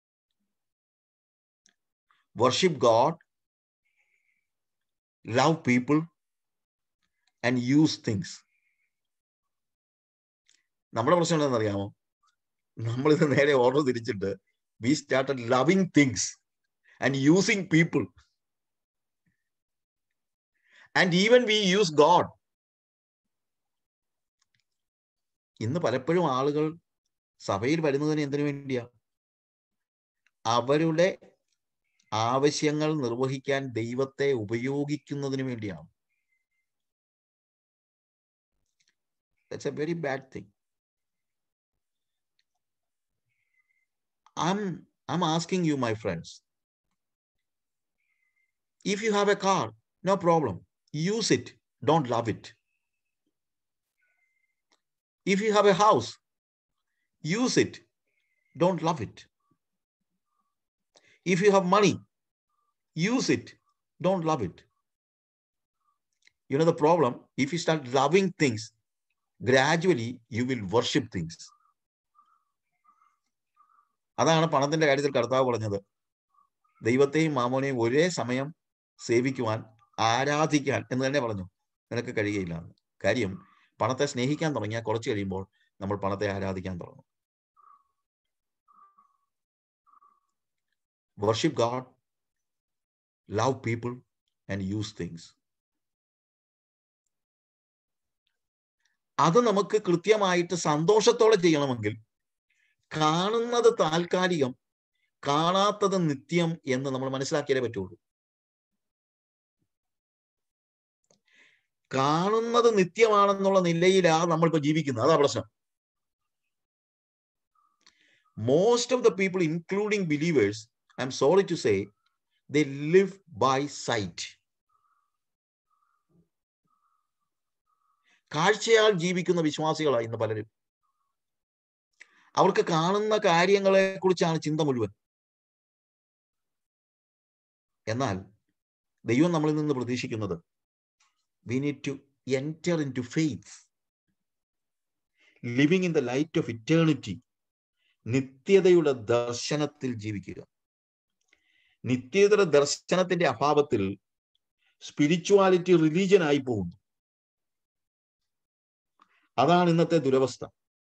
[SPEAKER 4] worship God love people and use things നമ്മുടെ പ്രശ്നം എന്താണെന്ന് അറിയാമോ നമ്മളിത് നേരെ ഓർഡർ തിരിച്ചിട്ട് we started loving things and using people and even we use God ഇന്ന് പലപ്പോഴും ആളുകൾ സഭയിൽ വരുന്നതിന് എന്തിനു വേണ്ടിയാ അവരുടെ ആവശ്യങ്ങൾ നിർവഹിക്കാൻ ദൈവത്തെ ഉപയോഗിക്കുന്നതിന് വേണ്ടിയാണ് that's a very bad thing I'm I'm asking you, my friends. If you have a car, no problem. Use it. Don't love it. If you have a house, use it. Don't love it. If you have money, use it. Don't love it. You know the problem? If you start loving things, gradually you will worship things. അതാണ് പണത്തിന്റെ കാര്യത്തിൽ കർത്താവ് പറഞ്ഞത് ദൈവത്തെയും മാമോനെയും ഒരേ സമയം സേവിക്കുവാൻ ആരാധിക്കാൻ എന്ന് തന്നെ പറഞ്ഞു നിനക്ക് കഴിയുകയില്ല കാര്യം പണത്തെ സ്നേഹിക്കാൻ തുടങ്ങിയാൽ കുറച്ച് കഴിയുമ്പോൾ നമ്മൾ പണത്തെ ആരാധിക്കാൻ തുടങ്ങും worship God love people and use things അത് നമുക്ക് കൃത്യമായിട്ട് സന്തോഷത്തോടെ ചെയ്യണമെങ്കിൽ കാണുന്നത് താൽക്കാലികം കാണാത്തത് നിത്യം എന്ന് നമ്മൾ മനസ്സിലാക്കിയാലേ പറ്റുള്ളൂ കാണുന്നത് നിത്യമാണെന്നുള്ള നിലയിലാണ് നമ്മളിപ്പോ ജീവിക്കുന്നത് അതാ പ്രശ്നം most of the people including believers I am sorry to say the live by sight കാഴ്ചയാൽ ജീവിക്കുന്ന വിശ്വാസികളാണ് ഇന്ന് പലരും അവർക്ക് കാണുന്ന കാര്യങ്ങളെ കുറിച്ചാണ് ചിന്ത മുഴുവൻ എന്നാൽ ദൈവം നമ്മളിൽ നിന്ന് പ്രതീക്ഷിക്കുന്നത് we need to enter into faith living in the light of eternity നിത്യതയുടെ ദർശനത്തിൽ ജീവിക്കുക നിത്യതയുടെ ദർശനത്തിന്റെ അഭാവത്തിൽ സ്പിരിച്വാലിറ്റി റിലീജിയൻ ആയി പോകുന്നു അതാണ് ഇന്നത്തെ ദുരവസ്ഥ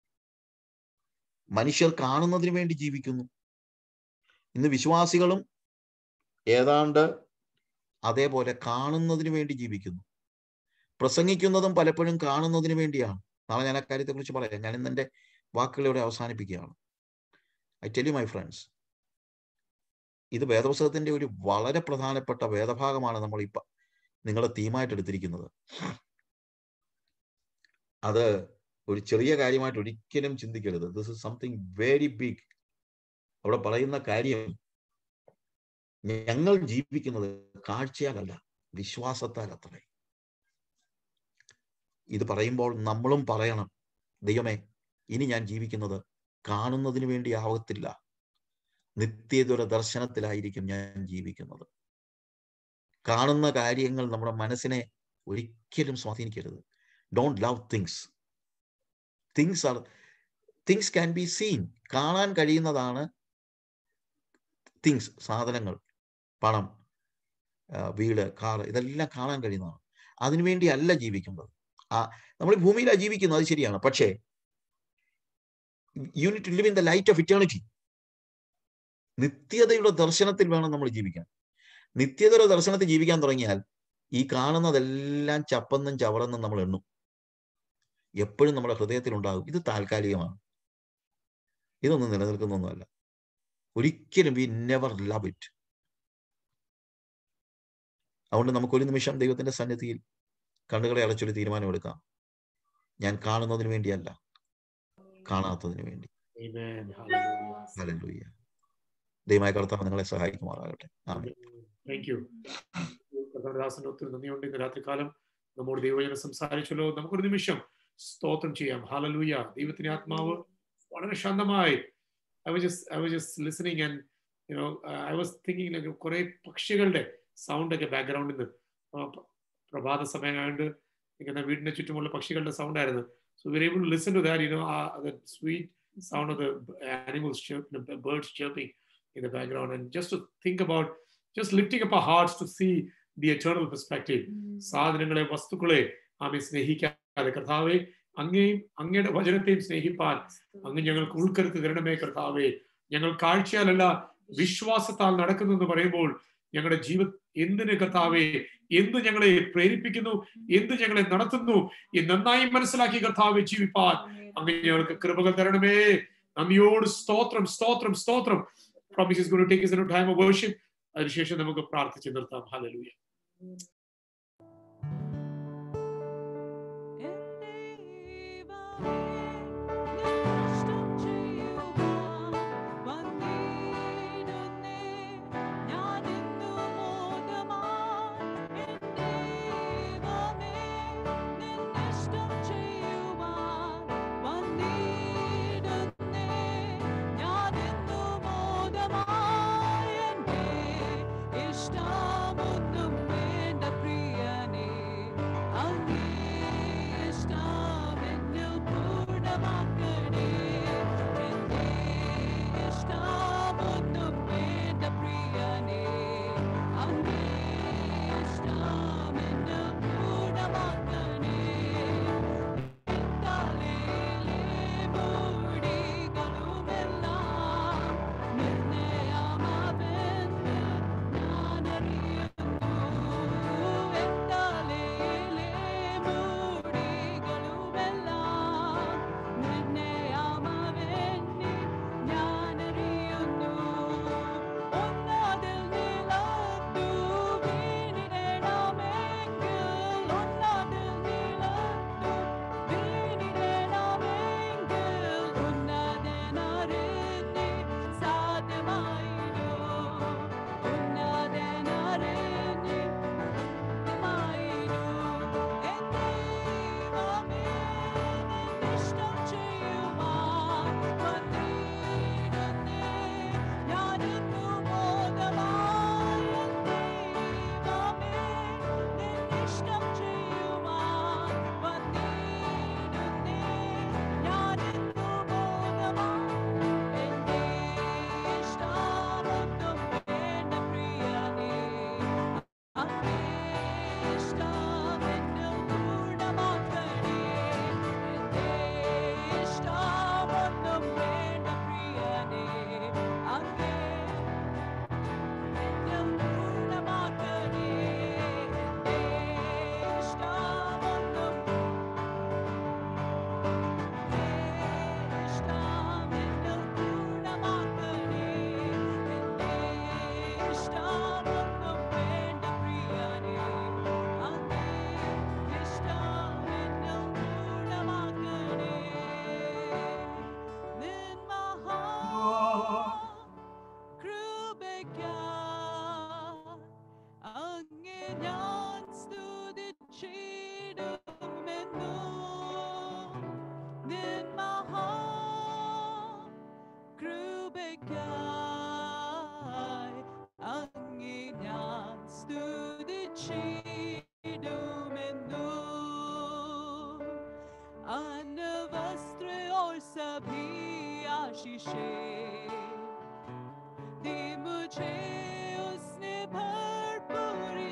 [SPEAKER 4] മനുഷ്യർ കാണുന്നതിന് വേണ്ടി ജീവിക്കുന്നു ഇന്ന് വിശ്വാസികളും ഏതാണ്ട് അതേപോലെ കാണുന്നതിന് വേണ്ടി ജീവിക്കുന്നു പ്രസംഗിക്കുന്നതും പലപ്പോഴും കാണുന്നതിന് വേണ്ടിയാണ് നാളെ ഞാൻ അക്കാര്യത്തെ കുറിച്ച് പറയാം ഞാൻ ഇന്ന് എൻ്റെ വാക്കുകളിലൂടെ അവസാനിപ്പിക്കുകയാണ് I tell you my friends ഇത് വേദപുസ്തകത്തിന്റെ ഒരു വളരെ പ്രധാനപ്പെട്ട വേദഭാഗമാണ് നമ്മൾ ഇപ്പം നിങ്ങളുടെ തീമായിട്ട് എടുത്തിരിക്കുന്നത് അത് ഒരു ചെറിയ കാര്യമായിട്ട് ഒരിക്കലും ചിന്തിക്കരുത് this is something very big അവിടെ പറയുന്ന കാര്യം ഞങ്ങൾ ജീവിക്കുന്നത് കാഴ്ചയാലല്ല വിശ്വാസത്താൽ അത്രേ ഇത് പറയുമ്പോൾ നമ്മളും പറയണം ദൈവമേ ഇനി ഞാൻ ജീവിക്കുന്നത് കാണുന്നതിന് വേണ്ടി ആവത്തില്ല നിത്യതൊരു ദർശനത്തിലായിരിക്കും ഞാൻ ജീവിക്കുന്നത് കാണുന്ന കാര്യങ്ങൾ നമ്മുടെ മനസ്സിനെ ഒരിക്കലും സ്വാധീനിക്കരുത് don't love things things are things can be seen കാണാൻ കഴിയുന്നതാണ് തിങ്സ് സാധനങ്ങൾ പണം ആ, വീട് കാറ് ഇതെല്ലാം കാണാൻ കഴിയുന്നതാണ് അതിനുവേണ്ടി അല്ല ജീവിക്കുന്നത് ആ നമ്മൾ ഈ ഭൂമിയിലാണ് ജീവിക്കുന്നത് അത് ശരിയാണ് പക്ഷേ യൂണിറ്റ് live in the light of eternity നിത്യതയുടെ ദർശനത്തിൽ വേണം നമ്മൾ ജീവിക്കാൻ നിത്യതയുടെ ദർശനത്തിൽ ജീവിക്കാൻ തുടങ്ങിയാൽ ഈ കാണുന്നതെല്ലാം ചപ്പന്നും ചവറെന്നും നമ്മൾ എണ്ണും എപ്പോഴും നമ്മുടെ ഹൃദയത്തിൽ ഉണ്ടാകും ഇത് താൽക്കാലികമാണ് ഇതൊന്നും നിലനിൽക്കുന്നൊന്നുമല്ല ഒരിക്കലും വി നെവർ ലവ് ഇറ്റ് അതുകൊണ്ട് നമുക്ക് ഒരു നിമിഷം ദൈവത്തിന്റെ സന്നിധിയിൽ കണ്ണുകളെ അടച്ചൊരു തീരുമാനമെടുക്കാം ഞാൻ കാണുന്നതിന് വേണ്ടിയല്ല കാണാത്തതിന് വേണ്ടി
[SPEAKER 1] Amen. Hallelujah.
[SPEAKER 4] ഹല്ലേലൂയ ദൈവമായ കർത്താവ് നിങ്ങളെ സഹായിക്കുമാറാകട്ടെ ആമേൻ
[SPEAKER 1] താങ്ക് യു കർത്താവദാസന് ഒത്തിരി നന്ദിയുണ്ട് ഇന്ന് രാത്രികാലം നമ്മോട് ദൈവജനം സംസാരിച്ചല്ലോ നമുക്കൊരു നിമിഷം സ്തോത്രം ചെയ്യാം ഹാലലൂയ ദൈവത്തിന്റെ ആത്മാവ് വളരെ ശാന്തമായി I was just I was just listening and you know I was thinking like കുറെ പക്ഷികളുടെ സൗണ്ട് ഒക്കെ ബാക്ക്ഗ്രൗണ്ടിൽ നിന്ന് ആ, പ്ര- പ്രഭാത സമയമായിട്ട് ഇങ്ങനെ വീടിന്റെ ചുറ്റുമുള്ള പക്ഷികളുടെ സൗണ്ട് ആയിരുന്നു so very able to listen to that you know sweet sound of the animals birds chirping in the background and just to think about just lifting up our hearts to see the eternal perspective സാധനങ്ങളെ വസ്തുക്കളെ ആമെ സ്നേഹിക്കാതെ കർത്താവെ അങ്ങേയും അങ്ങയുടെ വചനത്തെയും സ്നേഹിപ്പാൻ അങ്ങ് ഞങ്ങൾക്ക് ഉൾക്കരുത്ത് തരണമേ കർത്താവെ ഞങ്ങൾ കാഴ്ചയാലല്ല വിശ്വാസത്താൽ നടക്കുന്നു എന്ന് പറയുമ്പോൾ ഞങ്ങളുടെ ജീവ എന്തിന് കർത്താവെ എന്ത് ഞങ്ങളെ പ്രേരിപ്പിക്കുന്നു എന്ത് ഞങ്ങളെ നടത്തുന്നു എന്ന് നന്നായി മനസ്സിലാക്കി കർത്താവെ ജീവിപ്പാൻ അങ്ങ് ഞങ്ങൾക്ക് കൃപകൾ തരണമേ നന്ദിയോട് സ്തോത്രം സ്തോത്രം സ്തോത്രം promise is going to take us into time of worship അതിനുശേഷം നമുക്ക് പ്രാർത്ഥിച്ച് നിർത്താം ഹല്ലേലൂയ
[SPEAKER 2] ഇഷ്ടമൊന്നും വേണ്ട പ്രിയനേ അങ്ങേ ഇഷ്ടമെന്നിൽ പൂർണ്ണമാക്കണേ എന്റെ ഇഷ്ടമൊന്നും വേണ്ട പ്രിയനേ അങ്ങേ ഇഷ്ടമെന്നിൽ പൂർണ്ണമാക്കണേ തലയിലെ മുടികളുമെല്ലാം നിർണയമാവെന്ന് ഞാനറിയുന്നു തലയിലെ മുടികളുമെല്ലാം നിർണയമാവെന്ന് ഞാനറിയുന്നു ഒന്നതിൽ നിലത്തു വീണിടണമെങ്കിൽ ഒന്നതിൽ നിലത്തു വീണിടണമെങ്കിൽ ഉന്നതനറിഞ്ഞ് സാധ്യമായിരോ ഉന്നതനറിഞ്ഞ് സാധ്യമായിരോ എൻ ദൈവമേ നിന്നിഷ്ടം ചെയ്യുവാൻ വന്നിടുന്നേ ഞാനിന്നു ബോധമായി എൻ ദൈവമേ നിന്നിഷ്ടം ചെയ്യുവാൻ വന്നിടുന്നേ ഞാനിന്നു ബോധമായി എന്റെ ഇഷ്ടമൊന്നും വേണ്ട പ്രിയനേ അങ്ങേ ഇഷ്ടമെന്നിൽ പൂർണ്ണമാക്കണേ എന്റെ ഇഷ്ടമൊന്നും വേണ്ട പ്രിയനേ അങ്ങേ എന്നിൽ പൂർണ്ണമാക്കണേ എന്റെ ഇഷ്ടമൊന്നും ഇഷ്ടമെന്നിൽ പൂർണ്ണമാക്കണേ എന്റെ ഇഷ്ടമൊന്നും വേണ്ട പ്രിയനേ അങ്ങേ ഇഷ്ടമെന്നിൽ പൂർണ്ണമാക്കണേ നിൻ മഹാ കൃപയ്ക്കായി അങ്ങേ ഞാൻ സ്തുതിച്ചിടുമെന്നു നിൻ മഹാ കൃപയ്ക്കായി അങ്ങേ ഞാൻ സ്തുതിച്ചിടുമെന്നു अन्न वस्त्र और सभी आशीषें दी मुझे उसने भरपूरी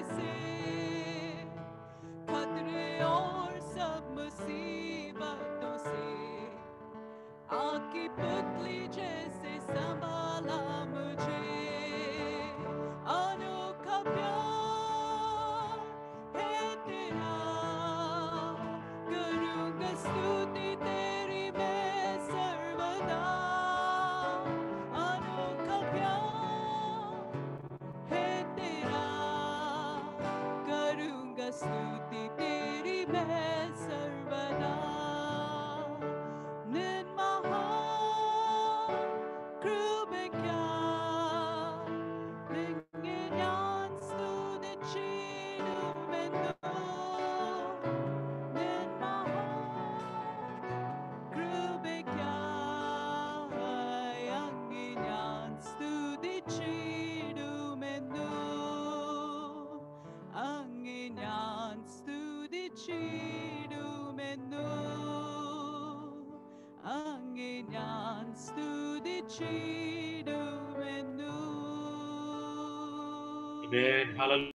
[SPEAKER 2] ഞാൻ സ്തുതിച്ചിടുമെന്നു
[SPEAKER 1] Amen. Hallelujah.